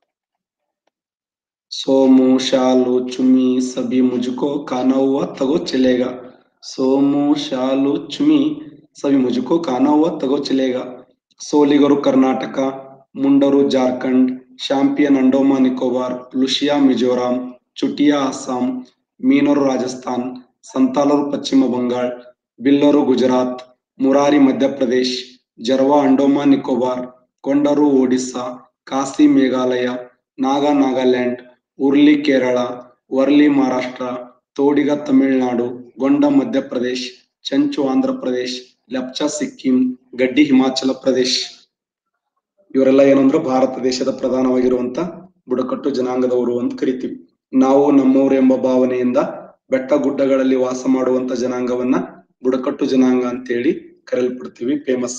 सोमू शालू चुमी सभी मुझको खाना हुआ तगो चलेगा सोमू शालू चुमी सभी मुझको खाना हुआ तगो चलेगा ಸೋಲಿಗರು ಕರ್ನಾಟಕ ಮುಂಡರು ಜಾರ್ಖಂಡ್ ಶಾಂಪಿಯನ್ ಅಂಡೋಮಾನ್ ನಿಕೋಬಾರ್ ಲುಷಿಯಾ ಮಿಜೋರಾಂ ಚುಟಿಯಾ ಅಸ್ಸಾಂ ಮೀನರು ರಾಜಸ್ಥಾನ್ ಸಂತಾಲರು ಪಶ್ಚಿಮ ಬಂಗಾಳ್ ಬಿಲ್ಲರು ಗುಜರಾತ್ ಮುರಾರಿ ಮಧ್ಯಪ್ರದೇಶ್ ಜರ್ವಾ ಅಂಡೋಮಾನ್ ನಿಕೋಬಾರ್ ಕೊಂಡರು ಒಡಿಸ್ಸಾ ಕಾಸಿ ಮೇಘಾಲಯ ನಾಗಾ ನಾಗಾಲ್ಯಾಂಡ್ ಉರ್ಲಿ ಕೇರಳ ವರ್ಲಿ ಮಹಾರಾಷ್ಟ್ರ ತೋಡಿಗ ತಮಿಳುನಾಡು ಗೊಂಡ ಮಧ್ಯಪ್ರದೇಶ್ ಚಂಚು ಆಂಧ್ರ ಪ್ರದೇಶ್ ಲೆಪ್ಚಾ ಸಿಕ್ಕಿಂ ಗಡ್ಡಿ ಹಿಮಾಚಲ ಪ್ರದೇಶ್ ಇವರೆಲ್ಲ ಏನಂದ್ರೆ ಭಾರತ ದೇಶದ ಪ್ರಧಾನವಾಗಿರುವಂತ ಬುಡಕಟ್ಟು ಜನಾಂಗದವರು ಅಂತ ಕರಿತೀವಿ ನಾವು ನಮ್ಮವರು ಎಂಬ ಭಾವನೆಯಿಂದ ಬೆಟ್ಟ ಗುಡ್ಡಗಳಲ್ಲಿ ವಾಸ ಮಾಡುವಂತ ಜನಾಂಗವನ್ನ ಬುಡಕಟ್ಟು ಜನಾಂಗ ಅಂತೇಳಿ ಕರೆಯಲ್ಪಡ್ತೀವಿ ಫೇಮಸ್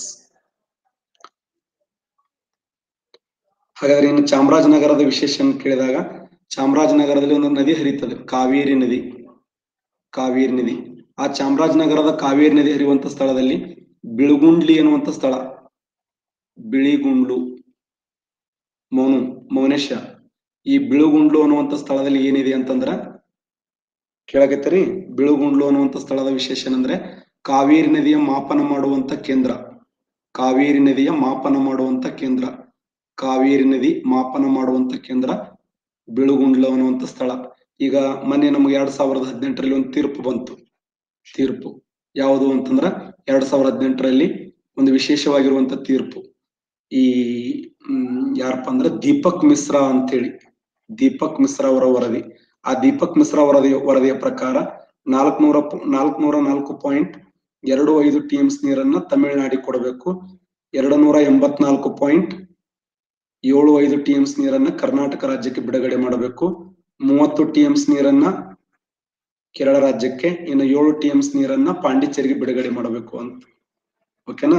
ಹಾಗಾದ್ರೆ ಇನ್ನು ಚಾಮರಾಜನಗರದ ವಿಶೇಷ ಅಂತ ಕೇಳಿದಾಗ ಚಾಮರಾಜನಗರದಲ್ಲಿ ಒಂದು ನದಿ ಹರಿತದೆ ಕಾವೇರಿ ನದಿ ಕಾವೇರಿ ನದಿ ಆ ಚಾಮರಾಜನಗರದ ಕಾವೇರಿ ನದಿ ಹರಿಯುವಂತ ಸ್ಥಳದಲ್ಲಿ ಬಿಳುಗುಂಡ್ಲಿ ಎನ್ನುವಂತ ಸ್ಥಳ ಬಿಳಿಗುಂಡ್ಲು ಮೌನು ಮೌನೇಶ ಈ ಬಿಳುಗುಂಡ್ಲು ಅನ್ನುವಂತ ಸ್ಥಳದಲ್ಲಿ ಏನಿದೆ ಅಂತಂದ್ರ ಕೇಳಕತ್ತರಿ ಬಿಳುಗುಂಡ್ಲು ಅನ್ನುವಂತ ಸ್ಥಳದ ವಿಶೇಷ ಏನಂದ್ರೆ ಕಾವೇರಿ ನದಿಯ ಮಾಪನ ಮಾಡುವಂತ ಕೇಂದ್ರ ಕಾವೇರಿ ನದಿಯ ಮಾಪನ ಮಾಡುವಂತ ಕೇಂದ್ರ ಕಾವೇರಿ ನದಿ ಮಾಪನ ಮಾಡುವಂತ ಕೇಂದ್ರ ಬಿಳುಗುಂಡ್ಲು ಅನ್ನುವಂತ ಸ್ಥಳ ಈಗ ಮೊನ್ನೆ ನಮ್ಗೆ ಎರಡ್ ಸಾವಿರದ ಹದಿನೆಂಟರಲ್ಲಿ ಒಂದು ತೀರ್ಪು ಬಂತು ತೀರ್ಪು ಯಾವುದು ಅಂತಂದ್ರ ಎರಡ್ ಸಾವಿರದ ಹದಿನೆಂಟರಲ್ಲಿ ಒಂದು ವಿಶೇಷವಾಗಿರುವಂತ ತೀರ್ಪು ಈ ಹ್ಮ್ ಯಾರಪ್ಪ ಅಂದ್ರೆ ದೀಪಕ್ ಮಿಶ್ರಾ ಅಂತೇಳಿ ದೀಪಕ್ ಮಿಶ್ರಾ ಅವರ ವರದಿ ಆ ದೀಪಕ್ ಮಿಶ್ರಾ ವರದಿ ವರದಿಯ ಪ್ರಕಾರ ನಾಲ್ಕನೂರ ನಾಲ್ಕನೂರ ನಾಲ್ಕು ಪಾಯಿಂಟ್ ಎರಡು ಐದು ಟಿಎಂಸ್ ನೀರನ್ನ ತಮಿಳುನಾಡಿಗೆ ಕೊಡಬೇಕು ಎರಡು ನೂರ ಎಂಬತ್ನಾಲ್ಕು ಪಾಯಿಂಟ್ ಏಳು ಐದು ಟಿಎಂಸ್ ನೀರನ್ನ ಕರ್ನಾಟಕ ರಾಜ್ಯಕ್ಕೆ ಬಿಡುಗಡೆ ಮಾಡಬೇಕು ಮೂವತ್ತು ಟಿಎಂಸ್ ನೀರನ್ನ ಕೇರಳ ರಾಜ್ಯಕ್ಕೆ ಇನ್ನು ಏಳು ಟಿಎಂಸ್ ನೀರನ್ನ ಪಾಂಡಿಚೇರಿಗೆ ಬಿಡುಗಡೆ ಮಾಡಬೇಕು ಅಂತ ಓಕೆನಾ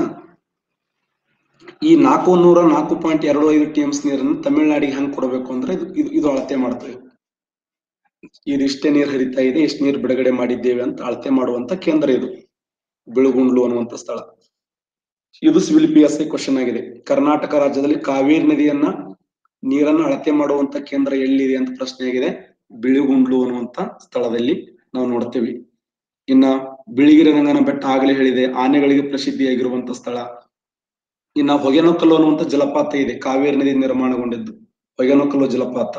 ಈ ನಾಲ್ಕು ನೂರ ನಾಲ್ಕು ಪಾಯಿಂಟ್ ಎರಡು ಐದು ಟಿಎಂಸ್ ನೀರನ್ನು ತಮಿಳುನಾಡಿಗೆ ಹೆಂಗ್ ಕೊಡಬೇಕು ಅಂದ್ರೆ ಇದು ಇದು ಇದು ಅಳತೆ ಮಾಡ್ತೇವೆ ಇದಿಷ್ಟೇ ನೀರು ಹರಿತಾ ಇದೆ ಎಷ್ಟು ನೀರು ಬಿಡುಗಡೆ ಮಾಡಿದ್ದೇವೆ ಅಂತ ಅಳತೆ ಮಾಡುವಂತ ಕೇಂದ್ರ ಇದು ಬಿಳುಗುಂಡ್ಲು ಅನ್ನುವಂತ ಸ್ಥಳ ಇದು civil P S I question ಆಗಿದೆ ಕರ್ನಾಟಕ ರಾಜ್ಯದಲ್ಲಿ ಕಾವೇರಿ ನದಿಯನ್ನ ನೀರನ್ನ ಅಳತೆ ಮಾಡುವಂತ ಕೇಂದ್ರ ಎಲ್ಲಿದೆ ಅಂತ ಪ್ರಶ್ನೆ ಆಗಿದೆ ಬಿಳಿಗುಂಡ್ಲು ಅನ್ನುವಂತ ಸ್ಥಳದಲ್ಲಿ ನಾವು ನೋಡ್ತೇವೆ ಇನ್ನ ಬಿಳಿಗಿರಿ ರಂಗನ ಬೆಟ್ಟ ಆಗಲೇ ಹೇಳಿದೆ ಆನೆಗಳಿಗೆ ಪ್ರಸಿದ್ಧಿಯಾಗಿರುವಂತ ಸ್ಥಳ ಇನ್ನ ಹೊಗೆನಕಲ್ಲು ಅನ್ನುವಂತ ಜಲಪಾತ ಇದೆ ಕಾವೇರಿ ನದಿ ನಿರ್ಮಾಣಗೊಂಡಿದ್ದು ಹೊಗೆನಕಲ್ಲು ಜಲಪಾತ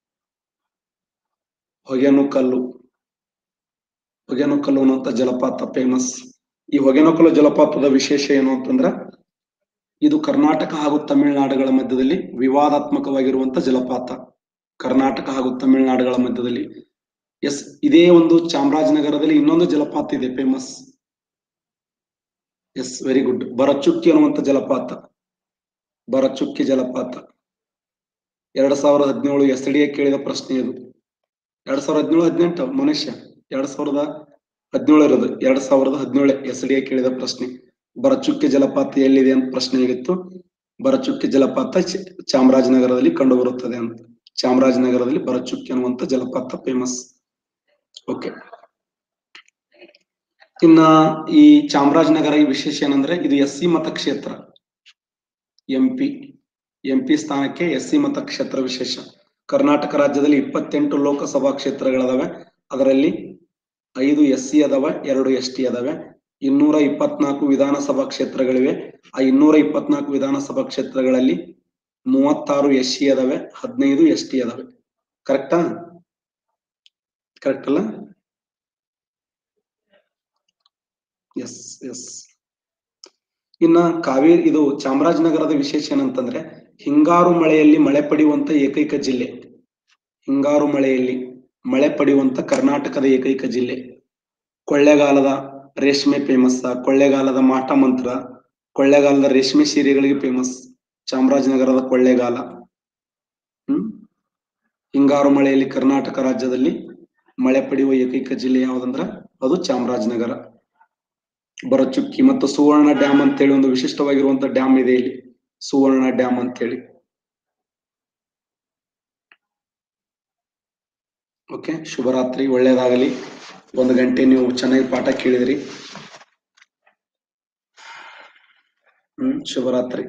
ಹೊಗೆನಕಲ್ಲು ಹೊಗೆನಕಲ್ಲು ಅನ್ನುವಂತ ಜಲಪಾತ ಫೇಮಸ್ ಈ ಹೊಗೆನಕಲ್ಲು ಜಲಪಾತದ ವಿಶೇಷ ಏನು ಅಂತಂದ್ರ ಇದು ಕರ್ನಾಟಕ ಹಾಗೂ ತಮಿಳುನಾಡುಗಳ ಮಧ್ಯದಲ್ಲಿ ವಿವಾದಾತ್ಮಕವಾಗಿರುವಂತ ಜಲಪಾತ ಕರ್ನಾಟಕ ಹಾಗೂ ತಮಿಳುನಾಡುಗಳ ಮಧ್ಯದಲ್ಲಿ ಎಸ್ ಇದೇ ಒಂದು ಚಾಮರಾಜನಗರದಲ್ಲಿ ಇನ್ನೊಂದು ಜಲಪಾತ ಇದೆ famous yes very good Barachukki ಅನ್ನುವಂತ ಜಲಪಾತ ಬರಚುಕ್ಕಿ ಜಲಪಾತ ಎರಡ್ ಸಾವಿರದ ಹದಿನೇಳು ಎಸ್ ಡಿ ಕೇಳಿದ ಪ್ರಶ್ನೆ ಇದು ಎರಡ್ ಸಾವಿರದ ಹದಿನೇಳು ಹದಿನೆಂಟು ಮನುಷ್ಯ ಎರಡ್ ಸಾವಿರದ ಹದಿನೇಳು ಇರೋದು ಎರಡ್ ಸಾವಿರದ ಹದಿನೇಳು ಎಸ್ ಡಿ ಕೇಳಿದ ಪ್ರಶ್ನೆ ಬರಚುಕ್ಕಿ ಜಲಪಾತ ಎಲ್ಲಿದೆ ಅಂತ ಪ್ರಶ್ನೆ ಆಗಿತ್ತು ಬರಚುಕ್ಕಿ ಜಲಪಾತ ಚ- ಚಾಮರಾಜನಗರದಲ್ಲಿ ಕಂಡು ಬರುತ್ತದೆ ಅಂತ ಚಾಮರಾಜನಗರದಲ್ಲಿ ಬರಚುಕ್ಕಿ ಅನ್ನುವಂತ ಜಲಪಾತ ಫೇಮಸ್ ಓಕೆ ಇನ್ನ ಈ ಚಾಮರಾಜನಗರ ಈ ವಿಶೇಷ ಏನಂದ್ರೆ ಇದು ಎಸ್ ಸಿ ಮತಕ್ಷೇತ್ರ ಎಂ ಪಿ ಎಂ ಪಿ ಸ್ಥಾನಕ್ಕೆ ಎಸ್ ಸಿ ಮತಕ್ಷೇತ್ರ ವಿಶೇಷ ಕರ್ನಾಟಕ ರಾಜ್ಯದಲ್ಲಿ ಇಪ್ಪತ್ತೆಂಟು ಲೋಕಸಭಾ ಕ್ಷೇತ್ರಗಳದಾವೆ ಅದರಲ್ಲಿ ಐದು ಎಸ್ ಸಿ ಅದಾವ ಎರಡು ಎಸ್ ಟಿ ಅದಾವೆ ಇನ್ನೂರ ಇಪ್ಪತ್ನಾಲ್ಕು ವಿಧಾನಸಭಾ ಕ್ಷೇತ್ರಗಳಿವೆ ಆ ಇನ್ನೂರ ಇಪ್ಪತ್ನಾಲ್ಕು ವಿಧಾನಸಭಾ ಕ್ಷೇತ್ರಗಳಲ್ಲಿ ಮೂವತ್ತಾರು ಎಸ್ ಸಿ ಅದಾವೆ ಹದಿನೈದು ಎಸ್ ಟಿ ಅದಾವೆ ಕರೆಕ್ಟಾ ಕರೆಕ್ಟ್ ಅಲ್ಲ ಎಸ್ ಎಸ್ ಇನ್ನ ಕಾವೇರಿ ಇದು ಚಾಮರಾಜನಗರದ ವಿಶೇಷ ಏನಂತಂದ್ರೆ ಹಿಂಗಾರು ಮಳೆಯಲ್ಲಿ ಮಳೆ ಪಡೆಯುವಂತ ಏಕೈಕ ಜಿಲ್ಲೆ ಹಿಂಗಾರು ಮಳೆಯಲ್ಲಿ ಮಳೆ ಪಡೆಯುವಂತ ಕರ್ನಾಟಕದ ಏಕೈಕ ಜಿಲ್ಲೆ ಕೊಳ್ಳೆಗಾಲದ ರೇಷ್ಮೆ ಫೇಮಸ್ ಕೊಳ್ಳೆಗಾಲದ ಮಾಟ ಮಂತ್ರ ಕೊಳ್ಳೆಗಾಲದ ರೇಷ್ಮೆ ಸೀರೆಗಳಿಗೆ ಫೇಮಸ್ ಚಾಮರಾಜನಗರದ ಕೊಳ್ಳೆಗಾಲ ಹ್ಮ್ ಹಿಂಗಾರು ಮಳೆಯಲ್ಲಿ ಕರ್ನಾಟಕ ರಾಜ್ಯದಲ್ಲಿ ಮಳೆ ಪಡೆಯುವ ಏಕೈಕ ಜಿಲ್ಲೆ ಯಾವ್ದಂದ್ರ ಅದು ಚಾಮರಾಜನಗರ ಬರಚುಕ್ಕಿ ಮತ್ತು ಸುವರ್ಣ ಡ್ಯಾಮ್ ಅಂತೇಳಿ ಒಂದು ವಿಶಿಷ್ಟವಾಗಿರುವಂತ ಡ್ಯಾಮ್ ಇದೆ ಇಲ್ಲಿ ಸುವರ್ಣ ಡ್ಯಾಮ್ ಅಂತೇಳಿ ಓಕೆ ಶುಭರಾತ್ರಿ ಒಳ್ಳೇದಾಗಲಿ ಒಂದು ಗಂಟೆ ನೀವು ಚೆನ್ನಾಗಿ ಪಾಠ ಕೇಳಿದ್ರಿ ಹ್ಮ್ ಶುಭರಾತ್ರಿ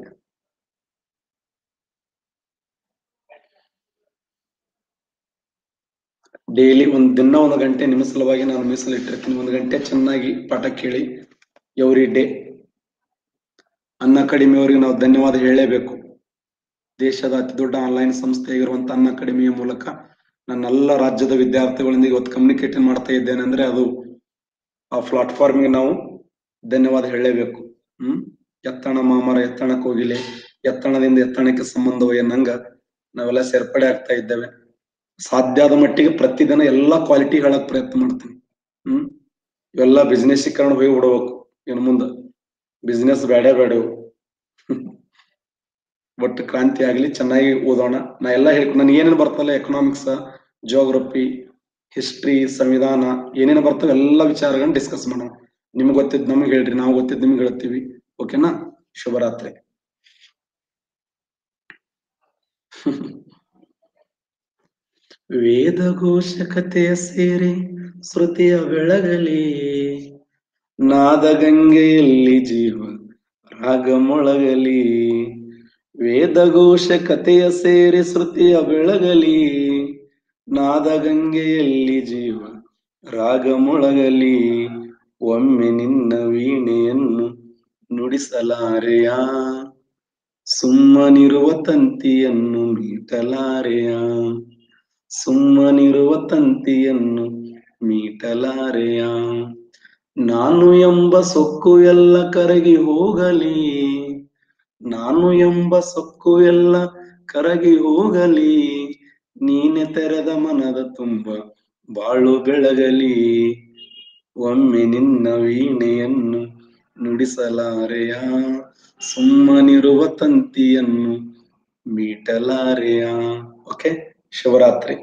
ಡೈಲಿ ಒಂದ್ ದಿನ ಒಂದು ಗಂಟೆ ನಿಮ್ಮ ಸಲುವಾಗಿ ನಾನು ಮೀಸಲಿಟ್ಟಿರ್ತೀನಿ ಒಂದು ಗಂಟೆ ಚೆನ್ನಾಗಿ ಪಾಠ ಕೇಳಿ ಎವ್ರಿ ಡೇ ಅನ್ನ ಕಡಿಮೆಯವರಿಗೆ ನಾವು ಧನ್ಯವಾದ ಹೇಳಲೇಬೇಕು ದೇಶದ ಅತಿ ದೊಡ್ಡ ಆನ್ಲೈನ್ ಸಂಸ್ಥೆ ಆಗಿರುವಂತ ಅನ್ನ ಕಡಿಮೆಯ ಮೂಲಕ ನನ್ನೆಲ್ಲ ರಾಜ್ಯದ ವಿದ್ಯಾರ್ಥಿಗಳೊಂದಿಗೆ ಇವತ್ತು ಕಮ್ಯುನಿಕೇಟ್ ಮಾಡ್ತಾ ಇದ್ದೇನೆ ಅಂದ್ರೆ ಅದು ಆ ಪ್ಲಾಟ್ಫಾರ್ಮ್ಗೆ ನಾವು ಧನ್ಯವಾದ ಹೇಳಲೇಬೇಕು ಹ್ಮ್ ಎತ್ತಣ ಮಾಮರ ಎತ್ತಣ ಕೋಗಿಲೆ ಎತ್ತಣದಿಂದ ಎತ್ತಣಕ್ಕೆ ಸಂಬಂಧವ ಏನಂಗ ನಾವೆಲ್ಲ ಸೇರ್ಪಡೆ ಆಗ್ತಾ ಇದ್ದೇವೆ ಸಾಧ್ಯ ಆದ ಮಟ್ಟಿಗೆ ಪ್ರತಿದಿನ ಎಲ್ಲಾ ಕ್ವಾಲಿಟಿ ಹೇಳಕ್ ಪ್ರಯತ್ನ ಮಾಡ್ತೀನಿ ಹ್ಮ್ ಇವೆಲ್ಲ ಬಿಸ್ನೆಸ್ ಕರ್ಕೊಂಡು ಹೋಗಿ ಬಿಡ್ಬೇಕು ಇನ್ನು ಮುಂದ ಬಿಸ್ನೆಸ್ ಬೇಡ ಬೇಡವು ಒಟ್ಟು ಕ್ರಾಂತಿ ಆಗ್ಲಿ ಚೆನ್ನಾಗಿ ಓದೋಣ ನಾ ಎಲ್ಲ ಹೇಳ್ ನನಗೆ ಏನೇನು ಬರ್ತಲ್ಲ ಎಕನಾಮಿಕ್ಸ್ ಜಿಯೋಗ್ರಫಿ ಹಿಸ್ಟ್ರಿ ಸಂವಿಧಾನ ಏನೇನು ಬರ್ತವೆ ಎಲ್ಲ ವಿಚಾರಗಳನ್ನ ಡಿಸ್ಕಸ್ ಮಾಡೋಣ ನಿಮ್ಗೆ ಗೊತ್ತಿದ್ ನಮ್ಗೆ ಹೇಳ್ರಿ ನಾವು ಗೊತ್ತಿದ್ ನಿಮ್ಗೆ ಹೇಳ್ತೀವಿ ಓಕೆನಾ ಶುಭರಾತ್ರಿ ವೇದಘೋಷಕತೆಯ ಸೇರಿ ಶ್ರುತಿಯ ಬೆಳಗಲಿ ನಾದಗಂಗೆಯಲ್ಲಿ ಜೀವ ರಾಗ ಮೊಳಗಲಿ ವೇದಘೋಷ ಕಥೆಯ ಸೇರಿ ಶ್ರುತಿಯ ಬೆಳಗಲಿ ನಾದಗಂಗೆಯಲ್ಲಿ ಜೀವ ರಾಗ ಮೊಳಗಲಿ ಒಮ್ಮೆ ನಿನ್ನ ವೀಣೆಯನ್ನು ನುಡಿಸಲಾರೆಯ ಸುಮ್ಮನಿರುವ ತಂತಿಯನ್ನು ಮೀಟಲಾರೆಯ ಸುಮ್ಮನಿರುವ ತಂತಿಯನ್ನು ಮೀಟಲಾರೆಯ ನಾನು ಎಂಬ ಸೊಕ್ಕು ಎಲ್ಲ ಕರಗಿ ಹೋಗಲಿ ನಾನು ಎಂಬ ಸೊಕ್ಕು ಎಲ್ಲ ಕರಗಿ ಹೋಗಲಿ ನೀನೆ ತೆರೆದ ಮನದ ತುಂಬ ಬಾಳು ಬೆಳಗಲಿ ಒಮ್ಮೆ ನಿನ್ನ ವೀಣೆಯನ್ನು ನುಡಿಸಲಾರೆಯ ಸುಮ್ಮನಿರುವ ತಂತಿಯನ್ನು ಮೀಟಲಾರೆಯ okay Shivaratri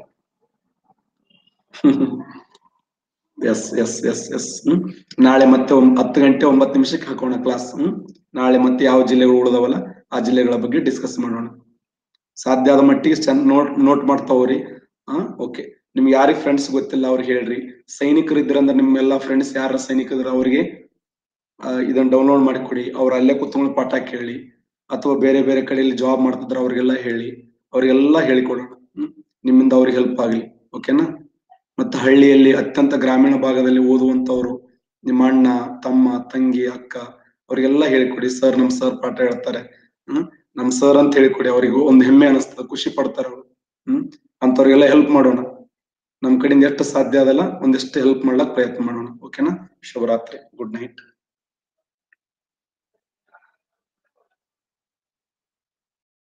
yes yes yes yes hmm ನಾಳೆ ಮತ್ತೆ ಒಂದ್ ಹತ್ತು ಗಂಟೆ ಒಂಬತ್ತು ನಿಮಿಷಕ್ಕೆ ಹಾಕೋಣ ಕ್ಲಾಸ್ ಹ್ಮ್ ನಾಳೆ ಮತ್ತೆ ಯಾವ ಜಿಲ್ಲೆಗಳು ಉಳಿದವಲ್ಲ ಆ ಜಿಲ್ಲೆಗಳ ಬಗ್ಗೆ ಡಿಸ್ಕಸ್ ಮಾಡೋಣ ಸಾಧ್ಯ ಆದ ಮಟ್ಟಿಗೆ ಚೆಂದ ನೋಟ್ ನೋಟ್ ಮಾಡ್ತಾವ್ರಿ ಹಾ ಓಕೆ ನಿಮ್ಗೆ ಯಾರಿಗೆ ಫ್ರೆಂಡ್ಸ್ ಗೊತ್ತಿಲ್ಲ ಅವ್ರಿಗೆ ಹೇಳ್ರಿ ಸೈನಿಕರು ಇದ್ರಂದ್ರೆ ನಿಮ್ಮೆಲ್ಲ ಫ್ರೆಂಡ್ಸ್ ಯಾರ ಸೈನಿಕರು ಅವ್ರಿಗೆ ಆ, ಇದನ್ನ ಡೌನ್ಲೋಡ್ ಮಾಡಿ ಕೊಡಿ ಅವ್ರು ಅಲ್ಲೇ ಕುತ್ಕೊಂಡು ಪಾಠ ಕೇಳಿ ಅಥವಾ ಬೇರೆ ಬೇರೆ ಕಡೆಯಲ್ಲಿ ಜಾಬ್ ಮಾಡ್ತಿದ್ರೆ ಅವ್ರಿಗೆಲ್ಲ ಹೇಳಿ ಅವ್ರಿಗೆಲ್ಲ ಹೇಳಿಕೊಡೋಣ ಹ್ಮ್ ನಿಮ್ಮಿಂದ ಅವ್ರಿಗೆ ಹೆಲ್ಪ್ ಆಗ್ಲಿ ಓಕೆನಾ ಮತ್ತೆ ಹಳ್ಳಿಯಲ್ಲಿ ಅತ್ಯಂತ ಗ್ರಾಮೀಣ ಭಾಗದಲ್ಲಿ ಓದುವಂತವ್ರು ನಿಮ್ಮ ಅಣ್ಣ ತಮ್ಮ ತಂಗಿ ಅಕ್ಕ ಅವ್ರಿಗೆಲ್ಲ ಹೇಳಿಕೊಡಿ ಸರ್ ನಮ್ ಸರ್ ಪಾಠ ಹೇಳ್ತಾರೆ ಹ್ಮ್ ನಮ್ ಸರ್ ಅಂತ ಹೇಳಿಕೊಡಿ ಅವ್ರಿಗೂ ಒಂದು ಹೆಮ್ಮೆ ಅನಿಸ್ತದೆ ಖುಷಿ ಪಡ್ತಾರೆ ಅವ್ರು ಹ್ಮ್ ಅಂತವ್ರಿಗೆಲ್ಲ ಹೆಲ್ಪ್ ಮಾಡೋಣ ನಮ್ ಕಡೆಯಿಂದ ಎಷ್ಟು ಸಾಧ್ಯ ಅದಲ್ಲ ಒಂದಿಷ್ಟು ಹೆಲ್ಪ್ ಮಾಡ್ಲಕ್ ಪ್ರಯತ್ನ ಮಾಡೋಣ ಓಕೆನಾ ಶುಭರಾತ್ರಿ ಗುಡ್ ನೈಟ್